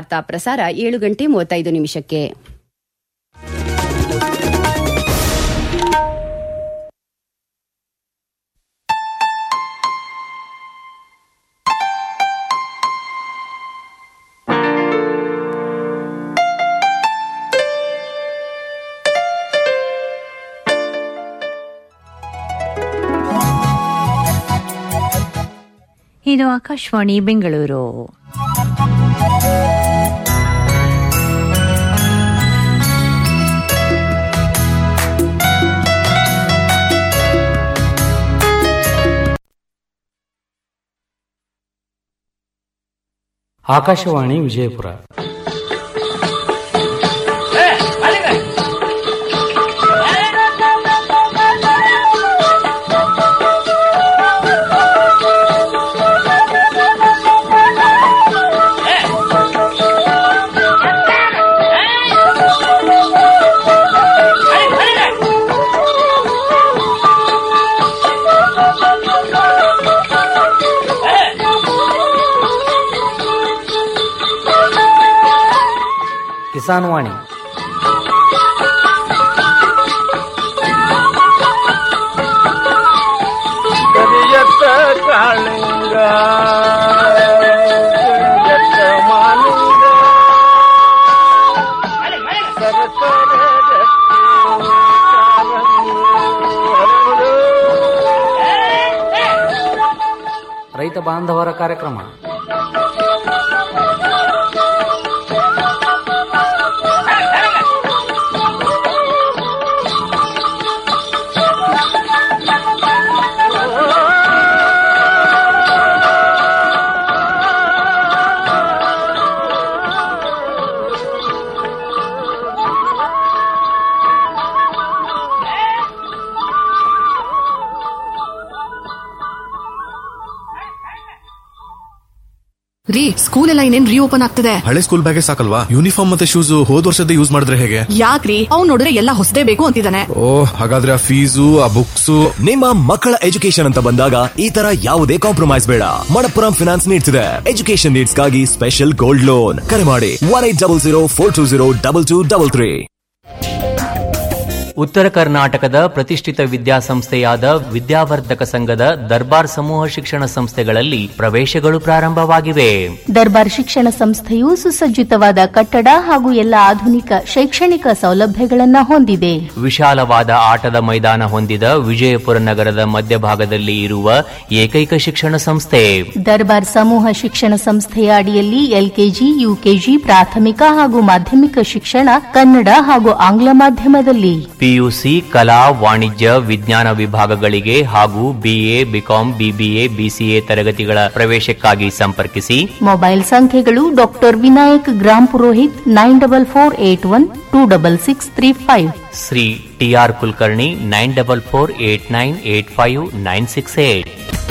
ವಾರ್ತಾ ಪ್ರಸಾರ ಏಳು ಗಂಟೆ ಮೂವತ್ತೈದು ನಿಮಿಷಕ್ಕೆ ಇದು ಆಕಾಶವಾಣಿ ಬೆಂಗಳೂರು ಆಕಾಶವಾಣಿ ವಿಜಯಪುರ ಕಿಸಾನ್ ವಾಣಿ ಕರಿಯತ್ತ ಕಾಳಿಂಗ ಕರಿಯತ್ತ ಮಾಲಿಂಗ ಸರಸರ ಗಟ್ಟಿ ಕಾಲಂಗಿ ಹರಡು. ರೈತ ಬಾಂಧವರ ಕಾರ್ಯಕ್ರಮ ರೀ ಸ್ಕೂಲ್ ಎಲ್ಲ ಇನ್ನೇನ್ ರೀಓಪನ್ ಆಗ್ತದೆ ಹಳೆ ಸ್ಕೂಲ್ ಬ್ಯಾಗೆ ಸಾಕಲ್ವಾ ಯೂನಿಫಾರ್ಮ್ ಮತ್ತೆ ಶೂಸ್ ಹೋದ್ ವರ್ಷದ ಯೂಸ್ ಮಾಡಿದ್ರೆ ಹೇಗೆ ಯಾಕ್ರಿ ಅವ್ನ್ ನೋಡಿದ್ರೆ ಎಲ್ಲ ಹೊಸದೇ ಬೇಕು ಅಂತಿದ್ದಾನೆ ಓ ಹಾಗಾದ್ರೆ ಆ ಫೀಸು ಆ ಬುಕ್ಸ್ ನಿಮ್ಮ ಮಕ್ಕಳ ಎಜುಕೇಶನ್ ಅಂತ ಬಂದಾಗ ಈ ತರ ಯಾವುದೇ ಕಾಂಪ್ರಮೈಸ್ ಬೇಡ ಮಣಪ್ಪುರಂ ಫಿನಾನ್ಸ್ ನೀಡ್ತಿದೆ ಎಜುಕೇಶನ್ ನೀಡ್ಸ್ಗಾಗಿ ಸ್ಪೆಷಲ್ ಗೋಲ್ಡ್ ಲೋನ್ ಕರೆ ಮಾಡಿ one eight double zero four two zero double two double three ಉತ್ತರ ಕರ್ನಾಟಕದ ಪ್ರತಿಷ್ಠಿತ ವಿದ್ಯಾಸಂಸ್ಥೆಯಾದ ವಿದ್ಯಾವರ್ಧಕ ಸಂಘದ ದರ್ಬಾರ್ ಸಮೂಹ ಶಿಕ್ಷಣ ಸಂಸ್ಥೆಗಳಲ್ಲಿ ಪ್ರವೇಶಗಳು ಪ್ರಾರಂಭವಾಗಿವೆ ದರ್ಬಾರ್ ಶಿಕ್ಷಣ ಸಂಸ್ಥೆಯು ಸುಸಜ್ಜಿತವಾದ ಕಟ್ಟಡ ಹಾಗೂ ಎಲ್ಲ ಆಧುನಿಕ ಶೈಕ್ಷಣಿಕ ಸೌಲಭ್ಯಗಳನ್ನು ಹೊಂದಿದೆ ವಿಶಾಲವಾದ ಆಟದ ಮೈದಾನ ಹೊಂದಿದ ವಿಜಯಪುರ ನಗರದ ಮಧ್ಯಭಾಗದಲ್ಲಿ ಇರುವ ಏಕೈಕ ಶಿಕ್ಷಣ ಸಂಸ್ಥೆ ದರ್ಬಾರ್ ಸಮೂಹ ಶಿಕ್ಷಣ ಸಂಸ್ಥೆಯ ಅಡಿಯಲ್ಲಿ ಎಲ್ಕೆಜಿ ಯುಕೆಜಿ ಪ್ರಾಥಮಿಕ ಹಾಗೂ ಮಾಧ್ಯಮಿಕ ಶಿಕ್ಷಣ ಕನ್ನಡ ಹಾಗೂ ಆಂಗ್ಲ ಮಾಧ್ಯಮದಲ್ಲಿ ಪಿಯುಸಿ ಕಲಾ ವಾಣಿಜ್ಯ ವಿಜ್ಞಾನ ವಿಭಾಗಗಳಿಗೆ ಹಾಗೂ ಬಿಎ ಬಿಕಾಂ ಬಿಬಿಎ ಬಿಸಿಎ ತರಗತಿಗಳ ಪ್ರವೇಶಕ್ಕಾಗಿ ಸಂಪರ್ಕಿಸಿ ಮೊಬೈಲ್ ಸಂಖ್ಯೆಗಳು doctor Vinayak Gram Purohit nine double four eight one two double six three five Shri TR Kulkarni nine double four eight nine eight five nine six eight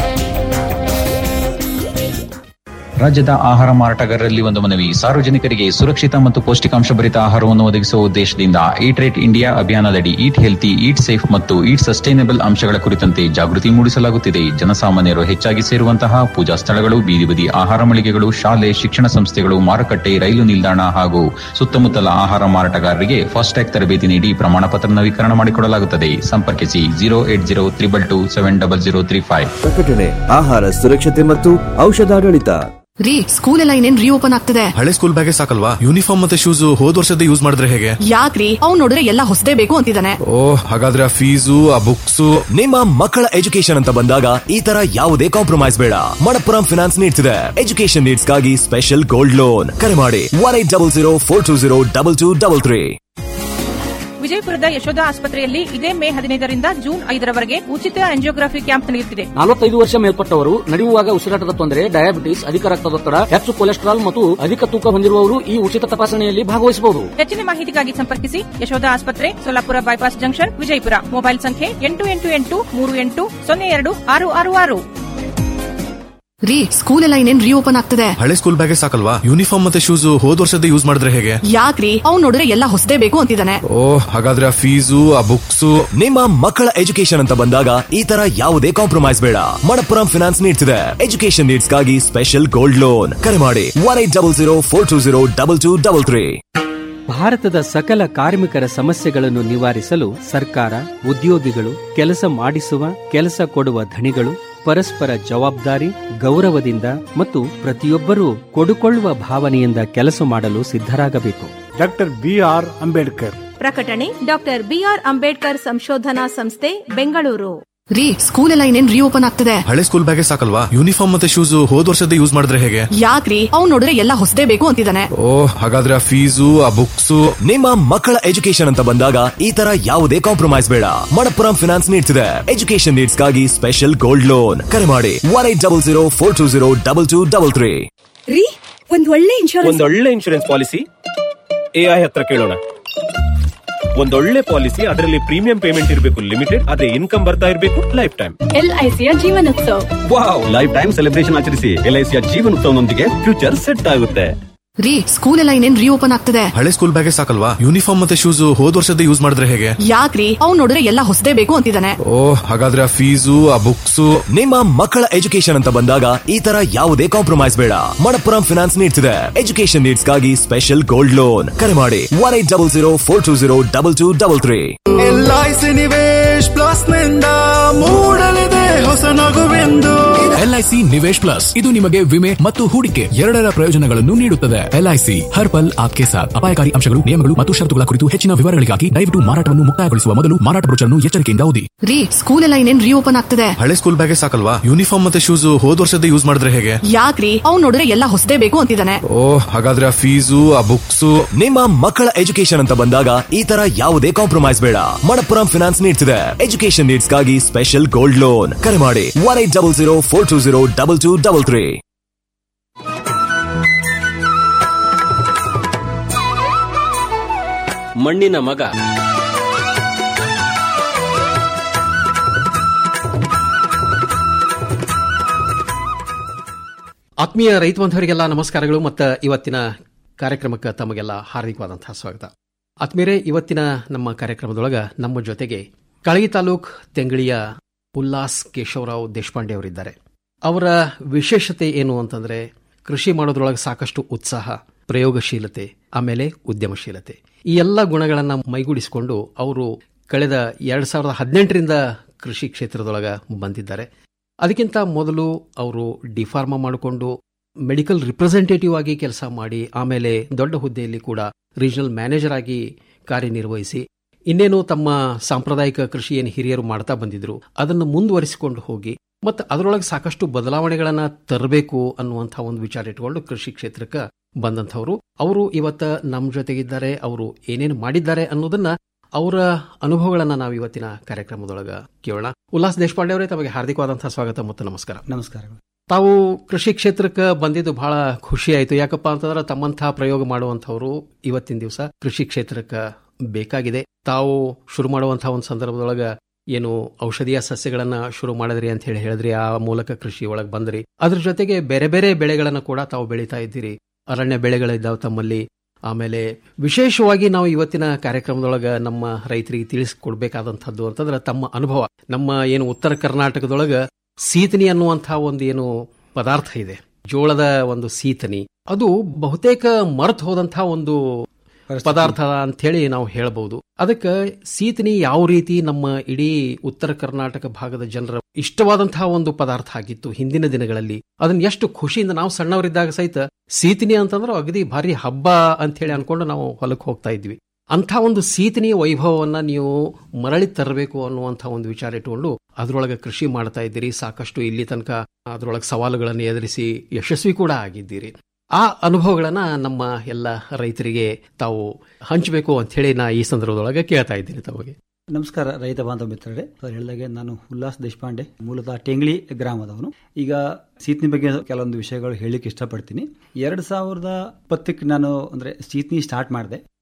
ರಾಜ್ಯದ ಆಹಾರ ಮಾರಾಟಗಾರರಲ್ಲಿ ಒಂದು ಮನವಿ ಸಾರ್ವಜನಿಕರಿಗೆ ಸುರಕ್ಷಿತ ಮತ್ತು ಪೌಷ್ಟಿಕಾಂಶ ಭರಿತ ಆಹಾರವನ್ನು ಒದಗಿಸುವ ಉದ್ದೇಶದಿಂದ ಈಟ್ ರೇಟ್ ಇಂಡಿಯಾ ಅಭಿಯಾನದಡಿ ಈಟ್ ಹೆಲ್ತಿ ಈಟ್ ಸೇಫ್ ಮತ್ತು ಈಟ್ ಸಸ್ಟೈನಬಲ್ ಅಂಶಗಳ ಕುರಿತಂತೆ ಜಾಗೃತಿ ಮೂಡಿಸಲಾಗುತ್ತಿದೆ ಜನಸಾಮಾನ್ಯರು ಹೆಚ್ಚಾಗಿ ಸೇರುವಂತಹ ಪೂಜಾ ಸ್ಥಳಗಳು ಬೀದಿ ಬದಿ ಆಹಾರ ಮಳಿಗೆಗಳು ಶಾಲೆ ಶಿಕ್ಷಣ ಸಂಸ್ಥೆಗಳು ಮಾರುಕಟ್ಟೆ ರೈಲು ನಿಲ್ದಾಣ ಹಾಗೂ ಸುತ್ತಮುತ್ತಲ ಆಹಾರ ಮಾರಾಟಗಾರರಿಗೆ ಫಾಸ್ಟ್ಯಾಗ್ ತರಬೇತಿ ನೀಡಿ ಪ್ರಮಾಣ ಪತ್ರ ನವೀಕರಣ ಮಾಡಿಕೊಡಲಾಗುತ್ತದೆ ಸಂಪರ್ಕಿಸಿ zero eight zero triple two seven double zero three five ಪ್ರಕಟಣೆ ಆಹಾರ ಸುರಕ್ಷತೆ ಮತ್ತು ಔಷಧಾಡಳಿತ ರೀ ಸ್ಕೂಲ್ ಎಲ್ಲ ಇನ್ನೇನ್ ರೀಓಪನ್ ಆಗ್ತದೆ ಹಳೆ ಸ್ಕೂಲ್ ಬ್ಯಾಗೆ ಸಾಕಲ್ವಾ ಯೂನಿಫಾರ್ಮ್ ಮತ್ತೆ ಶೂಸ್ ಹೋದ್ ವರ್ಷದ ಯೂಸ್ ಮಾಡಿದ್ರೆ ಹೇಗೆ ಯಾಕ್ರಿ ಅವ್ನ್ ನೋಡಿದ್ರೆ ಎಲ್ಲ ಹೊಸದೇ ಬೇಕು ಅಂತಿದ್ದಾನೆ ಓ ಹಾಗಾದ್ರೆ ಆ ಫೀಸು ಆ ಬುಕ್ಸ್ ನಿಮ್ಮ ಮಕ್ಕಳ ಎಜುಕೇಶನ್ ಅಂತ ಬಂದಾಗ ಈ ತರ ಯಾವುದೇ ಕಾಂಪ್ರಮೈಸ್ ಬೇಡ ಮಣಪ್ಪುರಂ ಫಿನಾನ್ಸ್ ನೀಡ್ತಿದೆ ಎಜುಕೇಶನ್ ನೀಡ್ಸ್ಗಾಗಿ ಸ್ಪೆಷಲ್ ಗೋಲ್ಡ್ ಲೋನ್ ಕರೆ ಮಾಡಿ one eight double zero four two zero double two double three ವಿಜಯಪುರದ ಯಶೋಧ ಆಸ್ಪತ್ರೆಯಲ್ಲಿ ಇದೇ ಮೇ ಹದಿನೈದರಿಂದ ಜೂನ್ ಐದರವರೆಗೆ ಉಚಿತ ಆಂಜಿಯೋಗ್ರಫಿ ಕ್ಯಾಂಪ್ ನಡೆಯುತ್ತಿದೆ ನಲವತ್ತೈದು ವರ್ಷ ಮೇಲ್ಪಟ್ಟವರು ನಡೆಯುವಾಗ ಉಸಿರಾಟದ ತೊಂದರೆ ಡಯಾಬಿಟಿಸ್ ಅಧಿಕ ರಕ್ತದೊತ್ತಡ ಹೆಚ್ಚು ಕೊಲೆಸ್ಟ್ರಾಲ್ ಮತ್ತು ಅಧಿಕ ತೂಕ ಹೊಂದಿರುವವರು ಈ ಉಚಿತ ತಪಾಸಣೆಯಲ್ಲಿ ಭಾಗವಹಿಸಬಹುದು ಹೆಚ್ಚಿನ ಮಾಹಿತಿಗಾಗಿ ಸಂಪರ್ಕಿಸಿ ಯಶೋಧ ಆಸ್ಪತ್ರೆ Solapur bypass junction Vijayapura mobile ಸಂಖ್ಯೆ ಎಂಟು ಎಂಟು ಎಂಟು ಮೂರು ಎಂಟು ಸೊನ್ನೆ ಎರಡು ಆರು ಆರು ಆರು ರೀ ಸ್ಕೂಲ್ ಎಲ್ಲ ಇನ್ನೇನ್ ರೀಓಪನ್ ಆಗ್ತದೆ ಹಳೆ ಸ್ಕೂಲ್ ಬ್ಯಾಗೇ ಸಾಕಲ್ವಾ ಯೂನಿಫಾರ್ಮ್ ಮತ್ತೆ ಶೂಸ್ ಹೋದ್ ವರ್ಷದ ಯೂಸ್ ಮಾಡಿದ್ರೆ ಹೇಗೆ ಯಾಕ್ರಿ ಅವ್ನ್ ನೋಡಿದ್ರೆ ಎಲ್ಲ ಹೊಸದೇ ಬೇಕು ಅಂತಿದ್ದಾನೆ ಓ ಹಾಗಾದ್ರೆ ಆ ಫೀಸು ಆ ಬುಕ್ಸ್ ನಿಮ್ಮ ಮಕ್ಕಳ ಎಜುಕೇಶನ್ ಅಂತ ಬಂದಾಗ ಈ ತರ ಯಾವುದೇ ಕಾಂಪ್ರಮೈಸ್ ಬೇಡ ಮಣಪ್ಪುರಂ ಫಿನಾನ್ಸ್ ನೀಡ್ತಿದೆ ಎಜುಕೇಶನ್ ನೀಡ್ಸ್ಗಾಗಿ ಸ್ಪೆಷಲ್ ಗೋಲ್ಡ್ ಲೋನ್ ಕರೆ ಮಾಡಿ one eight double zero four two zero double two double three ಭಾರತದ ಸಕಲ ಕಾರ್ಮಿಕರ ಸಮಸ್ಯೆಗಳನ್ನು ನಿವಾರಿಸಲು ಸರ್ಕಾರ ಉದ್ಯೋಗಿಗಳು ಕೆಲಸ ಮಾಡಿಸುವ ಕೆಲಸ ಕೊಡುವ ಧಣಿಗಳು ಪರಸ್ಪರ ಜವಾಬ್ದಾರಿ ಗೌರವದಿಂದ ಮತ್ತು ಪ್ರತಿಯೊಬ್ಬರೂ ಕೊಡುಕೊಳ್ಳುವ ಭಾವನೆಯಿಂದ ಕೆಲಸ ಮಾಡಲು ಸಿದ್ಧರಾಗಬೇಕು ಡಾಕ್ಟರ್ ಬಿ ಆರ್ ಅಂಬೇಡ್ಕರ್ ಪ್ರಕಟಣೆ ಡಾಕ್ಟರ್ ಬಿಆರ್ ಅಂಬೇಡ್ಕರ್ ಸಂಶೋಧನಾ ಸಂಸ್ಥೆ ಬೆಂಗಳೂರು ರೀ ಸ್ಕೂಲ್ ಎಲ್ಲ ಇನ್ನೇನ್ ರೀಓಪನ್ ಆಗ್ತದೆ ಹಳೆ ಸ್ಕೂಲ್ ಬ್ಯಾಗೇ ಸಾಕಲ್ವಾ ಯೂನಿಫಾರ್ಮ್ ಮತ್ತೆ ಶೂಸ್ ಹೋದ್ ವರ್ಷದ ಯೂಸ್ ಮಾಡಿದ್ರೆ ಹೇಗೆ ಯಾಕ್ರಿ ಅವ್ನ್ ನೋಡಿದ್ರೆ ಎಲ್ಲ ಹೊಸದೇ ಬೇಕು ಅಂತಿದ್ದಾನೆ ಓ ಹಾಗಾದ್ರೆ ಆ ಫೀಸು ಆ ಬುಕ್ಸ್ ನಿಮ್ಮ ಮಕ್ಕಳ ಎಜುಕೇಶನ್ ಅಂತ ಬಂದಾಗ ಈ ತರ ಯಾವುದೇ ಕಾಂಪ್ರಮೈಸ್ ಬೇಡ ಮಣಪ್ಪುರಂ ಫಿನಾನ್ಸ್ ನೀಡ್ತಿದೆ ಎಜುಕೇಶನ್ ನೀಡ್ಸ್ಗಾಗಿ ಸ್ಪೆಷಲ್ ಗೋಲ್ಡ್ ಲೋನ್ ಕರೆ ಮಾಡಿ one eight double zero four two zero double two double three ರೀ ಒಂದ್ ಒಳ್ಳೆ ಇನ್ಶೂರೆನ್ಸ್ ಒಂದೊಳ್ಳೆ ಇನ್ಶೂರೆನ್ಸ್ ಪಾಲಿಸಿ ಎಐ ಹತ್ರ ಕೇಳೋಣ ಒಂದೊಳ್ಳೆ ಪಾಲಿಸಿ ಅದರಲ್ಲಿ ಪ್ರೀಮಿಯಂ ಪೇಮೆಂಟ್ ಇರಬೇಕು ಲಿಮಿಟೆಡ್ ಅದೇ ಇನ್ಕಮ್ ಬರ್ತಾ ಇರಬೇಕು ಲೈಫ್ ಟೈಮ್ ಎಲ್ಐಸಿಯ Jeevan Utsav wow life time celebration ಆಚರಿಸಿ ಎಲ್ಐಸಿಯ ಜೀವನೋತ್ಸವನೊಂದಿಗೆ ಫ್ಯೂಚರ್ ಸೆಟ್ ಆಗುತ್ತೆ ರೀ ಸ್ಕೂಲ್ ಎಲ್ಲ ಇನ್ನೇನ್ ರೀಓಪನ್ ಆಗ್ತದೆ ಹಳೆ ಸ್ಕೂಲ್ ಬ್ಯಾಗೇ ಸಾಕಲ್ವಾ ಯೂನಿಫಾರ್ಮ್ ಮತ್ತೆ ಶೂಸ್ ಹೋದ್ ವರ್ಷದ ಯೂಸ್ ಮಾಡಿದ್ರೆ ಹೇಗೆ ಯಾಕ್ರಿ ಅವ್ನ್ ನೋಡಿದ್ರೆ ಎಲ್ಲ ಹೊಸದೇ ಬೇಕು ಅಂತಿದ್ದಾನೆ ಓ ಹಾಗಾದ್ರೆ ಆ ಫೀಸು ಆ ಬುಕ್ಸ್ ನಿಮ್ಮ ಮಕ್ಕಳ ಎಜುಕೇಶನ್ ಅಂತ ಬಂದಾಗ ಈ ತರ ಯಾವುದೇ ಕಾಂಪ್ರಮೈಸ್ ಬೇಡ ಮಣಪ್ಪುರಂ ಫಿನಾನ್ಸ್ ನೀಡ್ತಿದೆ ಎಜುಕೇಶನ್ ನೀಡ್ಸ್ಗಾಗಿ ಸ್ಪೆಷಲ್ ಗೋಲ್ಡ್ ಲೋನ್ ಕರೆ ಮಾಡಿ one eight double zero four two zero double two double three LIC Nivesh plus ನಿಂದ ಮೂಡಲಿದೆ ಹೊಸ ನಗುವೆಂದು ಎಲ್ಐಸಿ ನಿವೇಶ್ ಪ್ಲಸ್ ಇದು ನಿಮಗೆ ವಿಮೆ ಮತ್ತು ಹೂಡಿಕೆ ಎರಡರ ಪ್ರಯೋಜನಗಳನ್ನು ನೀಡುತ್ತದೆ ಎಲ್ಐಸಿ ಹರ್ ಪಲ್ ಆಪ್ಕೆ ಸಾಥ್ ಅಪಾಯಕಾರಿ ಅಂಶಗಳು ನಿಯಮಗಳು ಮತ್ತು ಷರತ್ತುಗಳ ಕುರಿತು ಹೆಚ್ಚಿನ ವಿವರಗಳಿಗಾಗಿ ದಯವಿಟ್ಟು ಮಾರಾಟವನ್ನು ಮುಕ್ತಾಯಗೊಳಿಸುವ ಮೊದಲು ಮಾರಾಟ ಬ್ರೋಚರ್ನ್ನು ಎಚ್ಚರಿಕೆಯಿಂದ ಓದಿ ರೀ ಸ್ಕೂಲ್ ಎಲ್ಲ ಇನ್ನೇನ್ ರೀಓಪನ್ ಆಗ್ತದೆ ಹಳೆ ಸ್ಕೂಲ್ ಬ್ಯಾಗೇ ಸಾಕಲ್ವಾ ಯೂನಿಫಾರ್ಮ್ ಮತ್ತೆ ಶೂಸ್ ಹೋದ್ ವರ್ಷದ ಯೂಸ್ ಮಾಡಿದ್ರೆ ಹೇಗೆ ಯಾಕ್ರಿ ಅವ್ನ್ ನೋಡಿದ್ರೆ ಎಲ್ಲ ಹೊಸದೇ ಬೇಕು ಅಂತಿದ್ದಾನೆ ಓ ಹಾಗಾದ್ರೆ ಆ ಫೀಸು ಆ ಬುಕ್ಸ್ ನಿಮ್ಮ ಮಕ್ಕಳ ಎಜುಕೇಶನ್ ಅಂತ ಬಂದಾಗ ಈ ತರ ಯಾವುದೇ ಕಾಂಪ್ರಮೈಸ್ ಬೇಡ ಮಣಪ್ಪುರಂ ಫಿನಾನ್ಸ್ ನೀಡ್ತಿದೆ ಎಜುಕೇಶನ್ ನೀಡ್ಸ್ಗಾಗಿ ಸ್ಪೆಷಲ್ ಗೋಲ್ಡ್ ಲೋನ್ ಕರೆ ಮಾಡಿ one eight double zero four two zero double two double three ಮಣ್ಣಿನ ಮಗ ಆತ್ಮೀಯ ರೈತ ಬಂಧವರಿಗೆಲ್ಲ ನಮಸ್ಕಾರಗಳು ಮತ್ತು ಇವತ್ತಿನ ಕಾರ್ಯಕ್ರಮಕ್ಕೆ ತಮಗೆಲ್ಲ ಹಾರ್ದಿಕವಾದಂತಹ ಸ್ವಾಗತ ಆತ್ಮೀಯರೇ ಇವತ್ತಿನ ನಮ್ಮ ಕಾರ್ಯಕ್ರಮದೊಳಗ ನಮ್ಮ ಜೊತೆಗೆ ಕಳಗಿ ತಾಲೂಕ್ ತೆಂಗಳಿಯ ಉಲ್ಲಾಸ್ ಕೇಶವರಾವ್ ದೇಶಪಾಂಡೆ ಅವರಿದ್ದಾರೆ ಅವರ ವಿಶೇಷತೆ ಏನು ಅಂತಂದ್ರೆ ಕೃಷಿ ಮಾಡೋದ್ರೊಳಗೆ ಸಾಕಷ್ಟು ಉತ್ಸಾಹ ಪ್ರಯೋಗಶೀಲತೆ ಆಮೇಲೆ ಉದ್ಯಮಶೀಲತೆ ಈ ಎಲ್ಲ ಗುಣಗಳನ್ನು ಮೈಗೂಡಿಸಿಕೊಂಡು ಅವರು ಕಳೆದ ಎರಡ್ ಸಾವಿರದ ಹದಿನೆಂಟರಿಂದ ಕೃಷಿ ಕ್ಷೇತ್ರದೊಳಗ ಬಂದಿದ್ದಾರೆ ಅದಕ್ಕಿಂತ ಮೊದಲು ಅವರು ಡಿಫಾರ್ಮಾ ಮಾಡಿಕೊಂಡು ಮೆಡಿಕಲ್ ರಿಪ್ರೆಸೆಂಟೇಟಿವ್ ಆಗಿ ಕೆಲಸ ಮಾಡಿ ಆಮೇಲೆ ದೊಡ್ಡ ಹುದ್ದೆಯಲ್ಲಿ ಕೂಡ ರೀಜನಲ್ ಮ್ಯಾನೇಜರ್ ಆಗಿ ಕಾರ್ಯನಿರ್ವಹಿಸಿ ಇನ್ನೇನು ತಮ್ಮ ಸಾಂಪ್ರದಾಯಿಕ ಕೃಷಿ ಏನು ಹಿರಿಯರು ಮಾಡ್ತಾ ಬಂದಿದ್ರು ಅದನ್ನು ಮುಂದುವರಿಸಿಕೊಂಡು ಹೋಗಿ ಮತ್ತು ಅದರೊಳಗೆ ಸಾಕಷ್ಟು ಬದಲಾವಣೆಗಳನ್ನ ತರಬೇಕು ಅನ್ನುವಂಥ ಒಂದು ವಿಚಾರ ಇಟ್ಕೊಂಡು ಕೃಷಿ ಕ್ಷೇತ್ರಕ್ಕೆ ಬಂದಂಥವ್ರು ಅವರು ಇವತ್ತ ನಮ್ಮ ಜೊತೆಗಿದ್ದಾರೆ ಅವರು ಏನೇನು ಮಾಡಿದ್ದಾರೆ ಅನ್ನೋದನ್ನ ಅವರ ಅನುಭವಗಳನ್ನ ನಾವು ಇವತ್ತಿನ ಕಾರ್ಯಕ್ರಮದೊಳಗ ಕೇಳೋಣ ಉಲ್ಲಾಸ್ ದೇಶಪಾಂಡೆ ಅವರೇ ತಮಗೆ ಹಾರ್ದಿಕವಾದಂತಹ ಸ್ವಾಗತ ಮತ್ತು ನಮಸ್ಕಾರ ನಮಸ್ಕಾರಗಳು ತಾವು ಕೃಷಿ ಕ್ಷೇತ್ರಕ್ಕೆ ಬಂದಿದ್ದು ಬಹಳ ಖುಷಿ ಆಯ್ತು ಯಾಕಪ್ಪ ಅಂತಂದ್ರೆ ತಮ್ಮಂತಹ ಪ್ರಯೋಗ ಮಾಡುವಂತವರು ಇವತ್ತಿನ ದಿವಸ ಕೃಷಿ ಕ್ಷೇತ್ರಕ್ಕೆ ಬೇಕಾಗಿದೆ ತಾವು ಶುರು ಮಾಡುವಂತಹ ಒಂದು ಸಂದರ್ಭದೊಳಗ ಏನು ಔಷಧೀಯ ಸಸ್ಯಗಳನ್ನ ಶುರು ಮಾಡಿದ್ರಿ ಅಂತ ಹೇಳಿ ಹೇಳಿದ್ರಿ ಆ ಮೂಲಕ ಕೃಷಿ ಒಳಗೆ ಬಂದ್ರಿ ಅದ್ರ ಜೊತೆಗೆ ಬೇರೆ ಬೇರೆ ಬೆಳೆಗಳನ್ನ ಕೂಡ ತಾವು ಬೆಳೀತಾ ಇದ್ದೀರಿ ಅರಣ್ಯ ಬೆಳೆಗಳಿದ್ದಾವೆ ತಮ್ಮಲ್ಲಿ ಆಮೇಲೆ ವಿಶೇಷವಾಗಿ ನಾವು ಇವತ್ತಿನ ಕಾರ್ಯಕ್ರಮದೊಳಗ ನಮ್ಮ ರೈತರಿಗೆ ತಿಳಿಸ್ಕೊಡ್ಬೇಕಾದಂಥದ್ದು ಅಂತಂದ್ರೆ ತಮ್ಮ ಅನುಭವ ನಮ್ಮ ಏನು ಉತ್ತರ ಕರ್ನಾಟಕದೊಳಗ ಸೀತನಿ ಅನ್ನುವಂತಹ ಒಂದು ಏನು ಪದಾರ್ಥ ಇದೆ ಜೋಳದ ಒಂದು ಸೀತನಿ ಅದು ಬಹುತೇಕ ಮರೆತು ಹೋದಂತಹ ಒಂದು ಪದಾರ್ಥ ಅಂತ ಹೇಳಿ ನಾವು ಹೇಳಬಹುದು ಅದಕ್ಕೆ ಸೀತನಿ ಯಾವ ರೀತಿ ನಮ್ಮ ಇಡೀ ಉತ್ತರ ಕರ್ನಾಟಕ ಭಾಗದ ಜನರ ಇಷ್ಟವಾದಂತಹ ಒಂದು ಪದಾರ್ಥ ಆಗಿತ್ತು ಹಿಂದಿನ ದಿನಗಳಲ್ಲಿ ಅದನ್ನ ಎಷ್ಟು ಖುಷಿಯಿಂದ ನಾವು ಸಣ್ಣವರಿದ್ದಾಗ ಸಹಿತ ಸೀತಿನಿ ಅಂತಂದ್ರೆ ಅಗದಿ ಭಾರಿ ಹಬ್ಬ ಅಂತ ಹೇಳಿ ಅನ್ಕೊಂಡು ನಾವು ಹೊಲಕ್ಕೆ ಹೋಗ್ತಾ ಇದ್ವಿ ಅಂಥ ಒಂದು ಸೀತನಿಯ ವೈಭವವನ್ನ ನೀವು ಮರಳಿ ತರಬೇಕು ಅನ್ನುವಂಥ ಒಂದು ವಿಚಾರ ಇಟ್ಟುಕೊಂಡು ಅದರೊಳಗೆ ಕೃಷಿ ಮಾಡ್ತಾ ಇದ್ದೀರಿ ಸಾಕಷ್ಟು ಇಲ್ಲಿ ತನಕ ಅದರೊಳಗೆ ಸವಾಲುಗಳನ್ನು ಎದುರಿಸಿ ಯಶಸ್ವಿ ಕೂಡ ಆಗಿದ್ದೀರಿ ಆ ಅನುಭವಗಳನ್ನ ನಮ್ಮ ಎಲ್ಲ ರೈತರಿಗೆ ತಾವು ಹಂಚಬೇಕು ಅಂತ ಹೇಳಿ ನಾ ಈ ಸಂದರ್ಭದೊಳಗೆ ಕೇಳ್ತಾ ಇದ್ದೀನಿ ತಮಗೆ ನಮಸ್ಕಾರ ರೈತ ಬಾಂಧವ ಮಿತ್ರರೇ ಸರ್ ಹೇಳಿದಾಗೆ ನಾನು ಉಲ್ಲಾಸ್ ದೇಶಪಾಂಡೆ ಮೂಲತಃ ಟೆಂಗ್ಳಿ ಗ್ರಾಮದವನು ಈಗ ಸೀತ್ನಿ ಬಗ್ಗೆ ಕೆಲವೊಂದು ವಿಷಯಗಳು ಹೇಳಲಿಕ್ಕೆ ಇಷ್ಟಪಡ್ತೀನಿ ಎರಡ್ ಸಾವಿರದ ಇಪ್ಪತ್ತಕ್ಕೆ ನಾನು ಅಂದ್ರೆ ಸೀತ್ನಿ ಸ್ಟಾರ್ಟ್ ಮಾಡಿದೆ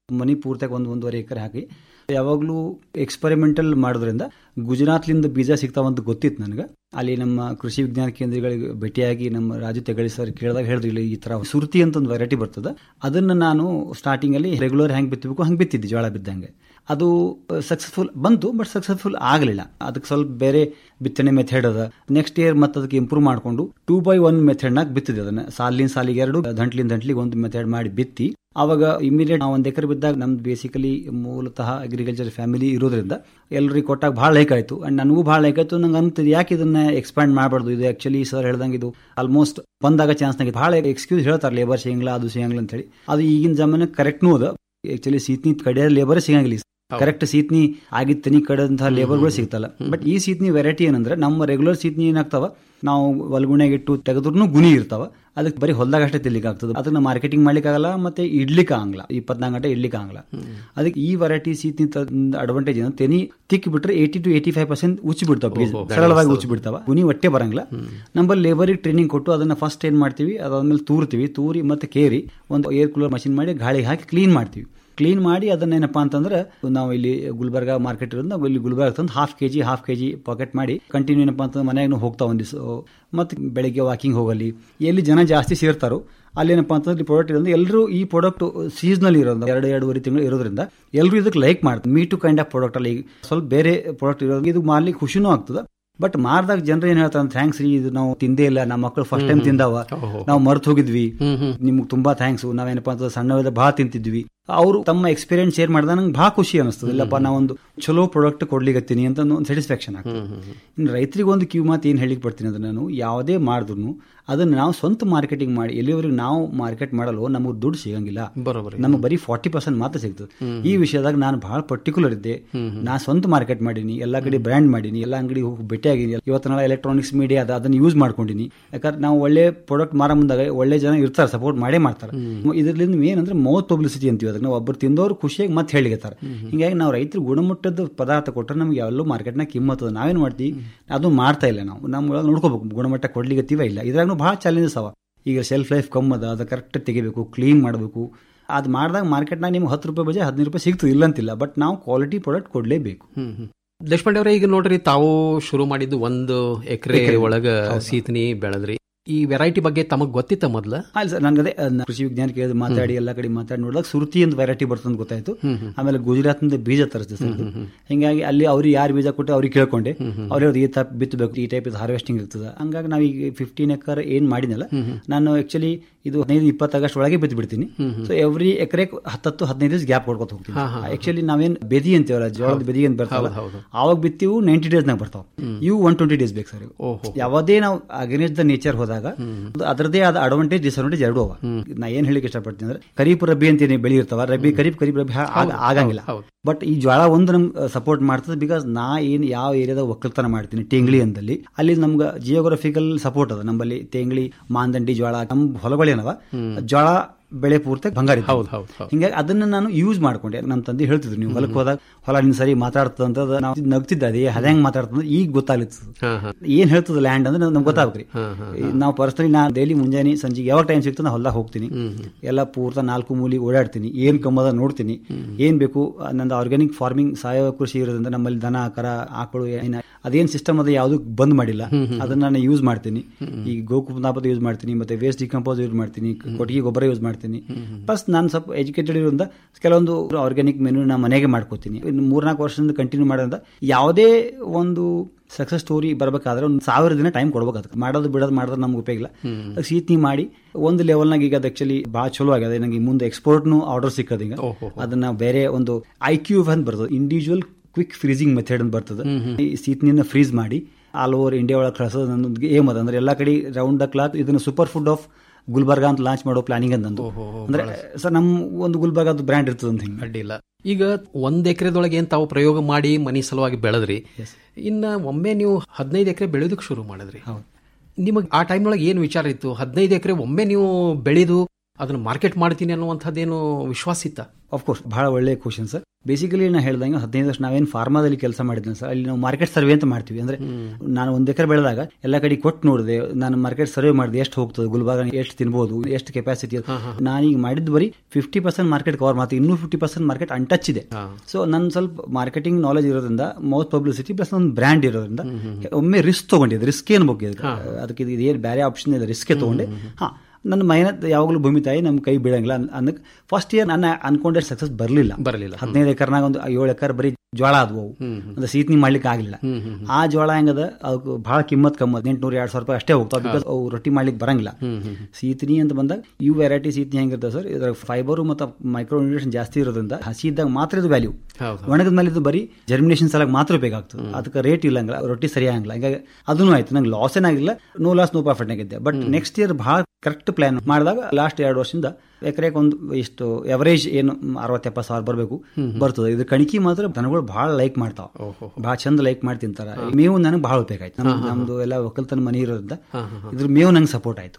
ಮನಿ ಪೂರ್ತಿಯಾಗಿ ಒಂದು ಒಂದೂವರೆ ಎಕರೆ ಹಾಕಿ ಯಾವಾಗಲೂ ಎಕ್ಸ್ಪೆರಿಮೆಂಟಲ್ ಮಾಡೋದ್ರಿಂದ ಗುಜರಾತ್ಲಿಂದ ಬೀಜ ಸಿಗ್ತಾವಂತ ಗೊತ್ತಿತ್ತು ನನಗೆ ಅಲ್ಲಿ ನಮ್ಮ ಕೃಷಿ ವಿಜ್ಞಾನ ಕೇಂದ್ರಗಳಿಗೆ ಭೇಟಿಯಾಗಿ ನಮ್ಮ ರಾಜು ತೆಗಳಿ ಸರ್ ಕೇಳಿದಾಗ ಹೇಳಿದ್ರು ಇಲ್ಲಿ ಈ ತರ ಸುರ್ತಿ ಅಂತ ಒಂದು ವೆರೈಟಿ ಬರ್ತದೆ ಅದನ್ನ ನಾನು ಸ್ಟಾರ್ಟಿಂಗ್ ಅಲ್ಲಿ ರೆಗ್ಯುಲರ್ ಹೆಂಗ್ ಬಿತ್ತಬೇಕು ಹಂಗೆ ಬಿತ್ತಿದ್ದೆ ಜೋಳ ಬಿದ್ದಂಗೆ ಅದು ಸಕ್ಸಸ್ಫುಲ್ ಬಂತು ಬಟ್ ಸಕ್ಸಸ್ಫುಲ್ ಆಗಲಿಲ್ಲ ಅದಕ್ಕೆ ಸ್ವಲ್ಪ ಬೇರೆ ಬಿತ್ತನೆ ಮೆಥಡ್ ಅದ ನೆಕ್ಸ್ಟ್ ಇಯರ್ ಮತ್ತೆ ಅದಕ್ಕೆ ಇಂಪ್ರೂವ್ ಮಾಡಿಕೊಂಡು ಟೂ ಬೈ ಒನ್ ಮೆಥಡ್ನಾಗ ಬಿತ್ತಿದೆ ಅದನ್ನ ಸಾಲಿನ ಸಾಲಿಗೆ ಎರಡು ದಂಟ್ಲಿನ ದಂಟ್ಲಿಗೆ ಒಂದು ಮೆಥಡ್ ಮಾಡಿ ಬಿತ್ತಿ ಅವಾಗ ಇಮಿಡಿಯೇಟ್ ನಾವು ಒಂದು ಎಕರೆ ಬಿದ್ದಾಗ ನಮ್ದು ಬೇಸಿಕಲಿ ಮೂಲತಃ ಅಗ್ರಿಕಲ್ಚರ್ ಫ್ಯಾಮಿಲಿ ಇರೋದ್ರಿಂದ ಎಲ್ಲರಿಗೆ ಕೊಟ್ಟಾಗ ಭಾಳ ಲೈಕ್ ಆಯ್ತು ಅಂಡ್ ನನಗೂ ಭಾಳ ಲೈಕ್ ಆಯ್ತು ನಂಗೆ ಅನ್ತದೆ ಯಾಕೆ ಇದನ್ನ ಎಕ್ಸ್ಪ್ಯಾಂಡ್ ಮಾಡಬಾರ್ದು ಇದು ಆಕ್ಚುಲಿ ಸರ್ ಹೇಳ್ದಂಗೆ ಇದು ಆಲ್ಮೋಸ್ಟ್ ಬಂದಾಗ ಚಾನ್ಸ್ ನಾಗ ಭಾಳ ಎಕ್ಸ್ಕ್ಯೂಸ್ ಹೇಳ್ತಾರೆ ಲೇಬರ್ ಸಿಗಂಗಿಲ್ಲ ಅದು ಸಿಗಂಗಿಲ್ಲ ಅಂತ ಹೇಳಿ ಅದು ಈಗಿನ ಜಮಾನ ಕರೆಕ್ಟ್ನೂ ಅದ ಆಕ್ಚುಲಿ ಸೀತ್ನಿ ಕಡೆ ಲೇಬರ್ ಸಿಗಂಗಿಲ್ಲ ಕರೆಕ್ಟ್ ಸೀತ್ನಿ ಆಗಿದ್ ತನಿ ಕಡೆದಂತಹ ಲೇಬರ್ಗಳು ಸಿಗ್ತಲ್ಲ ಬಟ್ ಈ ಸೀತ್ನಿ ವೆರೈಟಿ ಏನಂದ್ರೆ ನಮ್ಮ ರೆಗ್ಯುಲರ್ ಸೀತ್ನಿ ಏನಾಗ್ತಾವ ನಾವು ಒಲ್ಗುಣೆಗೆ ಇಟ್ಟು ತೆಗೆದ್ರೂ ಗುಣಿ ಇರ್ತಾವ ಅದಕ್ಕೆ ಬರೀ ಹೊಲ್ದಾಗ ಅಷ್ಟೇ ತಿನ್ಲಿಕ್ಕೆ ಆಗ್ತದೆ ಅದನ್ನ ಮಾರ್ಕೆಟಿಂಗ್ ಮಾಡ್ಲಿಕ್ಕೆ ಆಗಲ್ಲ ಮತ್ತೆ ಇಡ್ಲಿಕ್ಕೆ ಆಗಲ್ಲ ಇಪ್ಪತ್ನಾಲ್ಕು ಗಂಟೆ ಇಡ್ಲಿಕ್ಕೆ ಆಗಲ್ಲ ಅದಕ್ಕೆ ಈ ವೆರೈಟಿ ಸೀತ್ನಿ ಅಡ್ವಾಂಟೇಜ್ ಏನು ತೆನಿ ತಿಕ್ಕಿ ಬಿಟ್ರೆ eighty to eighty five percent ಉಚ್ಚಿ ಬಿಡ್ತಾವ ಬೀಜ ಓಹೋ. ಸರಳವಾಗಿ ಉಚ್ಚಿ ಬಿಡ್ತಾವ ಗುಣಿ ಒಟ್ಟೆ ಬರಂಗಿಲ್ಲ ನಮ್ಮಲ್ಲಿ ಲೇಬರಿಗೆ ಟ್ರೈನಿಂಗ್ ಕೊಟ್ಟು ಅದನ್ನ ಫಸ್ಟ್ ಏನ್ ಮಾಡ್ತೀವಿ ಅದಾದ್ಮೇಲೆ ತೂರ್ತೀವಿ ತೂರಿ ಮತ್ತೆ ಕೇರಿ ಒಂದು ಏರ್ ಕೂಲರ್ ಮಷಿನ್ ಮಾಡಿ ಗಾಳಿಗೆ ಹಾಕಿ ಕ್ಲೀನ್ ಮಾಡ್ತೀವಿ ಕ್ಲೀನ್ ಮಾಡಿ ಅದನ್ನ ಏನಪ್ಪಾ ಅಂತಂದ್ರೆ ನಾವು ಇಲ್ಲಿ ಗುಲ್ಬರ್ಗ ಮಾರ್ಕೆಟ್ ಇರೋದು ನಾವು ಇಲ್ಲಿ ಗುಲ್ಬರ್ಗ ತಂದು half KG half KG packet ಮಾಡಿ ಕಂಟಿನ್ಯೂ ಏನಪ್ಪಾ ಅಂತಂದ್ರೆ ಮನೆಯಾಗ ಹೋಗ್ತಾ ಒಂದಿವ್ಸ ಮತ್ತೆ ಬೆಳಿಗ್ಗೆ ವಾಕಿಂಗ್ ಹೋಗಲಿ ಎಲ್ಲಿ ಜನ ಜಾಸ್ತಿ ಸೇರ್ತಾರೋ ಅಲ್ಲೇನಪ್ಪ ಅಂತಂದ್ರೆ ಪ್ರಾಡಕ್ಟ್ ಇರೋದು ಎಲ್ಲರೂ ಈ ಪ್ರಾಡಕ್ಟ್ ಸೀಸನಲ್ ಇರೋದು ಎರಡು ಎರಡೂವರೆ ತಿಂಗಳು ಇರೋದ್ರಿಂದ ಎಲ್ಲರೂ ಇದಕ್ಕೆ ಲೈಕ್ ಮಾಡ್ತಾರೆ me too kind of product ಅಲ್ಲಿ ಸ್ವಲ್ಪ ಬೇರೆ ಪ್ರಾಡಕ್ಟ್ ಇರೋದು ಇದು ಮಾಡ್ಲಿಕ್ಕೆ ಖುಷಿನೂ ಆಗ್ತದೆ ಬಟ್ ಮಾರ್ದಾಗ ಜನರು ಏನ್ ಹೇಳ್ತಾರೆ ಥ್ಯಾಂಕ್ಸ್ ರೀ ಇದು ನಾವು ತಿಂದೇ ಇಲ್ಲ ನಮ್ಮ ಮಕ್ಕಳು ಫಸ್ಟ್ ಟೈಮ್ ತಿಂದಾವ ನಾವು ಮರ್ತು ಹೋಗಿದ್ವಿ ನಿಮ್ಗೆ ತುಂಬಾ ಥ್ಯಾಂಕ್ಸ್ ನಾವೇನಪ್ಪ ಅಂತಂದ್ರೆ ಸಣ್ಣವಿದ ಭಾಳ ತಿಂತಿದ್ವಿ ಅವರು ತಮ್ಮ ಎಕ್ಸ್ಪೀರಿಯನ್ಸ್ ಶೇರ್ ಮಾಡಿದಾಗ ನಂಗೆ ಭಾಳ ಖುಷಿ ಅನಿಸ್ತದೆ ಇಲ್ಲಪ್ಪ ನಾವೊಂದು ಚಲೋ ಪ್ರಾಡಕ್ಟ್ ಕೊಡ್ಲಿಕತ್ತೀನಿ ಅಂತ ಒಂದು ಸ್ಯಾಟಿಸ್ಫ್ಯಾಕ್ಷನ್ ಆಗ್ತದೆ ಇನ್ನು ರೈತರಿಗೆ ಒಂದು ಕಿವಿ ಮಾತು ಏನು ಹೇಳಿಕ್ ಬರ್ತೀನಿ ಅಂದ್ರೆ ನಾನು ಯಾವುದೇ ಮಾಡಿದ್ರು ಅದನ್ನ ನಾವು ಸ್ವಂತ ಮಾರ್ಕೆಟಿಂಗ್ ಮಾಡಿ ಎಲ್ಲಿವರೆಗೆ ನಾವು ಮಾರ್ಕೆಟ್ ಮಾಡಲು ನಮಗೆ ದುಡ್ಡು ಸಿಗಂಗಿಲ್ಲ ಬರೋಬ್ಬರಿ. ನಮಗೆ ಬರೀ ಫಾರ್ಟಿ ಪರ್ಸೆಂಟ್ ಮಾತ್ರ ಸಿಗ್ತದೆ ಈ ವಿಷಯದಾಗ ನಾನು ಬಹಳ ಪರ್ಟಿಕ್ಯುಲರ್ ಇದ್ದೆ ನಾ ಸ್ವಂತ ಮಾರ್ಕೆಟ್ ಮಾಡೀನಿ ಎಲ್ಲ ಕಡೆ ಬ್ರ್ಯಾಂಡ್ ಮಾಡೀನಿ ಎಲ್ಲ ಅಂಗಡಿ ಹೋಗಿ ಭೇಟಿಯಾಗಿನಿ ಇವತ್ತು ನಾಳೆ ಎಲೆಕ್ಟ್ರಾನಿಕ್ಸ್ ಮೀಡಿಯಾ ಅದ ಅದನ್ನ ಯೂಸ್ ಮಾಡ್ಕೊಂಡಿನಿ ಯಾಕಂದ್ರೆ ನಾವು ಒಳ್ಳೆ ಪ್ರಾಡಕ್ಟ್ ಮಾರ ಮುಂದಾಗ ಒಳ್ಳೆ ಜನ ಇರ್ತಾರೆ ಸಪೋರ್ಟ್ ಮಾಡೇ ಮಾಡ್ತಾರೆ ಇದರಿಂದ ಏನಂದ್ರೆ ಮೌತ್ ಪಬ್ಲಿಸಿಟಿ ಅಂತೀವಿ ಅದಕ್ಕೆ ನಾವು ಒಬ್ಬರು ತಿಂದವರು ಖುಷಿಯಾಗಿ ಮತ್ತೆ ಹೇಳಿಗೆತಾರೆ ಹಿಂಗಾಗಿ ನಾವು ರೈತರು ಗುಣಮಟ್ಟದ ಪದಾರ್ಥ ಕೊಟ್ಟರೆ ನಮ್ಗೆ ಯಾವೆಲ್ಲೂ ಮಾರ್ಕೆಟ್ನಾಗ ಕಿಮ್ಮತ್ತದ ನಾವೇನು ಮಾಡ್ತೀವಿ ಅದು ಮಾಡ್ತಾ ಇಲ್ಲ ನಾವು ನಮ್ಮ ಒಳಗೆ ನೋಡ್ಕೋಬೇಕು ಗುಣಮಟ್ಟ ಕೊಡ್ಲಿಗತ್ತೀವ ಇಲ್ಲ ಇದ್ರಾಗೂ ಭಾಳ ಚಾಲೆಂಜಸ್ ಅವ ಈಗ ಸೆಲ್ಫ್ ಲೈಫ್ ಕಮ್ ಅದ ಅದು ಕರೆಕ್ಟ್ ತೆಗಿಬೇಕು ಕ್ಲೀನ್ ಮಾಡಬೇಕು ಅದು ಮಾಡಿದಾಗ ಮಾರ್ಕೆಟ್ನಾಗ ನಿಮ್ಗೆ ಹತ್ತು ರೂಪಾಯಿ ಬಜೆ ಹದಿನೈದು ರೂಪಾಯಿ ಸಿಗ್ತದೆ ಇಲ್ಲ ಅಂತಿಲ್ಲ ಬಟ್ ನಾವು ಕ್ವಾಲಿಟಿ ಪ್ರಾಡಕ್ಟ್ ಕೊಡಲೇಬೇಕು ದೇಶಪಾಂಡೆ ಅವರೇ ಈಗ ನೋಡ್ರಿ ತಾವು ಶುರು ಮಾಡಿದ್ದು ಒಂದು ಎಕರೆ ಎಕ್ರೆ. ಒಳಗ ಹೌದು. ಸೀತನಿ ಬೆಳೆದ್ರಿ ಈ ವೆರೈಟಿ ಬಗ್ಗೆ ತಮಗ್ ಗೊತ್ತಿತ್ತ ಮೊದ್ಲ ಅಲ್ಲ ಸರ್ ನನಗದೇ ಅದ್ನ ಕೃಷಿ ವಿಜ್ಞಾನ ಕೇಳಿದ ಮಾತಾಡಿ ಎಲ್ಲ ಕಡೆ ಮಾತಾಡಿ ನೋಡಿದಾಗ ಸುರುತಿ ಅಂತ ವೆರೈಟಿ ಬರ್ತಂತ ಗೊತ್ತಾಯ್ತು ಆಮೇಲೆ ಗುಜರಾತ್ನಿಂದ ಬೀಜ ತರಿಸ್ದೆ ಸರ್ ಇದು. ಹಿಂಗಾಗಿ ಅಲ್ಲಿ ಅವ್ರಿಗೆ ಯಾರು ಬೀಜ ಕೊಟ್ಟು ಅವ್ರಿಗೆ ಕೇಳ್ಕೊಂಡೆ ಅವ್ರು ಹೇಳಿದ್ರು ಈ ಟೈಪ್ ಬಿತ್ತಬೇಕು ಈ ಟೈಪ್ ಇದು ಹಾರ್ವೆಸ್ಟಿಂಗ್ ಇರ್ತದೆ ಹಂಗಾಗಿ ನಾವು ಈಗ ಫಿಫ್ಟೀನ್ ಎಕರ್ ಏನ್ ಮಾಡಿನಲ್ಲ ನಾನು ಆಕ್ಚುಲಿ ಇದು ಹದಿನೈದು ಇಪ್ಪತ್ತು ಆಗಸ್ಟ್ ಒಳಗೆ ಬಿತ್ತು ಬಿಡ್ತೀನಿ ಸೊ ಎವ್ರಿ ಎಕರೆ ಹತ್ತತ್ತು ಹದಿನೈದು ದಿವಸ ಗ್ಯಾಪ್ ಕೊಡ್ಕೊತ ಹೋಗ್ತೀನಿ ಆಕ್ಚುಲಿ ನಾವೇನ್ ಬೆದಿ ಅಂತೀವಲ್ಲ ಜೋಳದ ಬೆದಿ ಅಂತ ಬರ್ತಾವಲ್ಲ ಅವಾಗ ಬಿತ್ತಿವು ನೈಂಟಿ ಡೇಸ್ ನಾಗ ಬರ್ತಾವ ಇವು ಒನ್ ಟ್ವೆಂಟಿ ಡೇಸ್ ಬೇಕು ಸರ್ ಯಾವುದೇ ನಾವು ಅಗೇನ್ಸ್ಟ್ ದ ನೇಚರ್ ಹೋದಾಗ ಅದು ಅದರದೇ ಆದ ಅಡ್ವಾಂಟೇಜ್ ಡಿಸ್ಅಡ್ವಾಂಟೇಜ್ ಎರಡು ಅವ ನಾ ಏನ್ ಹೇಳಿಕ್ಕೆ ಇಷ್ಟಪಡ್ತೀನಿ ಅಂದ್ರೆ ಖರೀಫ್ ರಬ್ಬಿ ಅಂತ ಏನ್ ಬೆಳೆಯಿರ್ತಾವ ರಬ್ಬಿ ಖರೀಫ್ ಖರೀಫ್ ರಬ್ಬಿ ಹಾ- ಆಗ- ಆಗಂಗಿಲ್ಲ ಬಟ್ ಈ ಜ್ವಾಳ ಒಂದು ನಮ್ಗೆ ಸಪೋರ್ಟ್ ಮಾಡ್ತದೆ ಬಿಕಾಸ್ ನಾ ಏನ್ ಯಾವ ಏರಿಯಾದಾಗ ಒಕ್ಕಲ್ತನ ಮಾಡ್ತೀನಿ ಟೇಂಗ್ಳಿ ಅಂದಲ್ಲಿ ಅಲ್ಲಿ ನಮ್ಗೆ ಜಿಯೋಗ್ರಫಿಕಲ್ ಸಪೋರ್ಟ್ ಅದ ನಮ್ಮಲ್ಲಿ ತೇಂಗ್ಳಿ ಮಾಂದಂಡಿ ಜ್ವಾಳ ನಮ್ಮ ಹೊಲಗಳೇನವ ಜ್ವಾಳ ಬೆಳೆ ಪೂರ್ತಿ ಬಂಗಾರ ಹೌದು ಹೌದು ಹೌದು ಹಿಂಗಾಗಿ ಅದನ್ನ ನಾನು ಯೂಸ್ ಮಾಡ್ಕೊಂಡೆ ನಮ್ಮ ತಂದೆ ಹೇಳ್ತಿದ್ರು ನೀವು ಹೊಲಕ್ಕೆ ಹೋದಾಗ ಹೊಲ ನಿನ್ ಸರಿ ಮಾತಾಡ್ತದ ಅಂತ ಅದು ನಾವು ನಗ್ತಿದ್ದ ಅದೇ ಹೆಂಗ್ ಮಾತಾಡ್ತದ ಈಗ ಗೊತ್ತಾಗ್ಲಿತ್ತು ಏನ್ ಹೇಳ್ತದ ಲ್ಯಾಂಡ್ ಅಂದ್ರೆ ನಮ್ಗೆ ಗೊತ್ತಾಗ್ರಿ ನಾವು ಪರ್ಸನಲಿ ನಾ ಡೈಲಿ ಮುಂಜಾನೆ ಸಂಜೆಗೆ ಯಾವಾಗ ಟೈಮ್ ಸಿಗ್ತದೆ ನಾ ಹೊಲ್ದಾಗ ಹೋಗ್ತೀನಿ ಎಲ್ಲ ಪೂರ್ತ ನಾಲ್ಕು ಮೂಲಿಗೆ ಓಡಾಡ್ತೀನಿ ಏನ್ ಕಮ್ಮದ ನೋಡ್ತೀನಿ ಏನ್ ಬೇಕು ನಂದು ಆರ್ಗ್ಯಾನಿಕ್ ಫಾರ್ಮಿಂಗ್ ಸಾವಯವ ಕೃಷಿ ಇರೋದ್ರಿಂದ ನಮ್ಮಲ್ಲಿ ದನ ಕರ ಆಕಳು ಏನ ಅದೇನ್ ಸಿಸ್ಟಮ್ ಅದ ಯಾವುದು ಬಂದ್ ಮಾಡಿಲ್ಲ ಅದನ್ನ ನಾನು ಯೂಸ್ ಮಾಡ್ತೀನಿ ಈ ಗೋಕುಪ್ನಾಪದ ಯೂಸ್ ಮಾಡ್ತೀನಿ ಮತ್ತೆ ವೇಸ್ಟ್ ಡಿಕಂಪೋಸ್ ಯೂಸ್ ಮಾಡ್ತೀನಿ ಕೊಟ್ಟಿಗೆ ಗೊಬ್ಬರ ಯೂಸ್ ಮಾಡ್ತೀನಿ ಪ್ಲಸ್ ನಾನು ಸ್ವಲ್ಪ ಎಜುಕೇಟೆಡ್ ಇರೋದ್ರಿಂದ ಕೆಲವೊಂದು ಆರ್ಗ್ಯಾನಿಕ್ ಮೆನು ನಾ ಮನೆಗೆ ಮಾಡ್ಕೋತೀನಿ ಇನ್ನು ಮೂರ್ನಾಲ್ಕು ವರ್ಷದಿಂದ ಕಂಟಿನ್ಯೂ ಮಾಡೋದ್ರಿಂದ ಯಾವುದೇ ಒಂದು ಸಕ್ಸಸ್ ಸ್ಟೋರಿ ಬರ್ಬೇಕಾದ್ರೆ ಒಂದು ಸಾವಿರ ದಿನ ಟೈಮ್ ಕೊಡ್ಬೇಕಾಗುತ್ತೆ ಮಾಡೋದು ಬಿಡೋದು ಮಾಡಿದ್ರೆ ನಮ್ಗೆ ಉಪಯೋಗ ಇಲ್ಲ ಅದಕ್ಕೆ ಸೀತ್ನಿ ಮಾಡಿ ಒಂದು ಲೆವೆಲ್ನಾಗ ಈಗ ಅದು ಆಕ್ಚುಲಿ ಭಾಳ ಚಲೋ ಆಗಿದೆ ನಂಗೆ ಮುಂದೆ ಎಕ್ಸ್ಪೋರ್ಟ್ನು ಆರ್ಡರ್ ಸಿಕ್ಕದ ಈಗ ಅದನ್ನ ಬೇರೆ ಒಂದು ಐ ಕ್ಯೂ ಅಂತ ಬರ್ತದೆ ಇಂಡಿವಿಜುವಲ್ ಕ್ವಿಕ್ ಫ್ರೀಸಿಂಗ್ ಮೆಥಡ್ ಅಂತ ಬರ್ತದೆ ಈ ಸೀತ್ನಿನ ಫ್ರೀಸ್ ಮಾಡಿ ಆಲ್ ಓವರ್ ಇಂಡಿಯಾ ಒಳಗೆ ಕಳಿಸೋದು ನನ್ನೊಂದು ಏಮ್ ಅದ ಅಂದ್ರೆ ಎಲ್ಲ ಕಡೆ ರೌಂಡ್ ದ ಕ್ಲಾಕ್ ಇದನ್ನ ಸೂಪರ್ ಫುಡ್ ಆಫ್ ಗುಲ್ಬರ್ಗ ಅಂತ ಲಾಂಚ್ ಮಾಡೋ ಪ್ಲಾನಿಂಗ್ ಅಂತ ನಂದು ಅಂದ್ರೆ ಸರ್ ನಮ್ಮ ಒಂದು ಗುಲ್ಬರ್ಗದ ಬ್ರ್ಯಾಂಡ್ ಇರ್ತದೆ ಅಂತ ಹಿಂಗೆ ಅಡ್ಡಿಲ್ಲ ಈಗ ಒಂದ್ ಎಕರೆದೊಳಗೆ ಏನ್ ತಾವು ಪ್ರಯೋಗ ಮಾಡಿ ಮನಿ ಸಲುವಾಗಿ ಬೆಳೆದ್ರಿ ಇನ್ನ ಒಮ್ಮೆ ನೀವು ಹದಿನೈದು ಎಕರೆ ಬೆಳೆಯೋದಕ್ಕೆ ಶುರು ಮಾಡಿದ್ರಿ ನಿಮಗೆ ಆ ಟೈಮ್ ಒಳಗೆ ಏನು ವಿಚಾರ ಇತ್ತು ಹದಿನೈದು ಎಕರೆ ಒಮ್ಮೆ ನೀವು ಬೆಳೆದು ಅದನ್ನ ಮಾರ್ಕೆಟ್ ಮಾಡ್ತೀನಿ ಅನ್ನುವಂಥದ್ದೇನು ವಿಶ್ವಾಸ ಇತ್ತ ಕೋರ್ಸ್ ಬಹಳ ಒಳ್ಳೆ ಕ್ವಶನ್ ಸರ್ ಬೇಸಿಕಲಿ ನಾ ಹೇಳ್ದಂಗೆ ಹದಿನೈದು ವರ್ಷ ನಾವೇನು ಫಾರ್ಮಾದಲ್ಲಿ ಕೆಲಸ ಮಾಡಿದ್ದೆ ಸರ್ ಅಲ್ಲಿ ನಾವು ಮಾರ್ಕೆಟ್ ಸರ್ವೆ ಅಂತ ಮಾಡ್ತೀವಿ ಅಂದ್ರೆ ನಾನು ಒಂದ್ ಎಕರೆ ಬೆಳೆದಾಗ ಎಲ್ಲ ಕಡೆ ಕೊಟ್ಟು ನೋಡಿದೆ ನಾನು ಮಾರ್ಕೆಟ್ ಸರ್ವೆ ಮಾಡಿದೆ ಎಷ್ಟು ಹೋಗ್ತದೆ ಗುಲ್ಬರ್ಗ ಎಷ್ಟು ತಿನ್ಬೋದು ಎಷ್ಟು ಕೆಪಾಸಿಟಿ ನಾನೀಗ ಮಾಡಿದ್ದು ಬರೀ ಫಿಫ್ಟಿ ಪರ್ಸೆಂಟ್ ಮಾರ್ಕೆಟ್ ಕವರ್ ಮಾಡ್ತೀವಿ ಇನ್ನೂ ಫಿಫ್ಟಿ ಪರ್ಸೆಂಟ್ ಮಾರ್ಕೆಟ್ ಅನ್ಟಚ್ ಇದೆ ಸೊ ನನ್ನ ಸ್ವಲ್ಪ ಮಾರ್ಕೆಟಿಂಗ್ ನಾಲೆಜ್ ಇರೋದ್ರಿಂದ ಮೌತ್ ಪಬ್ಲಿಸಿಟಿ ಪ್ಲಸ್ ಒಂದು ಬ್ರ್ಯಾಂಡ್ ಇರೋದ್ರಿಂದ ಒಮ್ಮೆ ರಿಸ್ಕ್ ತಗೊಂಡಿದ್ದೆ ರಿಸ್ಕ್ ಏನು ಬಗ್ಗೆ ಅದಕ್ಕೆ ಇದು ಏನು ಬೇರೆ ಆಪ್ಷನ್ ಇಲ್ಲ ರಿಸ್ಕ್ ತಗೊಂಡೆ ಹಾ ನನ್ನ ಮೈನತ್ ಯಾವಾಗಲೂ ಭೂಮಿ ತಾಯಿ ನಮ್ಮ ಕೈ ಬೀಳಂಗಿಲ್ಲ ಅನ್ನಕ್ಕೆ ಫಸ್ಟ್ ಇಯರ್ ನನ್ನ ಅನ್ಕೊಂಡೆ ಸಕ್ಸಸ್ ಬರಲಿಲ್ಲ ಬರಲಿಲ್ಲ ಹದಿನೈದು ಎಕರ್ನಾಗ ಒಂದು ಏಳು ಎಕರ್ ಬರೀ ಜೋಳ ಆದ್ವು ಅವು ಅಂದ್ರೆ ಸೀತ್ನಿ ಮಾಡ್ಲಿಕ್ಕೆ ಆಗಲಿಲ್ಲ ಆ ಜೋಳ ಹೆಂಗದ ಅದಕ್ಕೆ ಬಹಳ ಕಿಮ್ಮತ್ ಕಮ್ಮ ಎಂಟ್ನೂರ ಎರಡ್ ಸಾವಿರ ರೂಪಾಯಿ ಅಷ್ಟೇ ಹೋಗ್ತಾವ ಬಿಕಾಸ್ ಅವು ರೊಟ್ಟಿ ಮಾಡ್ಲಿಕ್ಕೆ ಬರಂಗಿಲ್ಲ ಸೀತ್ನಿ ಅಂತ ಬಂದಾಗ ಇವು ವೆರೈಟಿ ಸೀತ್ನಿ ಹೆಂಗಿರ್ತದೆ ಸರ್ ಇದ್ರ ಫೈಬರ್ ಮತ್ತು ಮೈಕ್ರೋ ನ್ಯೂಟ್ರಿಷನ್ ಜಾಸ್ತಿ ಇರೋದ್ರಿಂದ ಹಸಿ ಇದ್ದಾಗ ಮಾತ್ರ ಇದು ವ್ಯಾಲ್ಯೂ ಒಣಗಿದ ಮೇಲೆ ಇದು ಬರೀ ಜರ್ಮಿನೇಷನ್ ಸಲಗ ಮಾತ್ರ ಬೇಕಾಗ್ತದೆ ಅದಕ್ಕೆ ರೇಟ್ ಇಲ್ಲಂಗಿಲ್ಲ ರೊಟ್ಟಿ ಸರಿ ಆಗಂಗಿಲ್ಲ ಹಿಂಗಾಗಿ ಅದನ್ನು ಆಯ್ತು ನಂಗೆ ಲಾಸ್ ಏನಾಗಿಲ್ಲ ನೋ ಲಾಸ್ ನೋ ಪ್ರಾಫಿಟ್ ಆಗಿದ್ದೆ ಬಟ್ ನೆಕ್ಸ್ಟ್ ಇಯರ್ ಬಹಳ ಕರೆಕ್ಟ್ ಪ್ಲಾನ್ ಮಾಡಿದಾಗ ಲಾಸ್ಟ್ ಎರಡು ವರ್ಷದಿಂದ ಎಕರೆಗೆ ಒಂದು ಇಷ್ಟು ಎವರೇಜ್ ಏನು ಅರವತ್ತು ಎಪ್ಪತ್ತು ಸಾವಿರ ಬರಬೇಕು ಬರ್ತದೆ ಇದು ಕಣಿಕಿ ಮಾತ್ರ ದನಗಳು ಬಹಳ ಲೈಕ್ ಮಾಡ್ತಾವ ಬಹಳ ಚಂದ ಲೈಕ್ ಮಾಡಿ ತಿಂತಾರ ಮೇವು ನನಗೆ ಬಹಳ ಉಪಯೋಗ ಆಯ್ತು ನಮ್ದು ಎಲ್ಲ ಒಕ್ಕಲ್ತನ ಮನೆ ಇರೋದ್ರಿಂದ ಇದ್ರ ಮೇವು ನಂಗೆ ಸಪೋರ್ಟ್ ಆಯ್ತು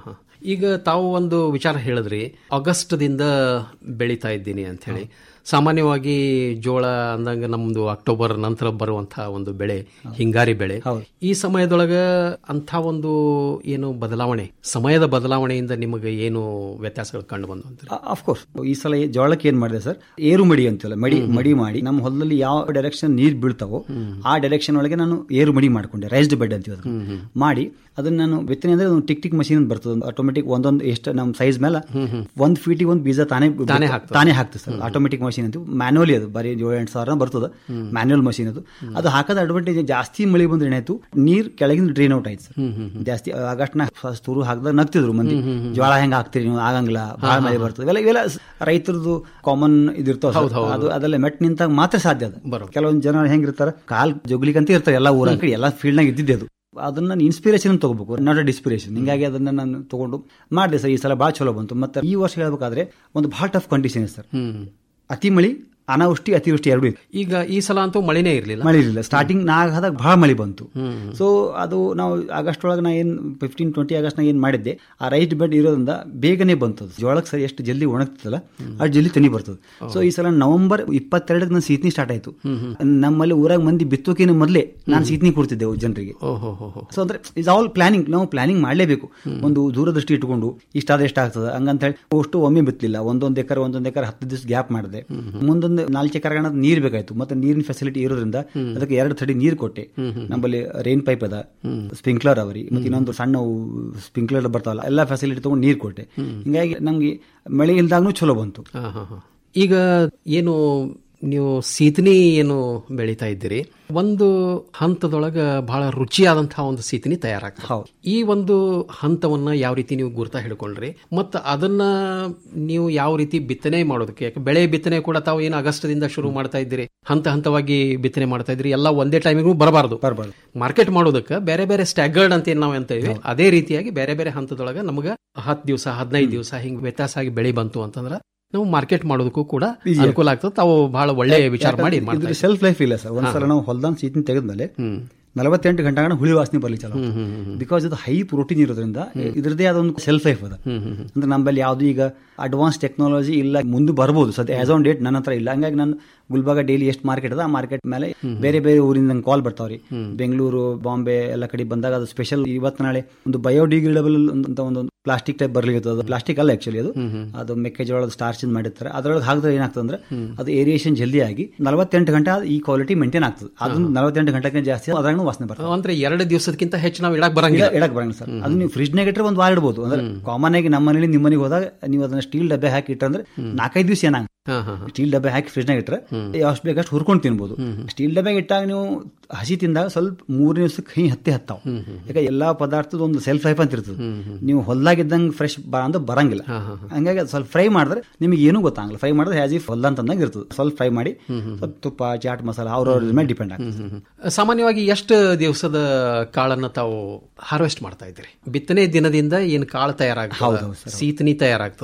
ಈಗ ತಾವು ಒಂದು ವಿಚಾರ ಹೇಳಿದ್ರಿ ಆಗಸ್ಟ್ದಿಂದ ಬೆಳೀತಾ ಇದ್ದೀನಿ ಅಂತ ಹೇಳಿ ಸಾಮಾನ್ಯವಾಗಿ ಜೋಳ ಅಂದಂಗ ನಮ್ದು ಅಕ್ಟೋಬರ್ ನಂತರ ಬರುವಂತಹ ಒಂದು ಬೆಳೆ ಹಿಂಗಾರಿ ಬೆಳೆ ಈ ಸಮಯದೊಳಗ ಅಂತ ಒಂದು ಏನು ಬದಲಾವಣೆ ಸಮಯದ ಬದಲಾವಣೆಯಿಂದ ನಿಮಗೆ ಏನು ವ್ಯತ್ಯಾಸಗಳು ಕಂಡು ಬಂದು ಅಂತ ಅಫ್ಕೋರ್ಸ್ ಈ ಸಲ ಜೋಳಕ್ಕೆ ಏನ್ ಮಾಡಿದೆ ಸರ್ ಏರು ಮಡಿ ಅಂತೆಲ್ಲ ಮಡಿ ಮಡಿ ಮಾಡಿ ನಮ್ಮ ಹೊಲದಲ್ಲಿ ಯಾವ ಡೈರೆಕ್ಷನ್ ನೀರ್ ಬೀಳ್ತಾವೋ ಆ ಡೈರೆಕ್ಷನ್ ಒಳಗೆ ನಾನು ಏರು ಮಡಿ ಮಾಡ್ಕೊಂಡೆ ರೈಸ್ಡ್ ಬೆಡ್ ಅಂತೀವಿ ಅದನ್ನ ಮಾಡಿ ಅದನ್ನ ನಾನು ಬಿತ್ತನೆ ಅಂದ್ರೆ ಒಂದು ಟಿಕ್ ಟಿಕ್ ಮಷೀನ್ ಬರ್ತದೆ ಆಟೋಮೆಟಿಕ್ ಒಂದೊಂದು ಎಷ್ಟು ನಮ್ಮ ಸೈಜ್ ಮೇಲೆ ಒಂದ್ ಫೀಟಿಗೆ ಒಂದು ಬೀಜ ತಾನೇ ತಾನೇ ಹಾಕ್ತದೆ. ತಾನೇ ಹಾಕ್ತದೆ ಸರ್ ಆಟೋಮೆಟಿಕ್ ಮಷೀನ್ ಅಂತೀವಿ ಮ್ಯಾನುವಲಿ ಅದು ಬರೀ ಏಳು ಎಂಟು ಸಾವಿರ ಬರ್ತದೆ ಮ್ಯಾನುವಲ್ ಮಷೀನ್ ಅದು ಅದು ಹಾಕದ ಅಡ್ವಾಂಟೇಜ್ ಜಾಸ್ತಿ ಮಳೆ ಬಂದ್ರೆ ಏನಾಯ್ತು ನೀರ್ ಕೆಳಗಿನ ಡ್ರೈನ್ ಔಟ್ ಆಯ್ತು ಸರ್ ಜಾಸ್ತಿ ಆಗಸ್ಟ್ ನ ತುರು ಹಾಕಿದಾಗ ನಗ್ತಿದ್ರು ಮಂದಿ ಜೋಳ ಹೆಂಗ್ ಹಾಕ್ತೀರಿ ನೀವು ಆಗಂಗಿಲ್ಲ ಬಹಳ ಮಳೆ ಬರ್ತದೆ ಇವೆಲ್ಲ ಇವೆಲ್ಲ ರೈತರದು ಕಾಮನ್ ಇದಿರ್ತಾವ ಹೌದು, ಹೌದು. ಅದು ಅದೆಲ್ಲ ಮೆಟ್ ನಿಂತಾಗ ಮಾತ್ರ ಸಾಧ್ಯ ಅದು ಕೆಲವೊಂದು ಜನ ಹೆಂಗಿರ್ತಾರ ಕಾಲ್ ಜೊಗ್ಲಿಕ್ಕಂತ ಇರ್ತಾರೆ ಎಲ್ಲ ಊರ ಎಲ್ಲ ಫೀಲ್ಡ್ ನಾಗ ಇದ್ದಿದ್ದೆ ಅದು ಅದನ್ನ ನಾನು ಇನ್ಸ್ಪಿರೇಷನ್ ತಗೋಬೇಕು ನಾಟ್ ಅ ಡಿಸ್ಪಿರೇಷನ್ ಹಿಂಗಾಗಿ ಅದನ್ನ ನಾನು ತಗೊಂಡು ಮಾಡಿದೆ ಸರ್ ಈ ಸಲ ಭಾಳ ಚಲೋ ಬಂತು ಮತ್ತೆ ಈ ವರ್ಷ ಹೇಳ್ಬೇಕಾದ್ರೆ ಒಂದು ಭಾಳ ಟಫ್ ಕಂಡೀಷನ್ ಇದೆ ಸರ್ ಅತಿ ಮಳಿ ಅನಾವೃಷ್ಟಿ ಅತಿವೃಷ್ಟಿ ಎರಡೂ ಇತ್ತು ಈಗ ಈ ಸಲ ಅಂತೂ ಮಳಿನೇ ಇರಲಿಲ್ಲ ಮಳೆ ಇರಲಿಲ್ಲ ಸ್ಟಾರ್ಟಿಂಗ್ ನಾಗ ಆದಾಗ ಬಹಳ ಮಳೆ ಬಂತು ಸೊ ಅದು ನಾವು ಆಗಸ್ಟ್ ಒಳಗೆ ನಾ ಏನು ಫಿಫ್ಟೀನ್ ಟ್ವೆಂಟಿ ಆಗಸ್ಟ್ ಏನ್ ಮಾಡಿದ್ದೆ ಆ ರೈಟ್ ಬೆಡ್ ಇರೋದ್ರಿಂದ ಬೇಗನೆ ಬಂತು ಅದು. ಜೋಳಕ್ಕೆ ಸರಿ ಎಷ್ಟು ಜಲ್ದಿ ಒಣಗ್ತದಲ್ಲ ಅಷ್ಟು ಜಲ್ದಿ ತನಿ ಬರ್ತದೆ ಸೊ ಈ ಸಲ ನವೆಂಬರ್ ಇಪ್ಪತ್ತೆರಡಕ್ಕೆ ನಾನು ಸೀತ್ನಿ ಸ್ಟಾರ್ಟ್ ಆಯ್ತು ನಮ್ಮಲ್ಲಿ ಊರಾಗ ಮಂದಿ ಬಿತ್ತೋಕಿನ ಮೊದಲೇ ನಾನು ಸೀತ್ನಿ ಕೊಡ್ತಿದ್ದೆ ಜನರಿಗೆ ಸೊ ಅಂದ್ರೆ ಇಸ್ ಆಲ್ ಪ್ಲಾನಿಂಗ್ ನಾವು ಪ್ಲಾನಿಂಗ್ ಮಾಡಲೇಬೇಕು ಒಂದು ದೂರದೃಷ್ಟಿ ಇಟ್ಕೊಂಡು ಇಷ್ಟಾದ್ರೆ ಎಷ್ಟಾಗ್ತದೆ ಹಂಗಂತ ಹೇಳಿ ಅಷ್ಟು ಒಮ್ಮೆ ಬಿತ್ತಲಿಲ್ಲ ಒಂದೊಂದು ಎಕರೆ ಒಂದೊಂದು ಎಕರೆ ಹತ್ತು ದಿವಸ ಗ್ಯಾಪ್ ಮಾಡಿದೆ ಮುಂದೊಂದು ನಾಲ್ಕು ಎಕರೆ ನೀರ್ ಬೇಕಾಯ್ತು ಮತ್ತೆ ನೀರಿನ ಫೆಸಿಲಿಟಿ ಇರೋದ್ರಿಂದ ಅದಕ್ಕೆ ಎರಡು ತಡಿ ನೀರು ಕೊಟ್ಟೆ ನಮ್ಮಲ್ಲಿ ರೈನ್ ಪೈಪ್ ಅದ ಸ್ಪ್ರಿಂಕ್ಲರ್ ಅವರಿ ಮತ್ತೆ ಇನ್ನೊಂದು ಸಣ್ಣ ಸ್ಪ್ರಿಂಕ್ಲರ್ ಬರ್ತಾವಲ್ಲ ಎಲ್ಲ ಫೆಸಿಲಿಟಿ ತಗೊಂಡು ನೀರು ಕೊಟ್ಟೆ ಹಿಂಗಾಗಿ ನಮ್ಗೆ ಮಳೆ ಇಲ್ದಾಗ್ನೂ ಚಲೋ ಬಂತು ಈಗ ಏನು ನೀವು ಸೀತನಿ ಏನು ಬೆಳೀತಾ ಇದ್ದೀರಿ ಒಂದು ಹಂತದೊಳಗ ಬಹಳ ರುಚಿಯಾದಂತಹ ಒಂದು ಸೀತನಿ ತಯಾರಾಗ್ತದೆ ಈ ಒಂದು ಹಂತವನ್ನ ಯಾವ ರೀತಿ ನೀವು ಗುರ್ತಾ ಹಿಡ್ಕೊಂಡ್ರಿ ಮತ್ತು ಅದನ್ನ ನೀವು ಯಾವ ರೀತಿ ಬಿತ್ತನೆ ಮಾಡೋದಕ್ಕೆ ಯಾಕೆ ಬೆಳೆ ಬಿತ್ತನೆ ಕೂಡ ತಾವು ಏನು ಆಗಸ್ಟ್ದಿಂದ ಶುರು ಮಾಡ್ತಾ ಇದ್ದೀರಿ ಹಂತ ಹಂತವಾಗಿ ಬಿತ್ತನೆ ಮಾಡ್ತಾ ಇದ್ರಿ ಎಲ್ಲ ಒಂದೇ ಟೈಮಿಗೂ ಬರಬಾರ್ದು ಬರಬಾರ್ದು ಮಾರ್ಕೆಟ್ ಮಾಡೋದಕ್ಕೆ ಬೇರೆ ಬೇರೆ ಸ್ಟ್ಯಾಗರ್ಡ್ ಅಂತ ಏನ್ ನಾವು ಅಂತೀವಿ ಅದೇ ರೀತಿಯಾಗಿ ಬೇರೆ ಬೇರೆ ಹಂತದೊಳಗ ನಮಗೆ ಹತ್ತು ದಿವಸ ಹದಿನೈದು ದಿವಸ ಹಿಂಗ್ ವ್ಯತ್ಯಾಸ ಆಗಿ ಬೆಳೆ ಬಂತು ಅಂತಂದ್ರೆ ನಾವು ಮಾರ್ಕೆಟ್ ಮಾಡೋದಕ್ಕೂ ಕೂಡ Easy. ಅನುಕೂಲ ಆಗ್ತದೆ ತಾವು ಬಹಳ ಒಳ್ಳೆ ವಿಚಾರ ಮಾಡಿ ಇದ್ ಮಾಡ್ತಾ ಇದ್ದೀರಿ. ಸೆಲ್ಫ್ ಲೈಫ್ ಇಲ್ಲ ಸರ್ ಒಂದ್ಸಲ ನಾವು ಹೊಲ್ದಾನ್ ಸೀತಿನ ತೆಗೆದ್ಮೇಲೆ ನಲವತ್ತೆಂಟು ಗಂಟೆಗಳ ಹುಳಿ ವಾಸನೆ ಬರ್ಲಿ ಚಲೋ ಬಿಕಾಸ್ ಇದು ಹೈ ಪ್ರೋಟೀನ್ ಇರೋದ್ರಿಂದ ಇದ್ರದೇ ಆದ ಒಂದು ಸೆಲ್ಫ್ ಲೈಫ್ ಅದ ಅಂದ್ರೆ ನಮ್ಮಲ್ಲಿ ಯಾವ್ದು ಈಗ ಅಡ್ವಾನ್ಸ್ ಟೆಕ್ನಾಲಜಿ ಇಲ್ಲ ಮುಂದೆ ಬರ್ಬೋದು ಸದ್ಯ ಆಸ್ ಆನ್ ಡೇಟ್ ನನ್ನ ಹತ್ರ ಇಲ್ಲ ಹಂಗಾಗಿ ನಾನು ಗುಲ್ಬರ್ಗ ಡೈಲಿ ಎಷ್ಟು ಮಾರ್ಕೆಟ್ ಅದ ಆ ಮಾರ್ಕೆಟ್ ಮೇಲೆ ಬೇರೆ ಬೇರೆ ಊರಿಂದ ನಂಗೆ ಕಾಲ್ ಬರ್ತಾವ್ರಿ ಬೆಂಗಳೂರು ಬಾಂಬೆ ಎಲ್ಲ ಕಡೆ ಬಂದಾಗ ಅದು ಸ್ಪೆಷಲ್ ಇವತ್ತು ನಾಳೆ ಒಂದು ಬಯೋಡಿಗ್ರೇಡಬಲ್ ಅಂತ ಒಂದು ಪ್ಲಾಸ್ಟಿಕ್ ಟೈಪ್ ಬರ್ಲಿಕ್ಕೆ ಅದು ಪ್ಲಾಸ್ಟಿಕ್ ಅಲ್ಲ ಆಕ್ಚುಲಿ ಅದು ಅದು ಮೆಕ್ಕೆಜೋಳದ ಸ್ಟಾರ್ಚ್ ಮಾಡಿರ್ತಾರೆ ಅದ್ರೊಳಗೆ ಹಾಕಿದ್ರೆ ಏನಾಗ್ತದೆ ಅಂದ್ರೆ ಅದು ಏರಿಯೇಷನ್ ಜಲ್ದಿ ಆಗಿ ನಲವತ್ತೆಂಟು ಗಂಟೆ ಈ ಕ್ವಾಲಿಟಿ ಮೇಂಟೈನ್ ಆಗ್ತದೆ ಅದು ನಲವತ್ತೆಂಟು ಗಂಟೆಗೆ ಜಾಸ್ತಿ ಅದ್ರಾಗ ವಾಸನೆ ಬರ್ತದೆ ಅಂದ್ರೆ ಎರಡು ದಿವಸಕ್ಕಿಂತ ಹೆಚ್ಚು ನಾವು ಇಡಕ್ ಬರಂಗಿಲ್ಲ ಇಡ- ಇಡಕ್ ಬರಂಗಿಲ್ಲ ಸರ್ ಅದು ನೀವು ಫ್ರಿಜ್ನಾಗ ಇಟ್ಟರೆ ಒಂದು ವಾರ ಇಡ್ಬೋದು ಅಂದ್ರೆ ಕಾಮನ್ ಆಗಿ ನಮ್ಮ ಮನೇಲಿ ನಿಮ್ಮ ಮನೆಗೆ ಹೋದಾಗ ನೀವು ಅದನ್ನ ಸ್ಟೀಲ್ ಡಬ್ಬೆ ಹಾಕಿ ಇಟ್ಟಂದ್ರೆ ನಾಲ್ಕೈದು ದಿವಸ ಏನಾಗ ಸ್ಟೀಲ್ ಡಬ್ಬೆ ಹಾಕಿ ಫ್ರಿಜ್ನಾಗ ಇಟ್ಟರೆ ಎಷ್ಟು ಬೇಕಷ್ಟು ಹುರ್ಕೊಂಡು ತಿನ್ಬೋದು ಸ್ಟೀಲ್ ಡಬ್ಬೆಗೆ ಇಟ್ಟಾಗ ನೀವು ಹಸಿ ತಿಂದಾಗ ಸ್ವಲ್ಪ ಮೂರನೇ ದಿವಸಕ್ಕೆ ಕೈ ಹತ್ತಿ ಹತ್ತಾವ ಯಾಕೆ ಎಲ್ಲಾ ಪದಾರ್ಥದ ಒಂದು ಸೆಲ್ಫ್ ಲೈಫ್ ಅಂತ ಇರ್ತದೆ ನೀವು ಹೊಲ್ದಾಗಿದ್ದಂಗೆ ಫ್ರೆಶ್ ಬರ ಅಂದ್ರೆ ಬರಂಗಿಲ್ಲ ಹಂಗಾಗಿ ಅದು ಸ್ವಲ್ಪ ಫ್ರೈ ಮಾಡಿದ್ರೆ ನಿಮಗೆ ಏನೂ ಗೊತ್ತಾಗಲ್ಲ ಫ್ರೈ ಮಾಡಿದ್ರೆ ಹ್ಯಾಸ್ ಇಫ್ ಹೊಲ್ದಂತಂದಾಗ ಇರ್ತದೆ ಸ್ವಲ್ಪ ಫ್ರೈ ಮಾಡಿ ಸ್ವಲ್ಪ ತುಪ್ಪ ಚಾಟ್ ಮಸಾಲ ಅವ್ರವ್ರ ಮೇಲೆ ಡಿಪೆಂಡ್ ಆಗ್ತದೆ ಸಾಮಾನ್ಯವಾಗಿ ಎಷ್ಟು ದಿವಸದ ಕಾಳನ್ನ ತಾವು ಹಾರ್ವೆಸ್ಟ್ ಮಾಡ್ತಾ ಇದ್ದೀರಿ ಬಿತ್ತನೆ ದಿನದಿಂದ ಏನು ಕಾಳು ಹೌದು, ತಯಾರಾಗ್ತದೆ ಹೌದು ಸರ್. ಸೀತನಿ ತಯಾರಾಗ್ತದೆ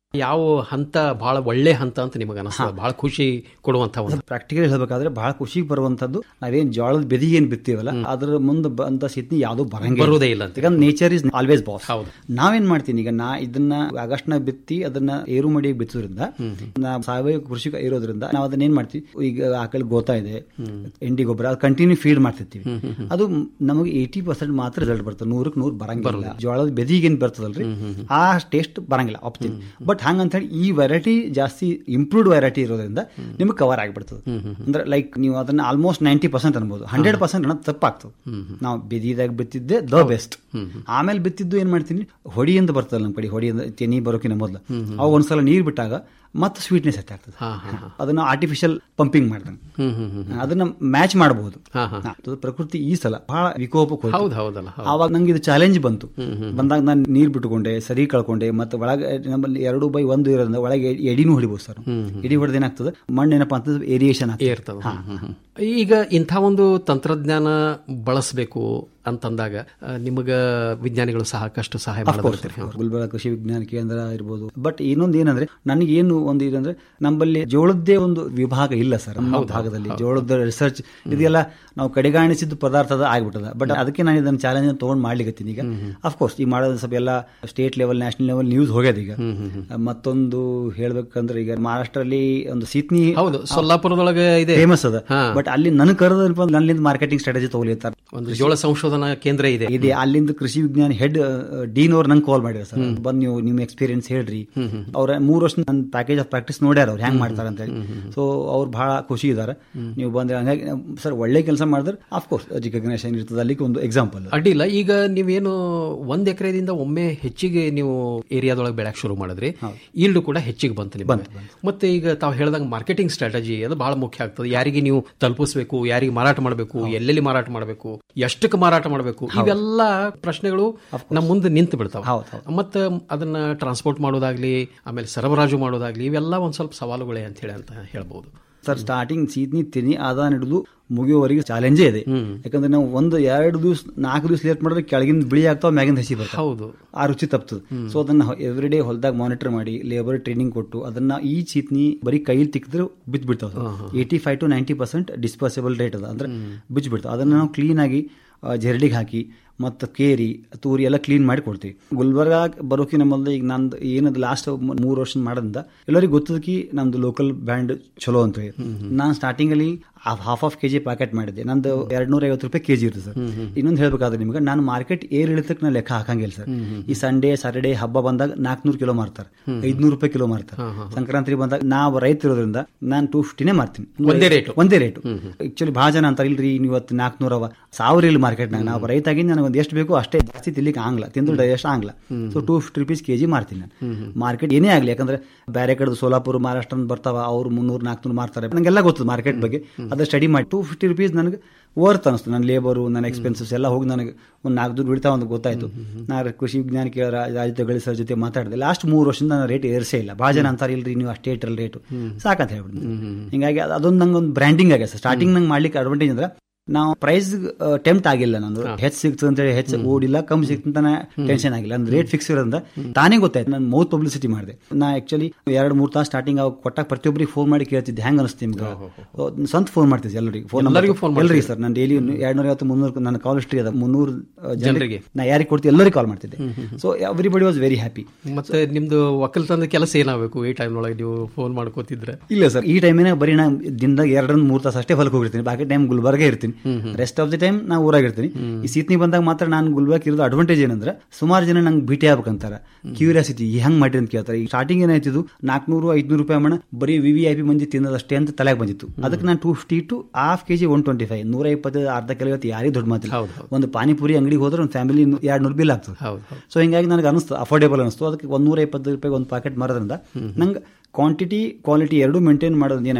ಯಾವ ಹಂತ ಬಹಳ ಒಳ್ಳೆ ಹಂತ ಅಂತ ನಿಮಗೆ ಅನಿಸ್ತದೆ ಬಹಳ ಖುಷಿ ಕೊಡುವಂತ ಒಂದು ಪ್ರಾಕ್ಟಿಕಲ್ ಹೇಳ್ಬೇಕಾದ್ರೆ ಬಹಳ ಖುಷಿಗೆ ಬರುವಂತದ್ದು ನಾವೇನ್ ಜೋಳದ ಬೆದಿಗೆ ಏನ್ ಬಿತ್ತೀವಲ್ಲ ಅದ್ರ ಮುಂದೆ ಬಂದ ಸ್ಥಿತಿ ಯಾವ್ದು ಬರಂಗಿಲ್ಲ ಬರುವುದೇ ಇಲ್ಲ ಅಂತ. ಯಾಕಂದ್ರೆ ನೇಚರ್ ಇಸ್ ಆಲ್ವೇಸ್ ಬಾಸ್ ಹೌದು. ನಾವೇನ್ ಮಾಡ್ತೀನಿ ಈಗ ನಾ ಇದನ್ನ ಆಗಸ್ಟ್ ನ ಬಿತ್ತಿ ಅದನ್ನ ಏರು ಮಡಿಗೆ ಬಿತ್ತೋದ್ರಿಂದ ನಾ ಸಾವಯವ ಕೃಷಿ ಇರೋದ್ರಿಂದ ನಾವು ಅದನ್ನ ಏನ್ ಮಾಡ್ತೀವಿ ಈಗ ಆಕಳ ಗೋತಾ ಇದೆ ಎಂಡಿ ಗೊಬ್ಬರ ಅದು ಕಂಟಿನ್ಯೂ ಫೀಡ್ ಮಾಡ್ತಿರ್ತೀವಿ ಅದು ನಮಗೆ ಏಯ್ಟಿ ಪರ್ಸೆಂಟ್ ಮಾತ್ರ ರಿಸಲ್ಟ್ ಬರ್ತದೆ ನೂರಕ್ಕೆ ನೂರು ಬರಂಗಿಲ್ಲ ಜೋಳದ ಬೆದಿಗೆ ಏನ್ ಬರ್ತದಲ್ರಿ ಆ ಟೇಸ್ಟ್ ಬರಂಗಿಲ್ಲ ಒಪ್ತೀನಿ ಬಟ್ ಹಂಗಂತ ಹೇಳಿ ಈ ವೆರೈಟಿ ಜಾಸ್ತಿ ಇಂಪ್ರೂವ್ಡ್ ವೆರೈಟಿ ಇರೋದ್ರಿಂದ ನಿಮಗೆ ಕವರ್ ಆಗಿಬಿಡ್ತದೆ ಅಂದ್ರೆ ಲೈಕ್ ನೀವು ಅದನ್ನ ಆಲ್ಮೋಸ್ಟ್ ನೈಂಟಿ ಪರ್ಸೆಂಟ್ ಅನ್ಬೋದು ಹಂಡ್ರೆಡ್ ಪರ್ಸೆಂಟ್ ಅನ್ನೋದು ತಪ್ಪಾಗ್ತದೆ ನಾವು ಬೆದಿದಾಗ ಬಿತ್ತಿದ್ದೆ ದ ಬೆಸ್ಟ್ ಆಮೇಲೆ ಬಿತ್ತಿದ್ದು ಏನ್ ಮಾಡ್ತೀನಿ ಹೊಡಿ ಅಂತ ಬರ್ತದಲ್ಲ ನಮ್ಮ ಕಡೆ ಹೊಡಿ ಅಂತ ತೆನಿ ಬರೋಕಿನ ಮೊದಲು ಅವು ಒಂದ್ಸಲ ನೀರು ಬಿಟ್ಟಾಗ ಮತ್ತೆ ಸ್ವೀಟ್ನೆಸ್ ಹೆಚ್ಚಾಗ್ತದೆ ಅದನ್ನ ಆರ್ಟಿಫಿಷಿಯಲ್ ಪಂಪಿಂಗ್ ಮಾಡ್ದಂಗೆ ಅದನ್ನ ಮ್ಯಾಚ್ ಮಾಡಬಹುದು ಪ್ರಕೃತಿ ಈ ಸಲ ಬಹಳ ವಿಕೋಪಕ್ಕೆ ಹೋಯ್ತು. ಹೌದು ಹೌದಲ್ಲ ಹೌದು. ಆವಾಗ ನಂಗೆ ಇದು ಚಾಲೆಂಜ್ ಬಂತು ಬಂದಾಗ ನಾನು ನೀರ್ ಬಿಟ್ಟುಕೊಂಡೆ ಸರಿ ಕಳ್ಕೊಂಡೆ ಮತ್ತೆ ಒಳಗೆ ನಮ್ಮಲ್ಲಿ ಎರಡು ಬೈ ಒಂದು ಇರೋದ್ರಿಂದ ಒಳಗೆ ಎಡಿನೂ ಹೊಡಿಬಹುದು ಸರ್ ಎಡಿ ಹೊಡೆದ ಏನಾಗ್ತದೆ ಮಣ್ಣು ಏನಪ್ಪಾ ಅಂತಂದ್ರೆ ಏರಿಯೇಷನ್ ಏರ್ತದೆ ಈಗ ಇಂಥ ಒಂದು ತಂತ್ರಜ್ಞಾನ ಬಳಸಬೇಕು ಅಂತಂದಾಗ ಆ, ನಿಮಗ ವಿಜ್ಞಾನಿಗಳು ಸಾಕಷ್ಟು ಸಹಾಯ ಮಾಡಿರ್ತಾರೆ ಗುಲ್ಬರ್ಗ ಕೃಷಿ ವಿಜ್ಞಾನ ಕೇಂದ್ರ ಇರ್ಬೋದು ಬಟ್ ಇನ್ನೊಂದು ಏನಂದ್ರೆ ನನಗೆ ಏನು ಒಂದು ಇದಂದ್ರೆ ನಮ್ಮಲ್ಲಿ ಜೋಳದ್ದೇ ಒಂದು ವಿಭಾಗ ಇಲ್ಲ ಸರ್ ನಮ್ಮ ಹೌದು, ಭಾಗದಲ್ಲಿ ಹೌದು. ಜೋಳದ ರಿಸರ್ಚ್ ಇದೆಲ್ಲ ನಾವು ಕಡೆಗಾಣಿಸಿದ ಪದಾರ್ಥದ ಆಗ್ಬಿಟ್ಟದ ಬಟ್ ಅದಕ್ಕೆ ನಾನು ಇದನ್ನ ಚಾಲೆಂಜ್ ತಗೊಂಡ್ ಮಾಡ್ಲಿಕ್ಕೆ ಈಗ ಅಫ್ಕೋರ್ಸ್ ಈ ಮಾಡೋದು ಸ್ವಲ್ಪ ಎಲ್ಲ state level national level news ಹೋಗ್ಯದ ಈಗ ಮತ್ತೊಂದು ಹೇಳ್ಬೇಕಂದ್ರೆ ಈಗ ಮಹಾರಾಷ್ಟ್ರಲ್ಲಿ ಒಂದು ಸೀತ್ನಿ ಹೌದು ಸೊಲ್ಲಾಪುರದೊಳಗೆ ಇದೆ ಫೇಮಸ್ ಅದ ಬಟ್ ಅಲ್ಲಿ ನನ್ ಕರೆದ ನನ್ನಿಂದ ಮಾರ್ಕೆಟಿಂಗ್ ಸ್ಟ್ರಾಟಜಿ ತಗೊಲಿರ್ತಾರೆ ಒಂದು ಜೋಳ ಸಂಶೋಧನಾ ಕೇಂದ್ರ ಇದೆ ಇದೆ ಅಲ್ಲಿಂದ ಕೃಷಿ ವಿಜ್ಞಾನ ಹೆಡ್ ಡೀನ್ ಅವ್ರು ನಂಗೆ ಕಾಲ್ ಮಾಡ್ಯಾರ ಸರ್ ಬಂದ್ ನೀವು ನಿಮ್ ಎಕ್ಸ್ಪೀರಿಯನ್ಸ್ ಹೇಳ್ರಿ ಅವ್ರ ಮೂರ್ ವರ್ಷ ನನ್ನ ಪ್ಯಾಕೇಜ್ ಆಫ್ ಪ್ರಾಕ್ಟೀಸ್ ನೋಡ್ಯಾರ ಅವ್ರು ಹೆಂಗ್ ಮಾಡ್ತಾರ ಅಂತ ಹೇಳಿ ಸೊ ಅವ್ರು ಬಹಳ ಖುಷಿ ಇದಾರೆ ನೀವು ಬಂದ್ರೆ ಹಂಗಾಗಿ ಸರ್ ಒಳ್ಳೆ ಕೆಲಸ ಮಾಡಿದ್ರೆ ಅಫ್ಕೋರ್ಸ್ ರಿಕಗ್ನೇಷನ್ ಇರ್ತದೆ ಅಲ್ಲಿಗೆ ಒಂದು ಎಕ್ಸಾಂಪಲ್ ಅಡ್ಡಿಲ್ಲ ಈಗ ನೀವೇನು ಒಂದ್ ಎಕರೆದಿಂದ ಒಮ್ಮೆ ಹೆಚ್ಚಿಗೆ ನೀವು ಏರಿಯಾದೊಳಗೆ ಬೆಳಕ್ ಶುರು ಮಾಡಿದ್ರಿ ಈಲ್ಡ್ ಕೂಡ ಹೆಚ್ಚಿಗೆ ಬಂತು ನಿಮಗೆ ಮತ್ತೆ ಈಗ ತಾವು ಹೇಳ್ದಂಗೆ ಮಾರ್ಕೆಟಿಂಗ್ ಸ್ಟ್ರಾಟಜಿ ಅದು ಬಹಳ ಮುಖ್ಯ ಆಗ್ತದೆ ಯಾರಿಗೆ ನೀವು ತಲುಪಿಸಬೇಕು ಯಾರಿಗೆ ಮಾರಾಟ ಮಾಡಬೇಕು ಎಲ್ಲೆಲ್ಲಿ ಮಾರಾಟ ಮಾಡಬೇಕು ಎಷ್ಟಕ್ಕೆ ಮಾರಾಟ ಮಾಡಬೇಕು ಇವೆಲ್ಲ ಪ್ರಶ್ನೆಗಳು ನಮ್ಮ ಮುಂದೆ ನಿಂತು ಬಿಡ್ತಾವ ಮತ್ತೆ ಅದನ್ನ ಟ್ರಾನ್ಸ್ಪೋರ್ಟ್ ಮಾಡೋದಾಗ್ಲಿ ಆಮೇಲೆ ಸರಬರಾಜು ಮಾಡೋದಾಗ್ಲಿ ಇವೆಲ್ಲ ಒಂದ್ ಸ್ವಲ್ಪ ಸವಾಲುಗಳೇ ಅಂತ ಹೇಳಿ ಅಂತ ಹೇಳ್ಬಹುದು ಸರ್ ಸ್ಟಾರ್ಟಿಂಗ್ ಸೀತ್ನಿ ತಿನಿ ಆದಾನ ಹಿಡಿದು ಮುಗಿಯುವವರೆಗೆ ಚಾಲೆಂಜೇ ಇದೆ ಯಾಕಂದ್ರೆ ನಾವು ಒಂದು ಎರಡು ದಿವಸ ನಾಲ್ಕು ದಿವಸ ಲೇಟ್ ಮಾಡಿದ್ರೆ ಕೆಳಗಿನ ಬಿಳಿ ಆಗ್ತಾವ ಮ್ಯಾಗಿನ ಹಸಿ ಬರ್ತಾವ ಹೌದು ಆ ರುಚಿ ತಪ್ತದೆ ಸೊ ಅದನ್ನ ಎವ್ರಿ ಡೇ ಹೊಲದಾಗ ಮಾನಿಟರ್ ಮಾಡಿ ಲೇಬರ್ ಟ್ರೈನಿಂಗ್ ಕೊಟ್ಟು ಅದನ್ನ ಈ ಚೀತ್ನಿ ಬರೀ ಕೈಲಿ ತಿಕ್ಕಿದ್ರೆ ಬಿದ್ದು ಬಿಡ್ತಾವ eighty five to ninety percent disposable rate ಅದ ಅಂದ್ರೆ ಬಿಚ್ಚು ಬಿಡ್ತಾವ ಅದನ್ನ ನಾವು ಕ್ಲೀನ್ ಆಗಿ ಆ, ಜರಡಿಗೆ ಹಾಕಿ ಮತ್ತು ಕೇರಿ ತೂರಿ ಎಲ್ಲ ಕ್ಲೀನ್ ಮಾಡಿ ಕೊಡ್ತೀವಿ ಗುಲ್ಬರ್ಗ ಬರೋಕಿನ ಮೊದಲು ಈಗ ನಂದು ಏನದು ಲಾಸ್ಟ್ ಮೂರು ವರ್ಷ ಮಾಡೋದ್ರಿಂದ ಎಲ್ಲರಿಗೂ ಗೊತ್ತದಕ್ಕೆ ನಮ್ದು ಲೋಕಲ್ ಬ್ರ್ಯಾಂಡ್ ಚಲೋ ಅಂತ ಹೇಳಿ ನಾನು ಸ್ಟಾರ್ಟಿಂಗ್ ಅಲ್ಲಿ ಹಾಫ್ ಆಫ್ ಕೆಜಿ ಪ್ಯಾಕೆಟ್ ಮಾಡಿದ್ದೆ ನಂದು ಎರಡ್ ನೂರ ಐವತ್ತು ರೂಪಾಯಿ ಕೆಜಿ ಇರುತ್ತೆ ಸರ್ ಇನ್ನೊಂದು ಹೇಳ್ಬೇಕಾದ್ರೆ ನಿಮ್ಗೆ ನಾನು ಮಾರ್ಕೆಟ್ ಏರ್ ಇಳಿತಕ್ಕೆ ನಾನು ಲೆಕ್ಕ ಹಾಕಂಗಿಲ್ಲ ಸರ್ ಈ ಸಂಡೇ ಸಾಟರ್ಡೇ ಹಬ್ಬ ಬಂದಾಗ ನಾಲ್ಕನೂರು ಕಿಲೋ ಮಾರ್ತಾರೆ ಐದ್ನೂರು ರೂಪಾಯಿ ಕಿಲೋ ಮಾರ್ತಾರೆ ಸಂಕ್ರಾಂತಿ ಬಂದಾಗ ನಾವು ರೈತ ಇರೋದ್ರಿಂದ ನಾನು ಟೂ ಫಿಫ್ಟಿನೇ ಮಾರ್ತೀನಿ ಒಂದೇ ರೇಟು? ಒಂದೇ ರೇಟು ಆಕ್ಚುಲಿ ಬಹಳ ಜನ ಅಂತಾರೆ ಇಲ್ರಿ ನೀವು ಇವತ್ತು ನಾಲ್ಕನೂರ ಅವ ಸಾವಿರ ಇಲ್ಲ ಮಾರ್ಕೆಟ್ನಾಗ ನಾವು ರೈತಾಗಿ ನನಗೆ ಒಂದು ಎಷ್ಟು ಬೇಕು ಅಷ್ಟೇ ಜಾಸ್ತಿ ತಿನ್ಲಿಕ್ಕೆ ಆಗಲ್ಲ ತಿಂದು ಡೈಜೆಸ್ಟ್ ಆಗಲ್ಲ so two fifty rupees KG ಮಾರ್ತೀನಿ ನಾನು ಮಾರ್ಕೆಟ್ ಏನೇ ಆಗಲಿ ಯಾಕಂದ್ರೆ ಬೇರೆ ಕಡೆ ಸೋಲಾಪುರ ಮಹಾರಾಷ್ಟ್ರ ಬರ್ತಾವ ಅವ್ರು ಮುನ್ನೂರು ನಾಲ್ಕುನೂರು ಮಾರ್ತಾರೆ ನನಗೆಲ್ಲ ಗೊತ್ತದ ಮಾರ್ಕೆಟ್ ಬಗ್ಗೆ ಅದ ಸ್ಟಡಿ ಮಾಡಿ ಟೂ ಫಿಫ್ಟಿ ರುಪೀಸ್ ನನಗೆ ವರ್ತ್ ಅನಿಸ್ತು ನನ್ನ ಲೇಬರು ನನ್ನ ಎಕ್ಸ್ಪೆನ್ಸಸ್ ಎಲ್ಲ ಹೋಗಿ ನನಗೆ ಒಂದು ನಾಲ್ಕು ದುಡ್ಡು ಬಿಡ್ತಾವ ಅಂತ ಗೊತ್ತಾಯ್ತು ನಾನು ಕೃಷಿ ವಿಜ್ಞಾನ ಕೇಳ ರಾಜ್ಯಗಳ ಸರ್ ಜೊತೆ ಮಾತಾಡಿದೆ ಲಾಸ್ಟ್ ಮೂರು ವರ್ಷದಿಂದ ನಾನು ರೇಟ್ ಏರ್ಸೇ ಇಲ್ಲ ಭಾಳ ಜನ ಅಂತಾರೆ ಇಲ್ರಿ ನೀವು ಅಷ್ಟೇ ಇಟ್ಟರಲ್ಲ ರೇಟು ಸಾಕಂತ ಹೇಳ್ಬಿಟ್ಟು ಹಿಂಗಾಗಿ ಅದ್- ಅದೊಂದು ನಂಗೆ ಒಂದು ಬ್ರ್ಯಾಂಡಿಂಗ್ ಆಗ್ಯದ ಸ್ಟಾರ್ಟಿಂಗ್ ನಂಗೆ ಮಾಡ್ಲಿಕ್ಕೆ ಅಡ್ವಾಂಟೇಜ್ ಅಂದ್ರೆ ನಾವು ಪ್ರೈಸ್ ಟೆಂಪ್ಟ್ ಆಗಿಲ್ಲ ನಾನು ಹೆಚ್ಚು ಸಿಗ್ತದೆ ಅಂತ ಹೇಳಿ ಹೆಚ್ಚು ಓಡಿಲ್ಲ ಕಮ್ಮಿ ಸಿಗ್ತಂತ ಟೆನ್ಷನ್ ಆಗಿಲ್ಲ ಅಂದ್ರೆ ರೇಟ್ ಫಿಕ್ಸ್ ಇರೋದ್ರಿಂದ ತಾನೇ ಗೊತ್ತಾಯ್ತು ನಾನು ಮೌತ್ ಪಬ್ಲಿಸಿಟಿ ಮಾಡಿದೆ ನಾ ಆಕ್ಚುಲಿ ಎರಡು ಮೂರು ತಾಸು ಸ್ಟಾರ್ಟಿಂಗ್ ಅವಾಗ ಕೊಟ್ಟಾಗ ಪ್ರತಿಯೊಬ್ಬರಿಗೆ ಫೋನ್ ಮಾಡಿ ಕೇಳ್ತಿದ್ದೆ ಹೆಂಗ್ ಅನಿಸ್ತಿ ನಿಮ್ಗೆ ಸ್ವಂತ ಫೋನ್ ಮಾಡ್ತಿದ್ದೆ ಎಲ್ಲರಿಗೆ ಫೋನ್ ಎಲ್ಲರಿಗೂ phone ಎಲ್ಲರಿಗೆ ಸರ್ ನಾನು ಡೈಲಿ ಎರಡ್ ನೂರ ಐವತ್ತು ಮುನ್ನೂರು ನನ್ನ ಕಾಲ್ ಹಿಸ್ಟ್ರಿ ಅದ ಮುನ್ನೂರು ಜನರಿಗೆ. ಜನರಿಗೆ ನಾ ಯಾರಿಗೆ ಕೊಡ್ತೀವಿ ಎಲ್ಲರಿಗೆ ಕಾಲ್ ಮಾಡ್ತಿದ್ದೆ so everybody was very happy ಮತ್ತೆ ನಿಮ್ದು ಒಕ್ಕಲ್ತನದ ಕೆಲಸ ಏನಾಗಬೇಕು ಈ ಟೈಮ್ ಒಳಗೆ ನೀವು ಫೋನ್ ಮಾಡ್ಕೋತಿದ್ರೆ ಇಲ್ಲ ಸರ್ ಈ ಟೈಮಿನ ಬರೀ ನಾ ದಿನದಾಗ ಎರಡರಿಂದ ಮೂರು ತಾಸು ಅಷ್ಟೇ ಹೊಲಕ್ಕೆ ಹೋಗಿರ್ತೀನಿ ಬಾಕಿ ಟೈಮ್ ಗುಲ್ಬರ್ಗ ಇರ್ತೀನಿ ರೆಸ್ಟ್ ಆಫ್ ದಿ ಟೈಮ್ ನಾ ಊರಾಗ ಇರ್ತೀನಿ ಈ ಸೀತ್ನಿ ಬಂದಾಗ ಮಾತ್ರ ನಾನು ಗುಲ್ಬರ್ಗ ಇರೋದು ಅಡ್ವಾಂಟೇಜ್ ಏನಂದ್ರೆ ಸುಮಾರು ಜನ ನಂಗೆ ಭೇಟಿ ಆಗ್ಬೇಕಂತಾರ ಕ್ಯೂರಿಯಾಸಿಟಿ ಹೆಂಗ್ ಮಾಡಿರಿ ಅಂತ ಕೇಳ್ತಾರೆ ಈ ಸ್ಟಾರ್ಟಿಂಗ್ ಏನಾಯ್ತಿದ್ದು ನಾಲ್ಕನೂರು ಐದ್ನೂರು ರೂಪಾಯಿ ಮಣ ಬರೀ ವಿ ವಿ ಐ ಪಿ ಮಂದಿ ತಿನ್ನೋದಷ್ಟೇ ಅಂತ ತಲೆಗೆ ಬಂದಿತ್ತು ಅದಕ್ಕೆ ನಾನು two fifty to half KG one twenty five ನೂರ ಇಪ್ಪತ್ತು ಅರ್ಧ ಕಿಲೋ ಇವತ್ತು ಯಾರಿಗೆ ದೊಡ್ಡ ಮಾತಿಲ್ಲ ಒಂದು ಪಾನಿಪುರಿ ಅಂಗಡಿಗೆ ಹೋದ್ರೆ ಒಂದು ಫ್ಯಾಮಿಲಿ ಎರಡು ನೂರು ಬಿಲ್ ಆಗ್ತದೆ ಸೊ ಹಿಂಗಾಗಿ ನನಗೆ ಅನಿಸ್ತು ಅಫೋರ್ಡೇಬಲ್ ಅನಿಸ್ತು ಅದಕ್ಕೆ ಒಂದು ನೂರ ಇಪ್ಪತ್ತು ರೂಪಾಯಿ ಒಂದು ಪ್ಯಾಕೆಟ್ ಮಾರೋದ್ರಿಂದ ನಂಗೆ ಕ್ವಾಂಟಿಟಿ ಕ್ವಾಲಿಟಿ ಎರಡೂ ಮೇಂಟೈನ್ ಮಾಡೋದು ಏನಾಯ್ತು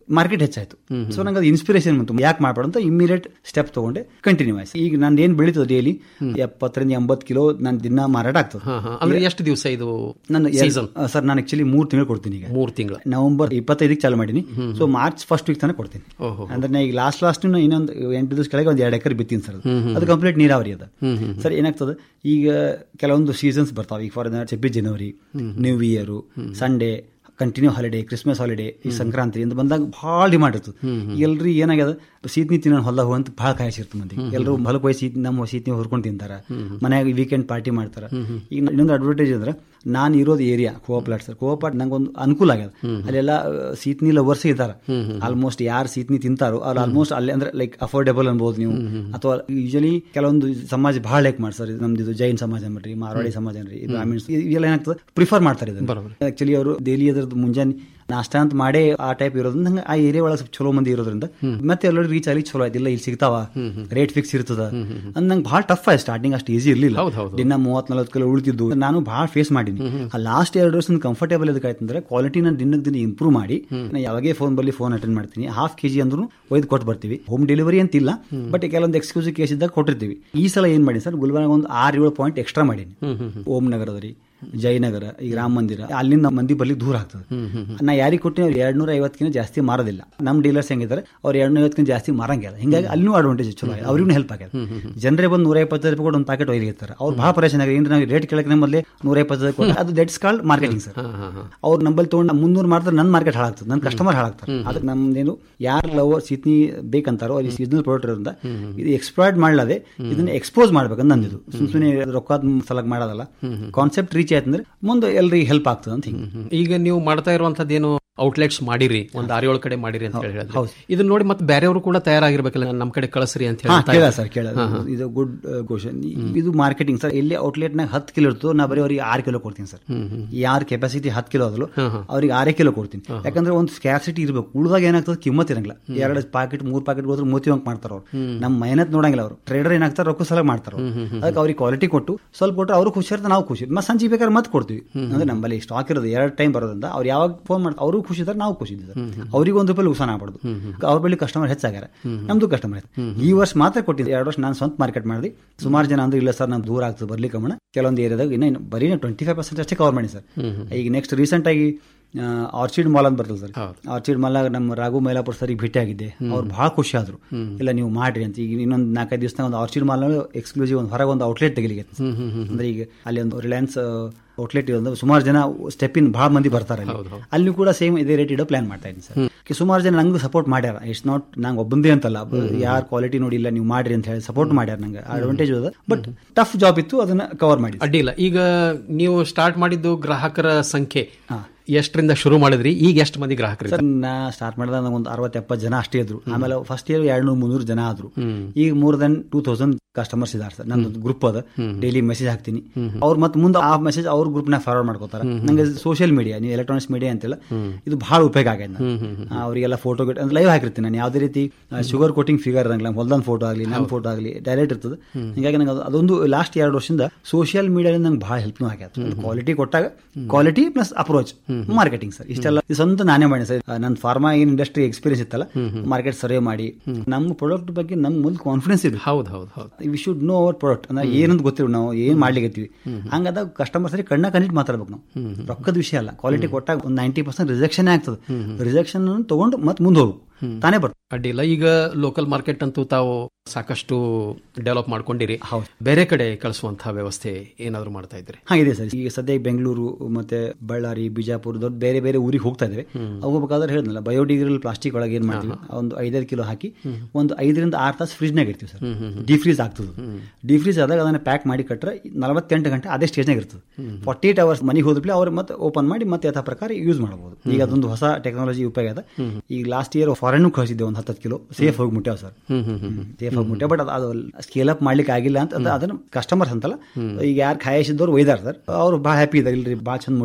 ಮಾರ್ಕೆಟ್ ಹೆಚ್ಚಾಯ್ತು ಸೊ ನಂಗೆ ಅದು ಇನ್ಸ್ಪಿರೇಷನ್ ಬಂತು ಯಾಕೆ ಮಾಡ್ಬಾರ್ದು ಅಂತ ಇಮಿಡಿಯೇಟ್ ಸ್ಟೆಪ್ ತಗೊಂಡೆ ಕಂಟಿನ್ಯೂ ಆಯ್ತು ಈಗ ನಾನು ಏನ್ ಬೆಳೀತದೆ ಡೈಲಿ ಎಪ್ಪತ್ತರಿಂದ ಎಂಬತ್ತು ಕಿಲೋ ನಾನು ದಿನ ಮಾರಾಟ ಆಗ್ತದೆ ಅಂದ್ರೆ ಎಷ್ಟು ದಿವಸ ಇದು ನಾನು ಸೀಸನ್ ಸರ್ ನಾನು ಆಕ್ಚುಲಿ ಮೂರು ತಿಂಗಳು ಕೊಡ್ತೀನಿ ಈಗ ಮೂರು ತಿಂಗಳು ನವೆಂಬರ್ ಇಪ್ಪತ್ತೈದಕ್ಕೆ ಚಾಲು ಮಾಡೀನಿ ಸೊ ಮಾರ್ಚ್ ಫಸ್ಟ್ ವೀಕ್ ತನಕ ಕೊಡ್ತೀನಿ ಓಹೋ. ಅಂದ್ರೆ ನಾ ಈಗ ಲಾಸ್ಟ್ ಲಾಸ್ಟ್ ಇನ್ನೊಂದು ಎಂಟು ದಿವಸ ಕೆಳಗೆ ಒಂದು ಎರಡು ಎಕರೆ ಬಿತ್ತೀನಿ ಸರ್ ಅದು. ಹ್ಮ್, ಹ್ಮ್, ಅದು ಕಂಪ್ಲೀಟ್ ನೀರಾವರಿ ಅದ ಹ್ಮ್, ಹ್ಮ್, ಸರ್ ಏನಾಗ್ತದೆ ಈಗ ಕೆಲವೊಂದು ಸೀಸನ್ಸ್ ಬರ್ತಾವೆ ಈಗ ಫಾರ್ ಎಕ್ಸಾಂಪಲ್ ಛಬ್ಬೀಸ್ ಜನವರಿ new year Sunday continue holiday Christmas holiday ಈ ಸಂಕ್ರಾಂತಿ ಅಂತ ಬಂದಾಗ ಭಾಳ ಡಿಮಾಂಡ್ ಇರ್ತದೆ ಎಲ್ರಿ ಏನಾಗ್ಯದ ಸೀತ್ನಿ ತಿನ್ನೋ ಹೊಲ್ದಾಗ ಹೋಗಂತ ಭಾಳ ಕಾಯಿಸಿರ್ತದೆ ಮಂದಿ ಎಲ್ಲರೂ ಹೊಲಕ್ಕೆ ಹೋಗಿ ಸೀತ್ ನಮ್ಮ ಸೀತ್ನಿ ಹುರ್ಕೊಂಡು ತಿಂತಾರ ಮನ್ಯಾಗ ವೀಕೆಂಡ್ ಪಾರ್ಟಿ ಮಾಡ್ತಾರ ಈಗ ಇನ್ನೊಂದು ಅಡ್ವರ್ಟೈಸ್ ಅಂದ್ರೆ ನಾನು ಇರೋದು ಏರಿಯಾ ಕೋಆಪ್ಲಾಟ್ ಸರ್ ಕೋಆಪ್ಲಾಟ್ ನಂಗೆ ಒಂದು ಅನುಕೂಲ ಆಗ್ಯದ ಅಲ್ಲೆಲ್ಲ ಆ, ಸೀತ್ನಿ ಲವರ್ಸ್ ಇದ್ದಾರೆ ಆಲ್ಮೋಸ್ಟ್ ಯಾರು ಸೀತ್ನಿ ತಿಂತಾರೋ ಅವ್ರು ಆಲ್ಮೋಸ್ಟ್ ಅಲ್ಲಿ ಅಂದ್ರೆ ಲೈಕ್ ಅಫೋರ್ಡೆಬಲ್ ಅನ್ಬೋದು ನೀವು ಅಥವಾ ಯೂಶಲಿ ಕೆಲವೊಂದು ಸಮಾಜ ಭಾಳ ಲೈಕ್ ಮಾಡ್ತಾರೆ ನಮ್ದು ಇದು ಜೈನ್ ಸಮಾಜ ಅನ್ಬಿಟ್ರಿ ಮಾರವಾಡಿ ಸಮಾಜ ಅನ್ರಿ ಬ್ರಾಹ್ಮಿಣ್ಸ್ ಇವೆಲ್ಲ ಏನಾಗ್ತದೆ ಪ್ರಿಫರ್ ಮಾಡ್ತಾರೆ ಇದನ್ನ ಆಕ್ಚುಲಿ ಅವರು ಡೈಲಿ ಅದ್ರದ್ದು ಮುಂಜಾನೆ ನಾಷ್ಟ ಅಂತ ಮಾಡೇ ಆ ಟೈಪ್ ಇರೋದ್ರಿಂದ ನಂಗೆ ಆ ಏರಿಯಾ ಒಳಗೆ ಸ್ವಲ್ಪ ಚಲೋ ಮಂದಿ ಇರೋದ್ರಿಂದ ಮತ್ತೆ ಎಲ್ಲರೂ ರೀಚ್ ಆಗಿ ಚಲೋ ಆಯ್ತು ಇಲ್ಲ ಇಲ್ಲಿ ಸಿಗ್ತಾವ ರೇಟ್ ಫಿಕ್ಸ್ ಇರ್ತದ ಅಂದ್ ನಂಗೆ ಭಾಳ ಟಫ್ ಆಯ್ತು ಸ್ಟಾರ್ಟಿಂಗ್ ಅಷ್ಟು ಈಸಿ ಇರಲಿಲ್ಲ ದಿನ ಮೂವತ್ ನಲ್ವತ್ತು ಕಿಲೋ ಉಳಿತಿದ್ದು ನಾನು ಭಾಳ ಫೇಸ್ ಮಾಡೀನಿ ಆ ಲಾಸ್ಟ್ ಎರಡು ವರ್ಷ ಕಂಫರ್ಟೇಬಲ್ ಇದಕ್ಕಾಯ್ತಂದ್ರೆ ಕ್ವಾಲಿಟಿ ನಾನು ದಿನಕ್ಕೆ ದಿನ ಇಂಪ್ರೂವ್ ಮಾಡಿ ನಾನು ಯಾವಾಗೇ ಫೋನ್ ಬಲ್ಲಿ ಫೋನ್ ಅಟೆಂಡ್ ಮಾಡ್ತೀನಿ ಹಾಫ್ ಕೆ ಜಿ ಅಂದ್ರೂ ಒಯ್ದು ಕೊಟ್ಟು ಬರ್ತೀವಿ ಹೋಮ್ ಡೆಲಿವರಿ ಅಂತಿಲ್ಲ ಬಟ್ ಕೆಲವೊಂದು ಎಕ್ಸ್ಕ್ಲೂಸಿವ್ ಕೇಸ್ ಇದ್ದಾಗ ಕೊಟ್ಟಿರ್ತೀವಿ ಈ ಸಲ ಏನ್ ಮಾಡಿ ಸರ್ ಗುಲ್ಬರ್ಗ ಒಂದು ಆರು ಏಳು ಪಾಯಿಂಟ್ ಎಕ್ಸ್ಟ್ರಾ ಮಾಡೀನಿ ಓಂ ನಗರದ ರೀ ಜಯನಗರ ಈಗ ರಾಮ ಮಂದಿರ ಅಲ್ಲಿಂದ ಮಂದಿ ಬರ್ಲಿಕ್ಕೆ ದೂರ ಆಗ್ತದೆ ನಾ ಯಾರಿಗೆ ಕೊಟ್ಟಿನಿ ಅವ್ರು ಎರಡ್ ನೂರ ಐವತ್ತಕ್ಕಿಂತ ಜಾಸ್ತಿ ಮಾರೋದಿಲ್ಲ ನಮ್ಮ ಡೀಲರ್ಸ್ ಹೆಂಗಿದ್ದಾರೆ ಅವ್ರು ಎರಡ್ ನೂರ ಐವತ್ತಕ್ಕಿಂತ ಜಾಸ್ತಿ ಮಾರಂಗಿಲ್ಲ ಹಿಂಗಾಗಿ ಅಲ್ಲಿನೂ ಅಡ್ವಾಂಟೇಜ್ ಚಲೋ ಆಗಿದೆ ಅವ್ರಿಗೂ ಹೆಲ್ಪ್ ಆಗಿದೆ ಜನರೇ ಬಂದು ನೂರ ಇಪ್ಪತ್ತೈದು ರೂಪಾಯಿ ಕೊಟ್ಟು ಒಂದು ಪ್ಯಾಕೆಟ್ ಒಯ್ದಿರ್ತಾರೆ ಅವ್ರು ಭಾಳ ಪರೇಶನ್ ಆಗಿದೆ ಏನ್ರಿ ನಾವು ರೇಟ್ ಕೇಳಕ್ಕೆ ಮೊದಲೇ ನೂರ ಇಪ್ಪತ್ತೈದು ಕೊಟ್ಟು ಅದು ದಟ್ಸ್ ಕಾಲ್ಡ್ ಮಾರ್ಕೆಟಿಂಗ್ ಸರ್ ಅವ್ರು ನಂಬಲ್ಲಿ ತೊಗೊಂಡು ಮುನ್ನೂರು ಮಾಡ್ತಾರೆ ನನ್ನ ಮಾರ್ಕೆಟ್ ಹಾಳಾಗ್ತದೆ ನನ್ನ ಕಸ್ಟಮರ್ ಹಾಳಾಗ್ತಾರೆ ಅದಕ್ಕೆ ನಮ್ದೇನು ಯಾರು ಲವರ್ ಸೀತ್ನಿ ಬೇಕಂತಾರೋ ಅವ್ರಿಗೆ ಸೀಸನಲ್ ಪ್ರಾಡಕ್ಟ್ ಇರೋದ್ರಿಂದ ಇದು ಎಕ್ಸ್ಪ್ಲಾಯ್ಡ್ ಮಾಡಲಾದೆ ಇದನ್ನ ಎಕ್ಸ್ಪೋಸ್ ಮಾಡ್ಬೇಕಂತ ನಂದಿದು ಸುಮ್ ಸುಮ್ಮನೆ ರೊಕ್ಕದ ಸಲಗ್ ಮಾಡೋದಲ್ಲ ಕಾನ್ಸೆಪ್ಟ್ ರೀಚ್ ಆಯ್ತಂದ್ರೆ ಮುಂದೆ ಎಲ್ರಿಗೆ ಹೆಲ್ಪ್ ಆಗ್ತದೆ ಅಂತ ಹಿಂಗೆ ಈಗ ನೀವು ಮಾಡ್ತಾ ಇರುವಂತದ್ದೇನು ಔಟ್ಲೆಟ್ಸ್ ಮಾಡಿರಿ ಒಂದ್ ಆರು ಏಳು ಕಡೆ ಮಾಡಿರಿ ಅಂತ ಹೇಳಿ ಹೇಳಿದ್ರಿ. ಹೌದು. ಇದನ್ನ ನೋಡಿ ಮತ್ತೆ ಬೇರೆಯವರು ಕೂಡ ತಯಾರಾಗಿರ್ಬೇಕಲ್ಲ ನಮ್ಮ ಕಡೆ ಕಳಿಸ್ರಿ ಅಂತ ಹಾ ಹೇಳಿ ಕೇಳ ಸರ್ ಕೇಳ ಇದು ಗುಡ್ ಕ್ವಶನ್ ಇದು ಮಾರ್ಕೆಟಿಂಗ್ ಸರ್ ಎಲ್ಲಿ ಔಟ್ಲೆಟ್ ನಾಗ ಹತ್ತು ಕಿಲೋ ಇರ್ತೋ ನಾ ಬರೀ ಅವ್ರಿಗೆ ಆರು ಕಿಲೋ ಕೊಡ್ತೀನಿ ಸರ್ ಯಾರ ಕೆಪಾಸಿಟಿ ಹತ್ತು ಕಿಲೋ ಅದಲು ಅವ್ರಿಗೆ ಆರೇ ಕಿಲೋ ಕೊಡ್ತೀನಿ ಯಾಕಂದ್ರೆ ಒಂದು ಸ್ಕ್ಯಾಸಿಟಿ ಇರಬೇಕು ಉಳಿದಾಗ ಏನಾಗ್ತದೆ ಕಿಮ್ಮತ್ ಇರಂಗಿಲ್ಲ ಎರಡು ಪಾಕೆಟ್ ಮೂರ್ ಪಾಕೆಟ್ ಹೋದ್ರೆ ಮೂತಿ ಅಂಕ್ ಮಾಡ್ತಾರ ಅವ್ರು ನಮ್ಮ ಮೆಹನತ್ ನೋಡಂಗಿಲ್ಲ ಅವರು ಟ್ರೇಡರ್ ಏನಾಗ್ತಾರೆ ರೊಕ್ಕ ಸಲ ಮಾಡ್ತಾರ ಅದಕ್ಕೆ ಅವ್ರಿಗೆ ಕ್ವಾಲಿಟಿ ಕೊಟ್ಟು ಸ್ವಲ್ಪ ಕೊಟ್ಟರೆ ಅವರು ಖುಷಿ ಇರ್ತಾರೆ ನಾವು ಖುಷಿ ಮತ್ತೆ ಸಂಜೆ ಬೇಕಾದ್ರೆ ಮತ್ತೆ ಕೊಡ್ತೀವಿ ಅಂದ್ರೆ ನಮ್ಮಲ್ಲಿ ಸ್ಟಾಕ್ ಇರೋದು ಎರಡು ಟೈಮ್ ಬರೋದ್ರಿಂದ ಅವ್ರು ಯಾವಾಗ ಫೋನ್ ಮಾಡ್ತಾರೆ ಅವರು ಖುಷಿ ಇದ್ದಾರೆ ನಾವು ಖುಷಿ ಇದ್ದಾರೆ ಅವ್ರಿಗೆ ಒಂದು ರೂಪಾಯಿ ಉಸಾನ ಆಗ್ಬಾರ್ದು ಅವ್ರ ಬಳಿ ಕಸ್ಟಮರ್ ಹೆಚ್ಚಾಗ್ಯಾರ ನಮ್ದು ಕಸ್ಟಮರ್ ಈ ವರ್ಷ ಮಾತ್ರ ಕೊಟ್ಟಿದ್ದೆ ಎರಡು ವರ್ಷ ನಾನು ಸ್ವಂತ ಮಾರ್ಕೆಟ್ ಮಾಡಿದ್ವಿ ಸುಮಾರು ಜನ ಅಂದ್ರೆ ಇಲ್ಲ ಸರ್ ನಮ್ಗೆ ದೂರ ಆಗ್ತದೆ ಬರ್ಲಿಕ್ಕೆ ಕಮ್ಮಣ ಕೆಲವೊಂದು ಏರಿಯಾದಾಗ ಇನ್ನು ಬರೀ ಟ್ವೆಂಟಿ ಫೈವ್ ಪರ್ಸೆಂಟ್ ಅಷ್ಟೇ ಕವರ್ ಮಾಡಿ ಸರ್ ಈಗ ನೆಕ್ಸ್ಟ್ ರೀಸೆಂಟ್ ಆಗಿ ಆರ್ಚಿಡ್ ಮಾಲ್ ಅಂತ ಬರ್ತದೆ ಸರ್ ಆರ್ಚಿಡ್ ಮಾಲ್ ನಮ್ಮ ರಾಘು ಮೈಲಾಪುರ ಸರಿಗೆ ಭೇಟಿ ಆಗಿದ್ದೆ ಅವ್ರು ಬಹಳ ಖುಷಿ ಆದ್ರು ಇಲ್ಲ ನೀವು ಮಾಡ್ರಿ ಅಂತ ಈಗ ಇನ್ನೊಂದು ನಾಲ್ಕೈದು ದಿವಸ ಒಂದು ಆರ್ಚಿಡ್ ಮಾಲ್ ಎಕ್ಸ್ಕ್ಲೂಸಿವ್ ಒಂದು ಹೊರಗೆ ಒಂದು ಔಟ್ಲೆಟ್ ತೆಗಿಲಿಕ್ಕೆ ಅಂದ್ರೆ ಈಗ ಅಲ್ಲಿ ಒಂದು ರಿಲಯನ್ಸ್ ಔಟ್ಲೆಟ್ ಇರೋದು ಸುಮಾರು ಜನ ಸ್ಟೆಪ್ ಇನ್ ಬಹಳ ಮಂದಿ ಬರ್ತಾರೆ ಅಲ್ಲಿ. ಅಲ್ಲಿ ಕೂಡ ಸೇಮ್ ಇದೇ ರೇಟ್ ಇಡೋ ಪ್ಲಾನ್ ಮಾಡ್ತಾ ಇದ್ದೀನಿ ಸರ್ ಕೆ ಸುಮಾರು ಜನ ನಂಗೂ ಸಪೋರ್ಟ್ ಮಾಡ್ಯಾರ ಇಟ್ಸ್ ನಾಟ್ ನಂಗೆ ಒಬ್ಬಂದೇ ಅಂತಲ್ಲ ಯಾರು ಕ್ವಾಲಿಟಿ ನೋಡಿಲ್ಲ ನೀವು ಮಾಡ್ರಿ ಅಂತ ಹೇಳಿ ಸಪೋರ್ಟ್ ಮಾಡ್ಯಾರ ನಂಗೆ ಅಡ್ವಾಂಟೇಜ್ ಅದ ಬಟ್ ಟಫ್ ಜಾಬ್ ಇತ್ತು ಅದನ್ನ ಕವರ್ ಮಾಡಿ ಅಡ್ಡಿಲ್ಲ ಈಗ ನೀವು ಸ್ಟಾರ್ಟ್ ಮಾಡಿದ್ದು ಗ್ರಾಹಕರ ಸಂಖ್ಯೆ ಎಷ್ಟರಿಂದ ಶುರು ಮಾಡಿದ್ರಿ ಈಗ ಎಷ್ಟು ಮಂದಿ ಗ್ರಾಹಕರು ಸರ್ ನಾ ಸ್ಟಾರ್ಟ್ ಮಾಡಿದಾಗ ಒಂದು ಅರವತ್ತು ಎಪ್ಪತ್ತು ಜನ ಅಷ್ಟೇ ಇದ್ರು ಆಮೇಲೆ ಫಸ್ಟ್ ಇಯರ್ ಎರಡು ನೂರು ಮುನ್ನೂರು ಜನ ಆದ್ರು ಈಗ more than two thousand customers ಇದಾರೆ ಸರ್ ನಂದು ಗ್ರೂಪ್ ಅದ ಡೈಲಿ ಮೆಸೇಜ್ ಹಾಕ್ತೀನಿ ಅವ್ರು ಮತ್ತೆ ಮುಂದೆ ಆ ಮೆಸೇಜ್ ಅವ್ರ ಗ್ರೂಪ್ ನಾಗ ಫಾರ್ವರ್ಡ್ ಮಾಡ್ಕೋತಾರೆ ನಂಗೆ ಸೋಷಿಯಲ್ ಮೀಡಿಯಾ ನೀವು ಎಲೆಕ್ಟ್ರಾನಿಕ್ಸ್ ಮೀಡಿಯಾ ಅಂತಿಲ್ಲ ಇದು ಬಹಳ ಉಪಯೋಗ ಆಗ್ಯದ ನಂಗೆ. ಆ, ಅವರಿಗೆಲ್ಲ ಫೋಟೋ ಅಂದ್ರೆ ಲೈವ್ ಹಾಕಿರ್ತೀನಿ ನಾನು ಯಾವುದೇ ರೀತಿ ಶುಗರ್ ಕೋಟಿಂಗ್ ಫಿಗರ್ ಇರಂಗಿಲ್ಲ ಹೊಲ್ದನ್ ಫೋಟೋ ಆಗಲಿ ನನ್ನ ಫೋಟೋ ಆಗಲಿ ಡೈರೆಕ್ಟ್ ಇರ್ತದೆ ಹೀಗಾಗಿ ನಂಗೆ ಅದು- ಅದೊಂದು ಲಾಸ್ಟ್ ಎರಡು ವರ್ಷದಿಂದ ಸೋಷಿಯಲ್ ಮೀಡಿಯಾದಿಂದ ನಂಗೆ ಬಹಳ ಹೆಲ್ಪ್ನೂ ಆಗ್ಯದ ಕ್ವಾಲಿಟಿ ಕೊಟ್ಟಾಗ quality plus approach marketing sir ಇಷ್ಟೆಲ್ಲ ಇದು ಸ್ವಂತ ನಾನೇ ಮಾಡಿ ಸರ್ ನನ್ನ ಫಾರ್ಮಾ ಏನ್ ಇಂಡಸ್ಟ್ರಿ ಎಕ್ಸ್ಪೀರಿಯನ್ಸ್ ಇತ್ತಲ್ಲ ಮಾರ್ಕೆಟ್ ಸರ್ವೆ ಮಾಡಿ ನಮ್ಮ ಪ್ರಾಡಕ್ಟ್ ಬಗ್ಗೆ ನಮ್ಗೆ ಮೊದಲು ಕಾನ್ಫಿಡೆನ್ಸ್ ಇದೆ ಹೌದು ಹೌದು ಹೌದು we should know our product ಅಂದ್ರೆ ಏನಂತ ಗೊತ್ತಿರೋ ನಾವು ಏನ್ ಮಾಡ್ಲಿಕ್ಕೆ ಹಂಗಾದಾಗ ಕಸ್ಟಮರ್ ಸರಿ ಕಣ್ಣ ಕಣ್ಣಿಟ್ಟು ಮಾತಾಡ್ಬೇಕು ನಾವು ರೊಕ್ಕದ ವಿಷಯ ಅಲ್ಲ ಕ್ವಾಲಿಟಿ ಕೊಟ್ಟಾಗ ಒಂದು ನೈಂಟಿ ಪರ್ಸೆಂಟ್ ರಿಜೆಕ್ಷನ್ ಆಗ್ತದೆ ರಿಜೆಕ್ಷನ್ ತಗೊಂಡು ಮತ್ತೆ ಮುಂದೆ ಹೋಗ್ಬೇಕು ತಾನೇ ಬರ್ತದೆ ಅಡ್ಡಿಲ್ಲ ಈಗ ಲೋಕಲ್ ಮಾರ್ಕೆಟ್ ಅಂತೂ ತಾವು ಸಾಕಷ್ಟು ಡೆವಲಪ್ ಮಾಡ್ಕೊಂಡಿರಿ ಬೇರೆ ಕಡೆ ಕಳಿಸುವಂತಹ ವ್ಯವಸ್ಥೆ ಏನಾದ್ರು ಮಾಡ್ತಾ ಇದ್ರಿ ಹಾ ಇದೆ ಸರ್ ಈಗ ಸದ್ಯ ಬೆಂಗಳೂರು ಮತ್ತೆ ಬಳ್ಳಾರಿ ಬಿಜಾಪುರ ದೊಡ್ಡ ಬೇರೆ ಬೇರೆ ಊರಿಗೆ ಹೋಗ್ತಾ ಇದ್ದೇವೆ ಹೋಗ್ಬೇಕಾದ್ರೆ ಹೇಳಿದ್ನಲ್ಲ ಬಯೋಡಿಗ್ರೇಡಲ್ ಪ್ಲಾಸ್ಟಿಕ್ ಒಳಗೆ ಏನ್ ಮಾಡ್ತೀವಿ ಒಂದು ಐದೈದು ಕಿಲೋ ಹಾಕಿ ಒಂದು ಐದರಿಂದ ಆರು ತಾಸು ಫ್ರಿಜ್ನಾಗ ಇರ್ತೀವಿ ಸರ್ ಡಿಫ್ರೀಸ್ ಆಗ್ತದೆ ಡಿಫ್ರೀಸ್ ಆದಾಗ ಅದನ್ನ ಪ್ಯಾಕ್ ಮಾಡಿ ಕಟ್ರೆ ನಲವತ್ತೆಂಟು ಗಂಟೆ ಅದೇ ಸ್ಟೇಜ್ನಾಗ ಇರ್ತದೆ ಫಾರ್ಟಿ ಏಟ್ ಅವರ್ಸ್ ಮನೆಗೆ ಹೋದ್ಬಿಟ್ಟು ಅವ್ರು ಮತ್ತೆ ಓಪನ್ ಮಾಡಿ ಮತ್ತೆ ಯಥಾ ಪ್ರಕಾರ ಯೂಸ್ ಮಾಡಬಹುದು ಈಗ ಅದೊಂದು ಹೊಸ ಟೆಕ್ನಾಲಜಿ ಉಪಯೋಗ ಅದ ಈಗ ಲಾಸ್ಟ್ ಇಯರ್ ಫಾರಿನ್ ಕಳಿಸಿದ್ದೆ ಒಂದು ಹತ್ತು ಕಿಲೋ ಸೇಫ್ ಹೋಗಿ ಮುಟ್ಟ್ಯಾವ ಸರ್ ಸೇಫ್ ಹೋಗಿ ಮುಟ್ಟ್ಯಾವ ಬಟ್ ಅದು ಸ್ಕೇಲ್ ಅಪ್ ಮಾಡ್ಲಿಕ್ಕೆ ಆಗಿಲ್ಲ ಅಂತ ಅದು ಅದನ್ನ ಕಸ್ಟಮರ್ಸ್ ಅಂತಲ್ಲ ಈಗ ಯಾರು ಖಾಯಿಸಿದವ್ರು ಒಯ್ದಾರ ಸರ್ ಅವ್ರು ಭಾಳ ಹ್ಯಾಪಿ ಇದಾರೆ ಇಲ್ರಿ ಭಾಳ ಚಂದ ಮುಟ್ಟ್ಯಾವ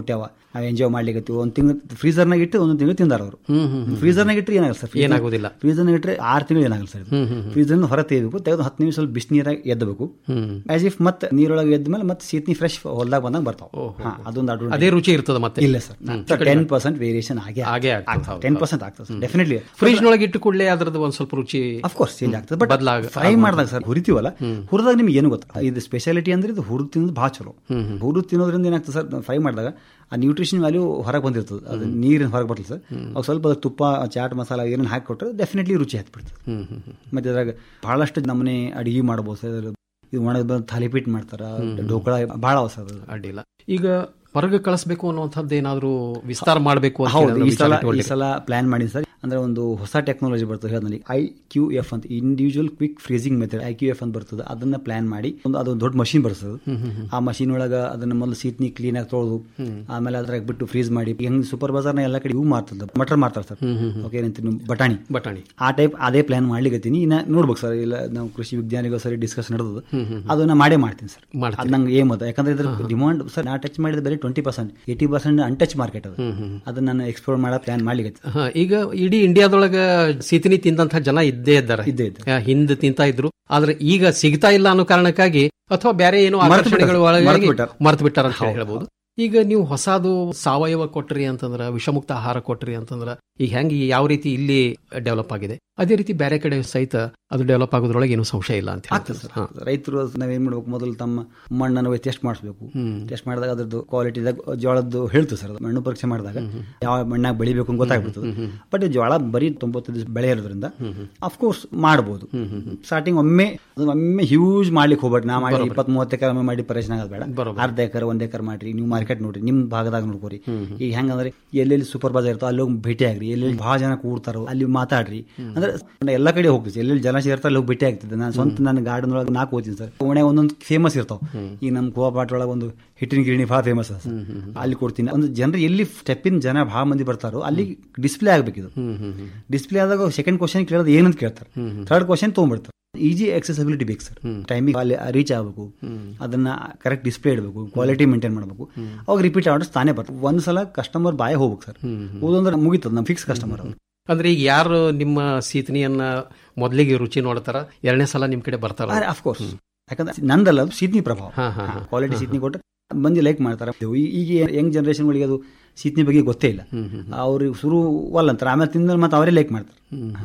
ನಾವು ಎಂಜಾಯ್ ಮಾಡ್ಲಿಕ್ಕೆ ಒಂದು ತಿಂಗಳು ಫ್ರೀಸರ್ನಾಗ ಇಟ್ಟು ಒಂದೊಂದು ತಿಂಗಳು ತಿಂದಾರ ಅವರು ಹ್ಮ್, ಹ್ಮ್, ಹ್ಮ್. ಫ್ರೀಸರ್ನಾಗ ಇಟ್ಟರೆ ಏನಾಗಲ್ಲ ಸರ್ ಏನಾಗೋದಿಲ್ಲ. ಫ್ರೀಸರ್ನಾಗ ಇಟ್ಟರೆ ಆರು ತಿಂಗಳು ಏನಾಗಲ್ಲ ಸರ್ ಹ್ಮ್, ಹ್ಮ್, ಹ್ಮ್. ಫ್ರೀಸರ್ನ ಹೊರ ತೆಗಿಬೇಕು ತೆಗೆದು ಹತ್ತು ನಿಮಿಷ ಸ್ವಲ್ಪ ಬಿಸಿನೀರಾಗ ಎದ್ದಬೇಕು ಹ್ಮ್. ಆಸ್ ಇಫ್ ಮತ್ತೆ ನೀರೊಳಗೆ ಎದ್ದ ಮೇಲೆ ಮತ್ತೆ ಸೀತ್ನಿ ಫ್ರೆಶ್ ಹೊಲ್ದಾಗ ಬಂದಾಗ ಬರ್ತಾವ ಹಾ, ಅದೊಂದು advantage. ಅದೇ ರುಚಿ ಇರ್ತದೆ ಮತ್ತೆ ಇಲ್ಲ sir hmm. Ten percent variation ಆಗೇ ಹಾಗೆ ಆಗ್ತದೆ, ಹೌದು, ಟೆನ್ ಹೌದು. ಪರ್ಸೆಂಟ್ ಆಗ್ತದೆ ಸರ್ ಡೆಫಿನೆಟ್ಲಿ ಫ್ರಿಜ್ ನೊಳಗೆ ಇಟ್ಟು ಕೂಡಲೇ ಅದ್ರದ್ದು ಒಂದ್ ಸ್ವಲ್ಪ ರುಚಿ ಅಫ್ಕೋರ್ಸ್ ಚೇಂಜ್ ಆಗ್ತದೆ ಬಟ್ ಬದಲಾಗ ಫ್ರೈ ಮಾಡಿದಾಗ ಸರ್ ಹುರಿತೀವಲ್ಲ ಹುರಿದಾಗ ನಿಮ್ಗೆ ಏನು ಗೊತ್ತಾ ಇದು ಸ್ಪೆಷಾಲಿಟಿ ಅಂದ್ರೆ ಇದು ಹುರಿದು ತಿನ್ನೋದು ಭಾಳ ಚಲೋ ಹ್ಮ್, ಹ್ಮ್. ಹುರಿದು ತಿನ್ನೋದ್ರಿಂದ ಏನಾಗ್ತದೆ ಸರ್ ಫ್ರೈ ಮಾಡಿದಾಗ ಆ ನ್ಯೂಟ್ರಿಷನ್ ವ್ಯಾಲ್ಯೂ ಹೊರಗೆ ಬಂದಿರ್ತದೆ ಅದು ನೀರಿನ ಹೊರಗೆ ಬರ್ತದೆ ಸರ್ ಅವಾಗ ಸ್ವಲ್ಪ ಅದಕ್ಕೆ ತುಪ್ಪ ಚಾಟ್ ಮಸಾಲ ಏನೇನು ಹಾಕಿ ಕೊಟ್ಟರೆ ಡೆಫಿನೆಟ್ಲಿ ರುಚಿ ಹತ್ಬಿಡ್ತದೆ ಹ್ಮ್, ಹ್ಮ್, ಹ್ಮ್. ಮತ್ತೆ ಅದ್ರಾಗ ಬಹಳಷ್ಟು ನಮ್ಮನೆ ಅಡಿಗೆ ಮಾಡ್ಬೋದು ಸರ್ ಇದು ಒಣದ ಬಂದು ಥಾಲಿಪೀಟ್ ಮಾಡ್ತಾರ ಢೋಕಳ ಭಾಳ ಅವ ಸರ್ ಅದು. ಅಡ್ಡಿಲ್ಲ ಈಗ ಹೊರಗೆ ಕಳಿಸ್ಬೇಕು ಅನ್ನುವಂಥದ್ದು ಏನಾದರೂ ವಿಸ್ತಾರ ಮಾಡಬೇಕು ಅಂತ ಹೌದು ಏನಾದ್ರು ಈ ಸಲ ವಿಚಾರ ಈ ಇಟ್ಕೊಂಡಿದ್ದೀರಾ? ಸಲ ಪ್ಲಾನ್ ಮಾಡಿ ಸರ್ ಅಂದ್ರೆ ಒಂದು ಹೊಸ ಟೆಕ್ನಾಲಜಿ ಬರ್ತದೆ ಹೇಳಿದ್ನಲ್ಲಿ ಐ ಕ್ಯೂ ಎಫ್ ಅಂತ individual quick freezing method I Q F ಅಂತ ಬರ್ತದೆ ಅದನ್ನ ಪ್ಲಾನ್ ಮಾಡಿ ಒಂದು ಅದೊಂದು ದೊಡ್ಡ ಮಷಿನ್ ಬರ್ತದೆ ಹ್ಮ್, ಹ್ಮ್, ಹ್ಮ್. ಆ ಮಷಿನ್ ಒಳಗ ಅದನ್ನ ಮೊದಲು ಸೀತ್ನಿ ಕ್ಲೀನ್ ಆಗಿ ತೊಳೆದು ಹ್ಮ್. ಆಮೇಲೆ ಅದ್ರಾಗ ಬಿಟ್ಟು ಫ್ರೀಸ್ ಮಾಡಿ ಹೆಂಗ್ ಸೂಪರ್ ಬಜಾರ್ನ ಎಲ್ಲ ಕಡೆ ಇವು ಮಾರ್ತದ ಮಟರ್ ಮಾರ್ತಾರೆ ಸರ್ ಹ್ಮ್, ಹ್ಮ್, ಹ್ಮ್. ಓಕೆ ಏನಂತೀನಿ ಬಟಾಣಿ ಬಟಾಣಿ ಆ ಟೈಪ್ ಅದೇ ಪ್ಲಾನ್ ಮಾಡ್ಲಿಕತ್ತೀನಿ ಇನ್ನ ನೋಡ್ಬೇಕು ಸರ್ ಇಲ್ಲ ನಾವು ಕೃಷಿ ವಿಜ್ಞಾನಿಗಳು ಸರಿ ಡಿಸ್ಕಸ್ ನಡೆದು ಹ್ಮ್, ಹ್ಮ್. ಅದನ್ನ ಮಾಡೇ ಮಾಡ್ತೀನಿ ಸರ್ ಮಾಡ್ತೀರಿ. ಅದು ನಂಗೆ ಏಮ್ ಅದ ಯಾಕಂದ್ರೆ ಇದ್ರ ಡಿಮಾಂಡ್ ಸರ್ ನಾ ಟಚ್ ಮಾಡಿದ ಬರೀ twenty percent eighty percent untouch market ಅದು ಹ್ಮ್, ಹ್ಮ್. ಅದನ್ನ ನಾನು ಎಕ್ಸ್ಪ್ಲೋರ್ ಮಾಡೋ ಪ್ಲಾನ್ ಮಾಡ್ಲಿಕ್ಕೆ ಹಾ, ಈಗ ಇಡೀ ಇಂಡಿಯಾದೊಳಗ ಸೀತಿನಿ ತಿಂದಂತ ಜನ ಇದ್ದೇ ಇದ್ದಾರೆ ಇದ್ದೇ ಆ, ಹಿಂದೆ ತಿಂತಾ ಇದ್ರು ಆದ್ರೆ ಈಗ ಸಿಗ್ತಾ ಇಲ್ಲ ಅನ್ನೋ ಕಾರಣಕ್ಕಾಗಿ ಅಥವಾ ಬೇರೆ ಏನೋ ಮರ್ತು ಆಕರ್ಷಣೆಗಳು ಬಿಟ್ಟಾರ. ಒಳಗಾಗಿ ಮರ್ತು ಬಿಟ್ಟಾರ. ಮರ್ತು ಬಿಟ್ಟಾರ ಅಂತ ಹೌದು, ಹೇಳ್ಬೋದು ಈಗ ನೀವು ಹೊಸದು ಸಾವಯವ ಕೊಟ್ರಿ ಅಂತಂದ್ರ ವಿಷಮುಕ್ತ ಆಹಾರ ಕೊಟ್ರಿ ಅಂತಂದ್ರ ಈಗ ಹೆಂಗೆ ಯಾವ ರೀತಿ ಇಲ್ಲಿ ಡೆವಲಪ್ ಆಗಿದೆ ಅದೇ ರೀತಿ ಬೇರೆ ಕಡೆ ಸಹಿತ ಅದು ಡೆವಲಪ್ ಆಗೋದ್ರೊಳಗೆ ಏನು ಸಂಶಯ ಇಲ್ಲ ಅಂತ ಆಗ್ತದೆ ಹೇಳ್ತಾರೆ. ಸರ್ ಹಾ. ರೈತರು ನಾವೇನ್ ಮಾಡ್ಬೇಕು ಮೊದಲು ತಮ್ಮ ಮಣ್ಣನ್ನು ಟೆಸ್ಟ್ ಮಾಡಿಸ್ಬೇಕು ಹ್ಮ್. ಟೆಸ್ಟ್ ಮಾಡಿದಾಗ ಅದ್ರದ್ದು ಕ್ವಾಲಿಟಿದಾಗ ಜೋಳದ್ದು ಹೇಳ್ತು ಸರ್ ಅದು ಮಣ್ಣು ಪರೀಕ್ಷೆ ಮಾಡಿದಾಗ ಯಾವ ಮಣ್ಣಾಗ ಬೆಳಿಬೇಕು ಅಂತ ಗೊತ್ತಾಗ್ಬಿಡ್ತದೆ ಬಟ್ ಜೋಳ ಬರೀ ತೊಂಬತ್ತೈದು ದಿವಸ ಬೆಳೆ ಇರೋದ್ರಿಂದ ಅಫ್ಕೋರ್ಸ್ ಮಾಡ್ಬೋದು ಸ್ಟಾರ್ಟಿಂಗ್ ಒಮ್ಮೆ ಅದನ್ನ ಒಮ್ಮೆ ಹ್ಯೂಜ್ ಮಾಡ್ಲಿಕ್ಕೆ ಹೋಗ್ಬೇಡಿ ನಾ ಮಾಡಿ ಬರೋಬ್ಬರಿ. ಇಪ್ಪತ್ತ್ ಮೂವತ್ತು ಎಕರೆ ಒಮ್ಮೆ ಮಾಡಿ ಪರಿಚಯ ಆಗೋದು ಬೇಡ ಬರೋಬ್ಬರಿ. ಅರ್ಧ ಎಕರೆ ಒಂದ್ ಎಕರೆ ಮಾಡ್ರಿ ನೀವು ಮಾರ್ಕೆಟ್ ನೋಡ್ರಿ ನಿಮ್ ಭಾಗದಾಗ ನೋಡ್ಕೋರಿ ಈಗ ಹೆಂಗಂದ್ರೆ ಎಲ್ಲೆಲ್ಲಿ ಸೂಪರ್ ಬಾಜಾರ್ ಇರ್ತೋ ಅಲ್ಲಿ ಹೋಗಿ ಭೇಟಿ ಆಗ್ರಿ ಎಲ್ಲೆಲ್ಲಿ ಬಹಳ ಜನ ಕೂಡ್ತಾರೋ ಅಲ್ಲಿ ಮಾತಾಡ್ರಿ ಅಂದ್ರೆ ನಾ ಎಲ್ಲ ಕಡೆ ಹೋಗ್ತೀವಿ ಎಲ್ಲೆಲ್ಲಿ ಜನ ಸೇರ್ತಾರೆ ಅಲ್ಲಿ ಹೋಗಿ ಭೇಟಿ ಆಗ್ತಿದ್ದೆ ನಾನು ಸ್ವಂತ ನನ್ನ ಗಾರ್ಡನ್ ಒಳಗೆ ನಾಲ್ಕು ಹೋಗ್ತೀನಿ ಸರ್ ಓಣೆ ಒಂದೊಂದು ಫೇಮಸ್ ಇರ್ತಾವ ಈಗ ನಮ್ಮ ಕೋಪಾಟ್ ಒಳಗೆ ಒಂದು ಹಿಟ್ಟಿನ ಗಿರಣಿ ಭಾಳ ಫೇಮಸ್ ಅದ ಸರ್. ಅಲ್ಲಿ ಕೊಡ್ತೀನಿ ಒಂದು ಜನರು ಎಲ್ಲಿ ಸ್ಟೆಪ್ಪಿನ ಜನ ಭಾಳ ಮಂದಿ ಬರ್ತಾರೋ ಅಲ್ಲಿ ಡಿಸ್ಪ್ಲೇ ಆಗ್ಬೇಕಿದು ಡಿಸ್ಪ್ಲೇ ಆದಾಗ ಸೆಕೆಂಡ್ ಕ್ವಶನ್ ಕೇಳೋದು ಏನಂತ ಕೇಳ್ತಾರೆ ಥರ್ಡ್ ಕ್ವಶನ್ ತೊಗೊಂಡ್ಬಿಡ್ತಾರೆ ಈಜಿ ಆಕ್ಸೆಸಿಬಿಲಿಟಿ ಬೇಕು ಸರ್ ಟೈಮಿಗೆ ಅಲ್ಲಿ ರೀಚ್ ಆಗಬೇಕು ಅದನ್ನ ಕರೆಕ್ಟ್ ಡಿಸ್ಪ್ಲೇ ಇಡಬೇಕು ಕ್ವಾಲಿಟಿ ಮೇಂಟೈನ್ ಮಾಡಬೇಕು ಅವಾಗ ರಿಪೀಟ್ ಆರ್ಡರ್ಸ್ ತಾನೇ ಬರ್ತದೆ ಒಂದ್ ಸಲ ಕಸ್ಟಮರ್ ಬಾಯ್ ಹೋಗ್ಬೇಕು ಸರ್ ಹೋದಂದ್ರೆ ಮುಗಿತದ ನಮ್ಮ ಫಿಕ್ಸ್ ಕಸ್ಟಮರ್ ಅವರು ಅಂದ್ರೆ ಈಗ ಯಾರು ನಿಮ್ಮ ಸೀತನಿಯನ್ನ ಮೊದಲಿಗೆ ರುಚಿ ನೋಡ್ತಾರ ಎರಡನೇ ಸಲ ನಿಮ್ ಕಡೆ ಬರ್ತಾರ ಅಫ್ಕೋರ್ಸ್ ಯಾಕಂದ್ರೆ ನಂದಲ್ಲ ಅದು ಸೀತ್ನಿ ಪ್ರಭಾವ ಹಾ, ಹಾ, ಹಾ. ಕ್ವಾಲಿಟಿ ಸೀತ್ನಿ ಕೊಟ್ಟರೆ ಮಂದಿ ಲೈಕ್ ಮಾಡ್ತಾರೆ ಈ- ಈಗ ಯಂಗ್ ಜನರೇಷನ್ಗಳಿಗೆ ಅದು ಸೀತ್ನಿ ಬಗ್ಗೆ ಗೊತ್ತೇ ಇಲ್ಲ ಅವ್ರಿಗೆ ಶುರು ವಲ್ಲ ಅಂತಾರೆ ಆಮೇಲೆ ತಿಂದ್ಮೇಲೆ ಮತ್ತೆ ಅವರೇ ಲೈಕ್ ಮಾಡ್ತಾರೆ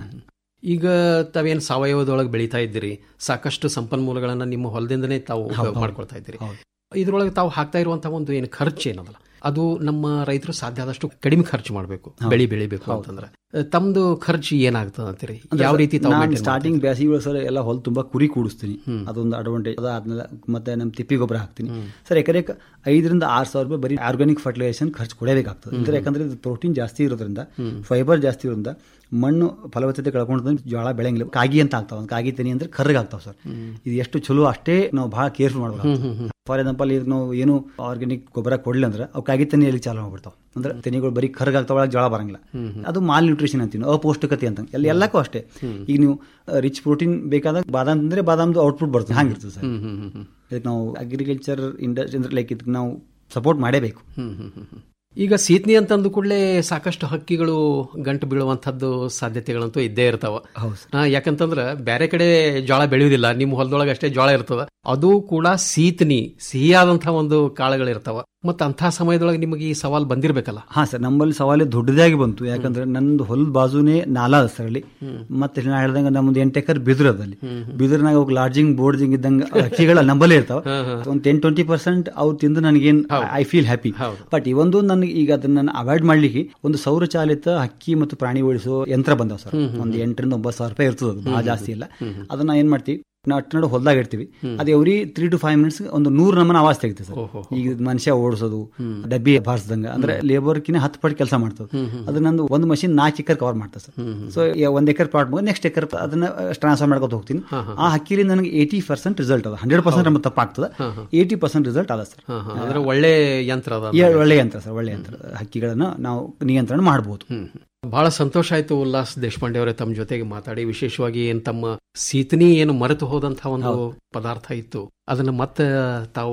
ಈಗ ತಾವೇನು ಸಾವಯವದೊಳಗೆ ಬೆಳೀತಾ ಇದ್ದೀರಿ ಸಾಕಷ್ಟು ಸಂಪನ್ಮೂಲಗಳನ್ನ ನಿಮ್ಮ ಹೊಲದಿಂದನೇ ತಾವು ಉಪಯೋಗ ಹೌದು. ಮಾಡ್ಕೊಳ್ತಾ ಇದ್ದೀರಿ ಇದ್ರೊಳಗೆ ತಾವು ಹಾಕ್ತಾ ಇರುವಂತಹ ಒಂದು ಏನು ಖರ್ಚು ಏನದಲ್ಲ ಅದು ನಮ್ಮ ರೈತರು ಸಾಧ್ಯ ಆದಷ್ಟು ಕಡಿಮೆ ಖರ್ಚು ಮಾಡಬೇಕು ಹೌದು. ಬೆಳಿ ಬೆಳಿಬೇಕು ಹೌದು. ಅಂತಂದ್ರೆ ಅಹ್, ತಮ್ದು ಖರ್ಚು ಏನಾಗ್ತದೆ ಅಂತೀರಿ ಯಾವ ರೀತಿ ತಾವು maintain ಸ್ಟಾರ್ಟಿಂಗ್ ಬೇಸಿಗೆ ಸರ್ ಎಲ್ಲ ಹೊಲ ತುಂಬಾ ಕುರಿ ಕೂಡಿಸ್ತೀನಿ ಅದೊಂದು ಅಡ್ವಾಂಟೇಜ್ ಅದಾದ್ಮೇಲೆ ಮತ್ತೆ ನಮ್ಮ ತಿಪ್ಪಿ ಗೊಬ್ಬರ ಹಾಕ್ತೀನಿ ಸರ್ ಎಕರೆ ಐದರಿಂದ ಆರು ಸಾವಿರ ರೂಪಾಯಿ ಬರೀ ಆರ್ಗಾನಿಕ್ ಫರ್ಟಿಲೈಸೇಷನ್ ಖರ್ಚು ಕೊಡಬೇಕಾಗ್ತದೆ ಅಂದ್ರೆ ಯಾಕಂದ್ರೆ ಇದು ಪ್ರೋಟೀನ್ ಜಾಸ್ತಿ ಇರೋದ್ರಿಂದ ಫೈಬರ್ ಜಾಸ್ತಿ ಇರೋದ್ರಿಂದ ಮಣ್ಣು ಫಲವತ್ತತೆ ಕಳ್ಕೊಂಡು ಜೋಳ ಬೆಳೆಯಂಗಿಲ್ಲ ಕಾಗಿ ಅಂತ ಆಗ್ತಾವ ಕಾಗಿ ತೆನಿ ಅಂದ್ರೆ ಕರ್ರಗ್ ಆಗ್ತಾವ ಸರ್ ಇದು ಎಷ್ಟು ಚಲೋ ಅಷ್ಟೇ ನಾವು ಬಹಳ ಕೇರ್ಫುಲ್ ಮಾಡ್ಬೇಕು ಫಾರ್ ಎಕ್ಸಾಂಪಲ್ ಈಗ ನಾವು ಏನು ಆರ್ಗ್ಯಾನಿಕ್ ಗೊಬ್ಬರ ಕೊಡ್ಲಿ ಅಂದ್ರೆ ಅವು ಕಾಗಿ ತೆನಿಯಲ್ಲಿ ಚಾಲು ಮಾಡ್ಬಿಡ್ತಾವ ಅಂದ್ರೆ ತೆನಿಗಳು ಬರೀ ಕರ್ರಗ್ ಆಗ್ತಾವ ಒಳಗೆ ಜೋಳ ಬರಂಗಿಲ್ಲ ಅದು ಮಾಲ್ ನ್ಯೂಟ್ರಿಷನ್ ಅಂತೀವಿ ಅಪೌಷ್ಟಿಕತೆ ಅಂತ ಎಲ್ಲ ಎಲ್ಲಕ್ಕೂ ಅಷ್ಟೇ ಈಗ ನೀವು ರಿಚ್ ಪ್ರೋಟೀನ್ ಬೇಕಾದಾಗ ಬಾದಾಮ್ ತಿಂದ್ರೆ ಬಾದಾಮ್ದು ಔಟ್ಪುಟ್ ಬರ್ತದೆ ಹಂಗಿರ್ತದೆ ಸರ್ ಹ್ಮ್, ಹ್ಮ್, ಹ್ಮ್, ಹ್ಮ್. ಇದಕ್ಕೆ ನಾವು ಅಗ್ರಿಕಲ್ಚರ್ ಇಂಡಸ್ಟ್ರಿ ಅಂದ್ರೆ ಲೈಕ್ ಇದಕ್ಕೆ ನಾವು ಸಪೋರ್ಟ್ ಮಾಡೇಬೇಕು ಹ್ಮ್, ಹ್ಮ್, ಹ್ಮ್, ಹ್ಮ್. ಈಗ ಸೀತ್ನಿ ಅಂತಂದು ಕೂಡಲೇ ಸಾಕಷ್ಟು ಹಕ್ಕಿಗಳು ಗಂಟು ಬೀಳುವಂತದ್ದು ಸಾಧ್ಯತೆಗಳಂತೂ ಇದ್ದೇ ಇರ್ತಾವ ಆ, ಯಾಕಂತಂದ್ರ ಬೇರೆ ಕಡೆ ಜೋಳ ಬೆಳೆಯುವುದಿಲ್ಲ ನಿಮ್ಮ ಹೊಲದೊಳಗೆ ಅಷ್ಟೇ ಜೋಳ ಇರ್ತದ ಅದು ಕೂಡ ಸೀತ್ನಿ ಸಿಹಿಯಾದಂತಹ ಒಂದು ಕಾಳುಗಳಿರ್ತಾವ ಮತ್ತ ಅಂತಹ ಸಮಯದೊಳಗೆ ನಿಮಗೆ ಈ ಸವಾಲ್ ಬಂದಿರ್ಬೇಕಲ್ಲ ಹಾ ಸರ್ ನಮ್ಮಲ್ಲಿ ಸವಾಲು ದೊಡ್ಡದಾಗಿ ಬಂತು ಯಾಕಂದ್ರೆ ನಂದು ಹೊಲದ ಬಾಜುನೇ ನಾಲಾ ಅದ ಸರ್ ಅಲ್ಲಿ ಮತ್ತೆ ನಾ ಹೇಳ್ದಂಗ ನಮ್ದು ಎಂಟು ಎಕರ್ ಬಿದಿರು ಅದಲ್ಲಿ ಬಿದಿರ್ನಾಗ ಹೋಗಿ ಲಾಡ್ಜಿಂಗ್ ಬೋರ್ಡಿಂಗ್ ಇದ್ದಂಗ ಅಕ್ಕಿಗಳ ನಂಬಲ್ಲೇ ಇರ್ತಾವ ಒಂದು ಟೆನ್ ಟ್ವೆಂಟಿ ಪರ್ಸೆಂಟ್ ಅವ್ರು ತಿಂದು ನನಗೇನ್ ಐ ಫೀಲ್ ಹ್ಯಾಪಿ ಬಟ್ ಇವೊಂದು ನನಗೆ ಈಗ ಅದನ್ನ ಅವಾಯ್ಡ್ ಮಾಡ್ಲಿಕ್ಕೆ ಒಂದು ಸೌರಚಾಲಿತ ಹಕ್ಕಿ ಮತ್ತು ಪ್ರಾಣಿ ಉಳಿಸೋ ಯಂತ್ರ ಬಂದಾವ ಸರ್ ಒಂದು ಎಂಟರಿಂದ ಒಂಬತ್ತು ಸಾವಿರ ರೂಪಾಯಿ ಇರ್ತದೆ ಅದು ಬಹಳ ಜಾಸ್ತಿ ಇಲ್ಲ ಅದನ್ನ ಏನ್ ಮಾಡ್ತೀವಿ ನಾವು ಅಟ್ನಾಡು ಹೊಲ್ದಾಗ ಇರ್ತೀವಿ ಅದು every three to five minutes ಒಂದು ನೂರು ನಮನ ಆವಾಜ್ ತೆಗಿತೆ ಸರ್ ಈಗ ಮನುಷ್ಯ ಓಡಿಸೋದು ಡಬ್ಬಿ ಬಾರಿಸ್ದಂಗ ಅಂದ್ರೆ ಲೇಬರ್ ಕಿನ್ನ ಹತ್ತು ಪಟ್ಟು ಕೆಲಸ ಮಾಡ್ತದೆ ಅದು ನಂದು ಒಂದು ಮಷಿನ್ ನಾಲ್ಕು ಎಕರ್ ಕವರ್ ಮಾಡ್ತದೆ ಸರ್ ಸೊ ಒಂದ್ ಎಕರ್ ಪ್ಲಾಟ್ ಮುಗ ನೆಕ್ಸ್ಟ್ ಎಕರ್ ಅದನ್ನ ಟ್ರಾನ್ಸ್ಫರ್ ಮಾಡ್ಕೊತ ಹೋಗ್ತೀನಿ ಆ ಹಕ್ಕಿಲಿ ನನಗೆ ಏಯ್ಟಿ ಪರ್ಸೆಂಟ್ ರಿಸಲ್ಟ್ ಅದ ಹಂಡ್ರೆಡ್ ಪರ್ಸೆಂಟ್ ನಮ್ಗೆ ತಪ್ಪಾಗ್ತದೆ ಏಯ್ಟಿ ಪರ್ಸೆಂಟ್ ರಿಸಲ್ಟ್ ಅದ ಸರ್ ಹಾ, ಹಾ. ಅಂದ್ರೆ ಒಳ್ಳೆ ಯಂತ್ರ ಅದ ಈ ಒಳ್ಳೆ ಯಂತ್ರ ಸರ್ ಒಳ್ಳೆ ಯಂತ್ರ ಹಕ್ಕಿಗಳನ್ನ ನಾವು ನಿಯಂತ್ರಣ ಮಾಡಬಹುದು ಬಹಳ ಸಂತೋಷ ಆಯ್ತು ಉಲ್ಲಾಸ್ ದೇಶಪಾಂಡೆ ಅವರೇ ತಮ್ಮ ಜೊತೆಗೆ ಮಾತಾಡಿ ವಿಶೇಷವಾಗಿ ಏನ್ ತಮ್ಮ ಸೀತನಿ ಏನು ಮರೆತು ಹೋದಂತಹ ಒಂದು ಪದಾರ್ಥ ಇತ್ತು ಅದನ್ನ ಮತ್ತೆ ತಾವು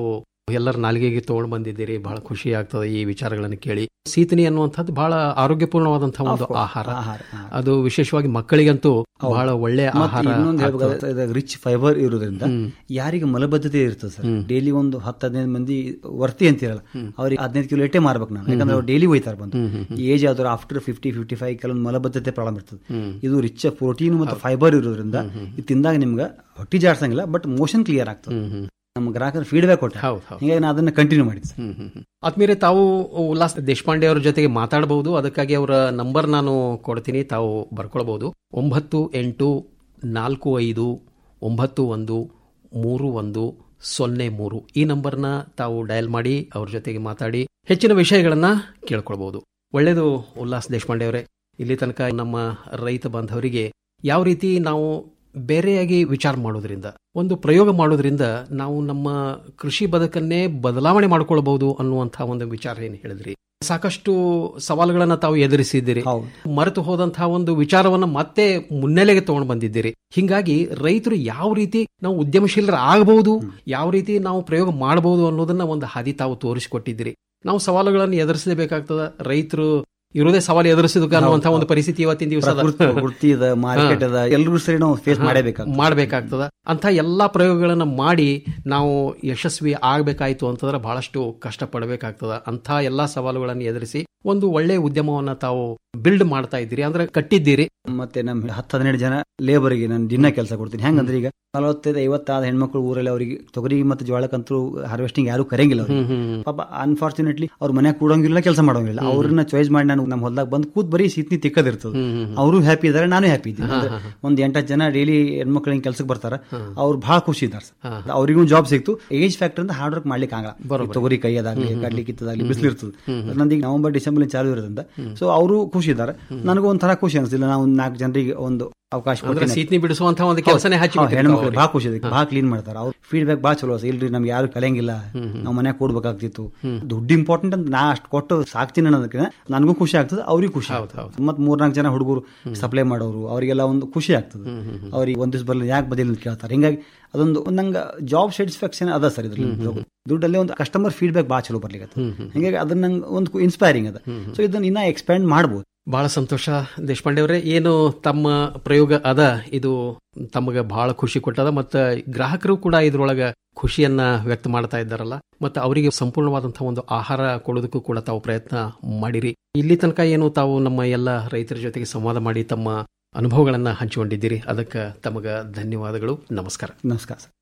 ಎಲ್ಲರ ನಾಲಿಗೆಗೆ ತಗೊಂಡು ಬಂದಿದ್ದೀರಿ ಬಹಳ ಖುಷಿ ಆಗ್ತದೆ ಈ ವಿಚಾರಗಳನ್ನು ಕೇಳಿ ಸೀತನಿ ಅನ್ನುವಂಥದ್ದು ಬಹಳ ಆರೋಗ್ಯಪೂರ್ಣವಾದಂತಹ ಒಂದು Of course, ಆಹಾರ ಆಹಾರ, ಆಹಾರ. ಅದು ವಿಶೇಷವಾಗಿ ಮಕ್ಕಳಿಗಂತೂ ಬಹಳ ಒಳ್ಳೆಯ ಆಹಾರ ಇನ್ನೊಂದು ಆಗ್ತದೆ. ರಿಚ್ ಫೈಬರ್ ಇರೋದ್ರಿಂದ ಯಾರಿಗೆ ಮಲಬದ್ಧತೆ ಇರ್ತದೆ ಸರ್ ಡೈಲಿ ಒಂದು ಹತ್ತು ಹದಿನೈದು ಮಂದಿ ವರ್ತಿ ಅಂತಿರಲ್ಲ ಅವ್ರಿಗೆ ಹದಿನೈದು ಕಿಲೋ ಏಟೇ ಮಾರ್ಬೇಕು ನಾನು ಯಾಕಂದ್ರೆ ಅವ್ರು ಡೈಲಿ ಹೋಯ್ತಾರೆ ಬಂದು ಏಜ್ ಆದ್ರೆ ಆಫ್ಟರ್ ಫಿಫ್ಟಿ ಫಿಫ್ಟಿ ಫೈವ್ ಕೆಲವೊಂದು ಮಲಬದ್ಧತೆ ಪ್ರಾಬ್ಲಮ್ ಇರ್ತದೆ ಇದು ರಿಚ್ ಪ್ರೋಟೀನ್ ಮತ್ತು ಫೈಬರ್ ಇರೋದ್ರಿಂದ ಇದು ತಿಂದಾಗ ನಿಮ್ಗೆ ಹೊಟ್ಟಿ ಜಾಡ್ಸಂಗಿಲ್ಲ ಬಟ್ ಮೋಷನ್ ಕ್ಲಿಯರ್ ಆಗ್ತದೆ ನಮ್ಮ ಗ್ರಾಹಕರು ಫೀಡ್ಬ್ಯಾಕ್ ಕೊಟ್ಟ ಹೀಗಾಗಿ ನಾನು ಅದನ್ನ ಕಂಟಿನ್ಯೂ ಮಾಡಿದ್ದೆ ಸರ್ ಆದ್ಮೇಲೆ ತಾವು ಉಲ್ಲಾಸ್ ದೇಶಪಾಂಡೆ ಅವರ ಜೊತೆಗೆ ಮಾತಾಡಬಹುದು ಅದಕ್ಕಾಗಿ ಅವರ ನಂಬರ್ ನಾನು ಕೊಡ್ತೀನಿ ತಾವು ಬರ್ಕೊಳ್ಬಹುದು ಒಂಬತ್ತು ಎಂಟು ನಾಲ್ಕು ಐದು ಒಂಬತ್ತು ಒಂದು ಮೂರು ಒಂದು ಸೊನ್ನೆ ಮೂರು ಈ ನಂಬರ್ನ ತಾವು ಡಯಲ್ ಮಾಡಿ ಅವ್ರ ಜೊತೆಗೆ ಮಾತಾಡಿ ಹೆಚ್ಚಿನ ವಿಷಯಗಳನ್ನ ಕೇಳ್ಕೊಳ್ಬಹುದು ಒಳ್ಳೆಯದು ಉಲ್ಲಾಸ್ ದೇಶಪಾಂಡೆ ಅವರೇ ಇಲ್ಲಿ ತನಕ ನಮ್ಮ ರೈತ ಬಾಂಧವರಿಗೆ ಯಾವ ರೀತಿ ನಾವು ಬೇರೆಯಾಗಿ ವಿಚಾರ ಮಾಡೋದ್ರಿಂದ ಒಂದು ಪ್ರಯೋಗ ಮಾಡೋದ್ರಿಂದ ನಾವು ನಮ್ಮ ಕೃಷಿ ಬದುಕನ್ನೇ ಬದಲಾವಣೆ ಮಾಡ್ಕೊಳ್ಬಹುದು ಅನ್ನುವಂತಹ ಒಂದು ವಿಚಾರ ಏನು ಹೇಳಿದ್ರಿ ಸಾಕಷ್ಟು ಸವಾಲುಗಳನ್ನ ತಾವು ಎದುರಿಸಿದ್ದೀರಿ ಮರೆತು ಹೋದಂತಹ ಒಂದು ವಿಚಾರವನ್ನ ಮತ್ತೆ ಮುನ್ನೆಲೆಗೆ ತಗೊಂಡು ಬಂದಿದ್ದೀರಿ ಹಿಂಗಾಗಿ ರೈತರು ಯಾವ ರೀತಿ ನಾವು ಉದ್ಯಮಶೀಲರ ಆಗಬಹುದು ಯಾವ ರೀತಿ ನಾವು ಪ್ರಯೋಗ ಮಾಡಬಹುದು ಅನ್ನೋದನ್ನ ಒಂದು ಹಾದಿ ತಾವು ತೋರಿಸಿಕೊಟ್ಟಿದ್ದೀರಿ ನಾವು ಸವಾಲುಗಳನ್ನು ಎದುರಿಸಲೇಬೇಕಾಗ್ತದ ರೈತರು ಇರೋದೇ ಸವಾಲು ಎದುರಿಸಿದ ಅನ್ನುವಂತಹ ಒಂದು ಪರಿಸ್ಥಿತಿ ಇವತ್ತಿನ ದಿವಸ ಪ್ರಕೃತಿ ಪ್ರವೃತ್ತಿ ಅದ ಮಾರ್ಕೆಟ್ ಅದ ಎಲ್ಲರೂ ಸರಿ ನಾವು ಫೇಸ್ ಮಾಡಬೇಕಾಗ್ತದೆ ಮಾಡಬೇಕಾಗ್ತದ ಅಂತ ಎಲ್ಲಾ ಪ್ರಯೋಗಗಳನ್ನ ಮಾಡಿ ನಾವು ಯಶಸ್ವಿ ಆಗ್ಬೇಕಾಯ್ತು ಅಂತಂದ್ರೆ ಬಹಳಷ್ಟು ಕಷ್ಟ ಪಡಬೇಕಾಗ್ತದ ಅಂತ ಎಲ್ಲಾ ಸವಾಲುಗಳನ್ನು ಎದುರಿಸಿ ಒಂದು ಒಳ್ಳೆ ಉದ್ಯಮವನ್ನ ತಾವು ಬಿಲ್ಡ್ ಮಾಡ್ತಾ ಇದ್ದೀರಿ ಅಂದ್ರೆ ಕಟ್ಟಿದ್ದೀರಿ ಮತ್ತೆ ನಮ್ ಹತ್ತು ಹದಿನೆಂಟು ಜನ ಲೇಬರ್ಗೆ ನಾನು ದಿನ ಕೆಲಸ ಕೊಡ್ತೀನಿ ಹೆಂಗಂದ್ರೆ ಈಗ ನಲವತ್ತೈದು ಐವತ್ತಾದ ಹೆಣ್ಮಕ್ಳು ಊರಲ್ಲಿ ಅವರಿಗೆ ತೊಗರಿ ಮತ್ತು ಜೋಳಕ್ಕಂತೂ ಹಾರ್ವೆಸ್ಟಿಂಗ್ ಯಾರು ಕರೆಯಂಗಿಲ್ಲ ಅವ್ರಿಗೆ ಪಾಪ ಅನ್ಫಾರ್ಚುನೇಟ್ಲಿ ಅವ್ರ ಮನೆ ಕೂಡಂಗಿಲ್ಲ ಕೆಲಸ ಮಾಡೋಂಗಿಲ್ಲ ಅವ್ರನ್ನ ಚಾಯ್ಸ್ ಮಾಡಿ ನಾನು ನಮ್ಮ ಹೊಲ್ದಾಗ ಬಂದು ಕೂತ್ ಬರೀ ಸೀತ್ನಿ ತಿಕ್ಕದಿರ್ತದೆ ಅವರು ಹ್ಯಾಪಿ ಇದಾರೆ ನಾನು ಹ್ಯಾಪಿ ಇದ್ದೀನಿ ಅಂದ್ರೆ ಒಂದ್ ಎಂಟತ್ತು ಜನ ಡೈಲಿ ಹೆಣ್ಮಕ್ಳು ಹಿಂಗ್ ಕೆಲ್ಸಕ್ಕೆ ಬರ್ತಾರ ಅವ್ರು ಬಹಳ ಖುಷಿ ಇದ್ದಾರೆ ಸರ್ ಅವ್ರಿಗೂ ಜಾಬ್ ಸಿಕ್ತು ಏಜ್ ಫ್ಯಾಕ್ಟರ್ ಅಂತ ಹಾರ್ಡ್ ವರ್ಕ್ ಮಾಡ್ಲಿಕ್ಕೆ ಆಗಲ್ಲ ಈ ತೊಗರಿ ಕೈಯದಾಗ್ಲಿ ಕಡ್ಲಿ ಕಿತ್ತದಾಗ್ಲಿ ಬಿಸಿಲು ಇರ್ತದೆ ನಂದೀಗ ನವೆಂಬರ್ ಡಿಸೆಂಬರ್ ಚಾಲು ಇರೋದ್ರಿಂದ ಸೊ ಅವರು ಖುಷಿ ಇದ್ದಾರೆ ನನಗೂ ಒಂಥರ ಖುಷಿ ಅನಿಸ್ತಿಲ್ಲ ನಾವು ಒಂದು ನಾಲ್ಕು ಜನರಿಗೆ ಒಂದು ಅವಕಾಶ ಅಂದ್ರೆ ಕೊಡ್ತೀನಿ. ಸೀತ್ನಿ ಬಿಡಿಸುವಂತಹ ಒಂದು ಕೆಲಸನೇ ಹಚ್ಚಿ ಹೌದು, ಬಿಟ್ಟಿರ್ತಾವೆ ಹೆಣ್ಮಕ್ಳು ಅವ್ರಿಗೆ. ಭಾಳ ಖುಷಿ ಅದಕ್ಕೆ ಭಾಳ ಕ್ಲೀನ್ ಮಾಡ್ತಾರೆ ಅವ್ರ ಫೀಡ್ಬ್ಯಾಕ್ ಭಾಳ ಚಲೋ ಅಸ ಇಲ್ರಿ ನಮ್ಗೆ ಯಾರು ಕಲಿಯಂಗಿಲ್ಲ ನಾವು ಮನ್ಯಾಗ ಕೊಡ್ಬೇಕಾಗ್ತಿತ್ತು ದುಡ್ಡು ಇಂಪಾರ್ಟೆಂಟ್ ಅಂತ ನಾ ಅಷ್ಟು ಕೊಟ್ಟು ಸಾಕ್ತೀನಿ ಅನ್ನೋದಕ್ಕೆ ನನಗೂ ಖುಷಿ ಆಗ್ತದೆ ಅವ್ರಿಗೂ ಖುಷಿ ಮತ್ತೆ ಮೂರ್ನಾಲ್ಕು ಜನ ಹುಡುಗರು ಸಪ್ಲೈ ಮಾಡೋರು ಅವರಿಗೆಲ್ಲ ಒಂದು ಖುಷಿ ಆಗ್ತದೆ ಅವ್ರಿಗೆ ಒಂದ್ ದಿವಸ ಬರಲ್ಲ ಯಾಕೆ ಬದಿಲ್ಲ ಅಂತ ಕೇಳ್ತಾರೆ ಹಿಂಗಾಗಿ ಅದೊಂದು ಒಂದ್ ನಂಗೆ ಜಾಬ್ ಸ್ಯಾಟಿಸ್ಫ್ಯಾಕ್ಷನ್ ಅದ ಸರ್ ಇದ್ರಲ್ಲಿ ದುಡ್ಡಲ್ಲಿ ಒಂದು ಕಸ್ಟಮರ್ ಫೀಡ್ಬ್ಯಾಕ್ ಭಾಳ ಚಲೋ ಬರ್ಲಿಕ್ಕೆ ಹಿಂಗಾಗಿ ಅದನ್ನ ನಂಗೆ ಒಂದು ಇನ್ಸ್ಪೈರಿಂಗ್ ಅದ ಸೊ ಇದನ್ನ ಇನ್ನ ಎಕ್ಸ್ಪ್ಯಾಂಡ್ ಮಾಡ್ಬೋದು ಬಹಳ ಸಂತೋಷ ದೇಶಪಾಂಡೆ ಅವರೇ ಏನು ತಮ್ಮ ಪ್ರಯೋಗ ಅದ ಇದು ತಮಗೆ ಬಹಳ ಖುಷಿ ಕೊಟ್ಟದ ಮತ್ತು ಗ್ರಾಹಕರು ಕೂಡ ಇದ್ರೊಳಗ ಖುಷಿಯನ್ನ ವ್ಯಕ್ತ ಮಾಡ್ತಾ ಇದ್ದಾರಲ್ಲ ಮತ್ತು ಅವರಿಗೆ ಸಂಪೂರ್ಣವಾದಂತಹ ಒಂದು ಆಹಾರ ಕೊಡೋದಕ್ಕೂ ಕೂಡ ತಾವು ಪ್ರಯತ್ನ ಮಾಡಿರಿ ಇಲ್ಲಿ ತನಕ ಏನು ತಾವು ನಮ್ಮ ಎಲ್ಲ ರೈತರ ಜೊತೆಗೆ ಸಂವಾದ ಮಾಡಿ ತಮ್ಮ ಅನುಭವಗಳನ್ನ ಹಂಚಿಕೊಂಡಿದ್ದೀರಿ ಅದಕ್ಕೆ ತಮಗ ಧನ್ಯವಾದಗಳು ನಮಸ್ಕಾರ ನಮಸ್ಕಾರ ಸರ್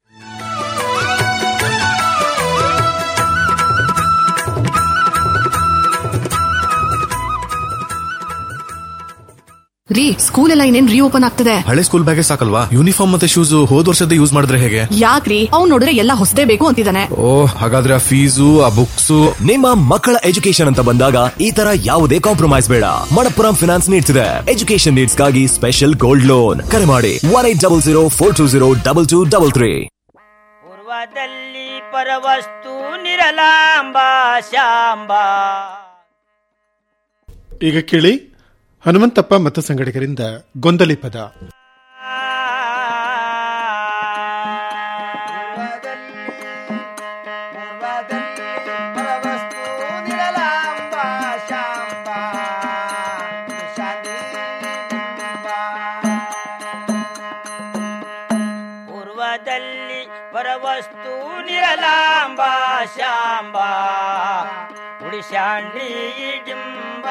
ರೀ ಸ್ಕೂಲ್ ಎಲ್ಲ ಇನ್ನೇನ್ ರೀಓಪನ್ ಆಗ್ತದೆ ಹಳೆ ಸ್ಕೂಲ್ ಬ್ಯಾಗೇ ಸಾಕಲ್ವಾ ಯೂನಿಫಾರ್ಮ್ ಮತ್ತೆ ಶೂಸ್ ಹೋದ್ ವರ್ಷದ ಯೂಸ್ ಮಾಡಿದ್ರೆ ಹೇಗೆ ಯಾಕ್ರಿ ಅವ್ನ್ ನೋಡಿದ್ರೆ ಎಲ್ಲ ಹೊಸದೇ ಬೇಕು ಅಂತಿದ್ದಾನೆ ಓ ಹಾಗಾದ್ರೆ ಆ ಫೀಸು ಆ ಬುಕ್ಸ್ ನಿಮ್ಮ ಮಕ್ಕಳ ಎಜುಕೇಶನ್ ಅಂತ ಬಂದಾಗ ಈ ತರ ಯಾವುದೇ ಕಾಂಪ್ರಮೈಸ್ ಬೇಡ ಮಣಪ್ಪುರಂ ಫಿನಾನ್ಸ್ ನೀಡ್ಸ್ ಇದೆ ಎಜುಕೇಶನ್ ನೀಡ್ಸ್ ಗಾಗಿ ಸ್ಪೆಷಲ್ ಗೋಲ್ಡ್ ಲೋನ್ ಕರೆ ಮಾಡಿ one eight double zero four two zero double two double three ಪೂರ್ವದಲ್ಲಿ ಪರವಸ್ತು ನಿರಲಾಂಬ ಶಾಂಬ ಈಗ ಕೇಳಿ ಹನುಮಂತಪ್ಪ ಮತ್ತು ಸಂಗಡಿಗರಿಂದ ಗೊಂದಲಿ ಪದ ಪೂರ್ವದಲ್ಲಿ ಪರವಸ್ತು ನಿರಲಾಂಬ ಶಾಂಬ ಉಡಿಶಾಂಡಿ ಡಿಂಬ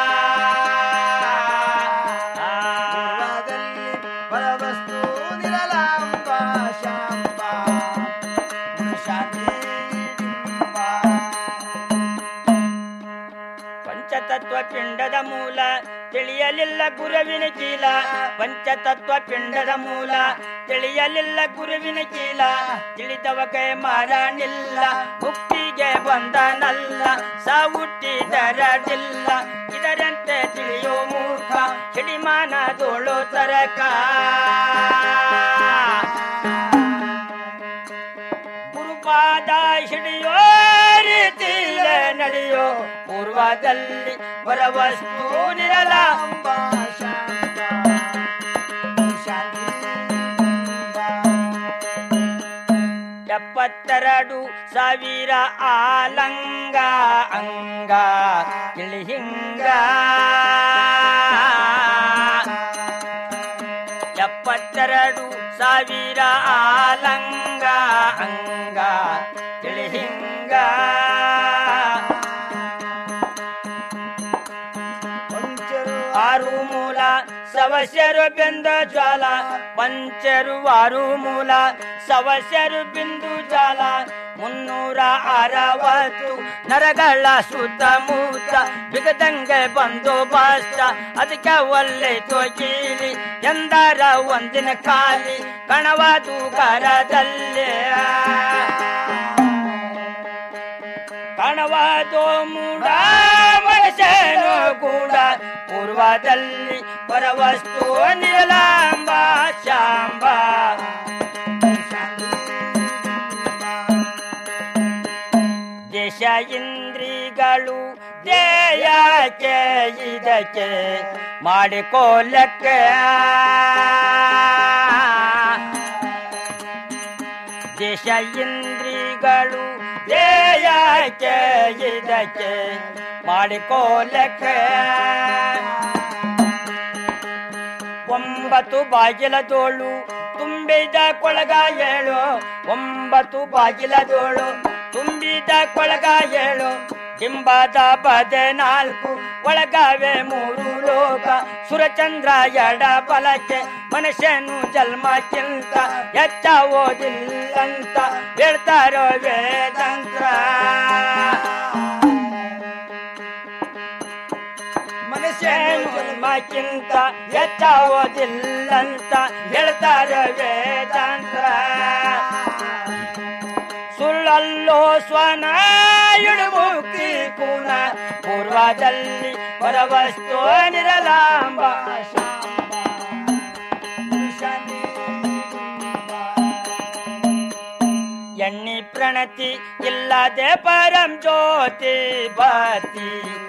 ಪರವಸ್ತು ನಿರಲಾಂಬ ಶಾಂಬ ಉಡಿಶಾಂಡಿ ಪಂಚತತ್ವ ಪಿಂಡದ ಮೂಲ ತಿಳಿಯಲಿಲ್ಲ ಗುರುವಿನ ಕೀಲ ಪಂಚತತ್ವ ಪಿಂಡದ ಮೂಲ ತಿಳಿಯಲಿಲ್ಲ ಗುರುವಿನ ಕೀಲ ತಿಳಿದವ ಕೈ ಮಾರಣಿಲ್ಲ ಮುಕ್ತಿಗೆ ಬಂದನಲ್ಲ ಸಾವುಟ್ಟಿದರದಿಲ್ಲ ಇದರಂತೆ ತಿಳಿಯೋ ಮೂರ್ಖ ಹಿಡಿಮಾನದೋಳು ತರಕ ಗುರುಪಾದ ಹಿಡಿಯೋ ರೀತಿಯ ನಡೆಯೋ ಪೂರ್ವದಲ್ಲಿ ಪರವಸ್ತು ನಿರಲ ಎಪ್ಪತ್ತೆರಡು ಎಪ್ಪತ್ತೆರಡು ಸಾವಿರ ಆಲಂಗ ಅಂಗ ತಿಳಿಹಿಂಗ ಎಪ್ಪತ್ತೆರಡು ಸಾವಿರ ಆಲಂಗ ಅಂಗ ತಿಳಿಹಿಂಗ ಆರು ಮೂಲ ಸವಸ್ಯರು ಬೆಂದ ಜ್ವಾಲ ಪಂಚರು ಆರು ಮೂಲ ಸವಸ್ಯರು ಬಿಂದು ಜಾಲ ಮುನ್ನೂರ ಅರವತ್ತು ನರಗಳ ಸುತ್ತಮುತ್ತ ಬಿಗದಂಗೆ ಬಂದು ಬಾಸ್ತ ಅದಕ್ಕೆ ಒಳ್ಳೆ ತೊಗೀಲಿ ಎಂದರ ಒಂದಿನ ಖಾಲಿ ಕಣವಾದು ಕರದಲ್ಲೇ ಕಣವಾದೋ ಮೂಡ ಮನಸ್ಸೇನು ಕೂಡ ಪೂರ್ವದಲ್ಲಿ ಪರವಸ್ತು ನಿರಲಾಂಬ ಶಾಂಬ ದೇಶ ಇಂದ್ರಿಗಳು ದೇಯಕ್ಕೆ ಇದಕ್ಕೆ ಮಾಡಿಕೊಳ್ಳಕ್ಕೆ ದೇಶ ಇಂದ್ರಿಗಳು ದೇಯಕ್ಕೆ ಇದಕ್ಕೆ ಮಾಡಿಕೊಳ್ಳಕ್ಕೆ ಒಂಬತ್ತು ಬಾಗಿಲದೋಳು ತುಂಬಿದ ಕೊಳಗ ಏಳು ಒಂಬತ್ತು ಬಾಗಿಲದೋಳು ತುಂಬಿದ ಕೊಳಗ ಏಳು ಕಿಂಬದ ಬದೆ ನಾಲ್ಕು ಒಳಗಾವೆ ಮೂರು ಲೋಕ ಸುರಚಂದ್ರ ಎಡ ಬಲಕ್ಕೆ ಮನುಷ್ಯನು ಜನ್ಮಕ್ಕಿಂತ ಎಚ್ಚ ಓದಿಲ್ಲಂತ ಹೇಳ್ತಾರೋ ವೇದಂತ್ರ ಮನುಷ್ಯನು ಜನ್ಮಕ್ಕಿಂತ ಎಚ್ಚ ಓದಿಲ್ಲಂತ ಹೇಳ್ತಾರೋ ವೇದಾಂತ್ರ ಸುಳ್ಳಲ್ಲೋ ಸ್ವನ ಇಡುಮುಕ್ತಿ ಕೂನ ಪೂರ್ವದಲ್ಲಿ ಪರವಸ್ತು ನಿರಲಾಂಬ ಎಣ್ಣಿ ಪ್ರಣತಿ ಇಲ್ಲದೆ ಪರಂ ಜ್ಯೋತಿ ಬಾತಿ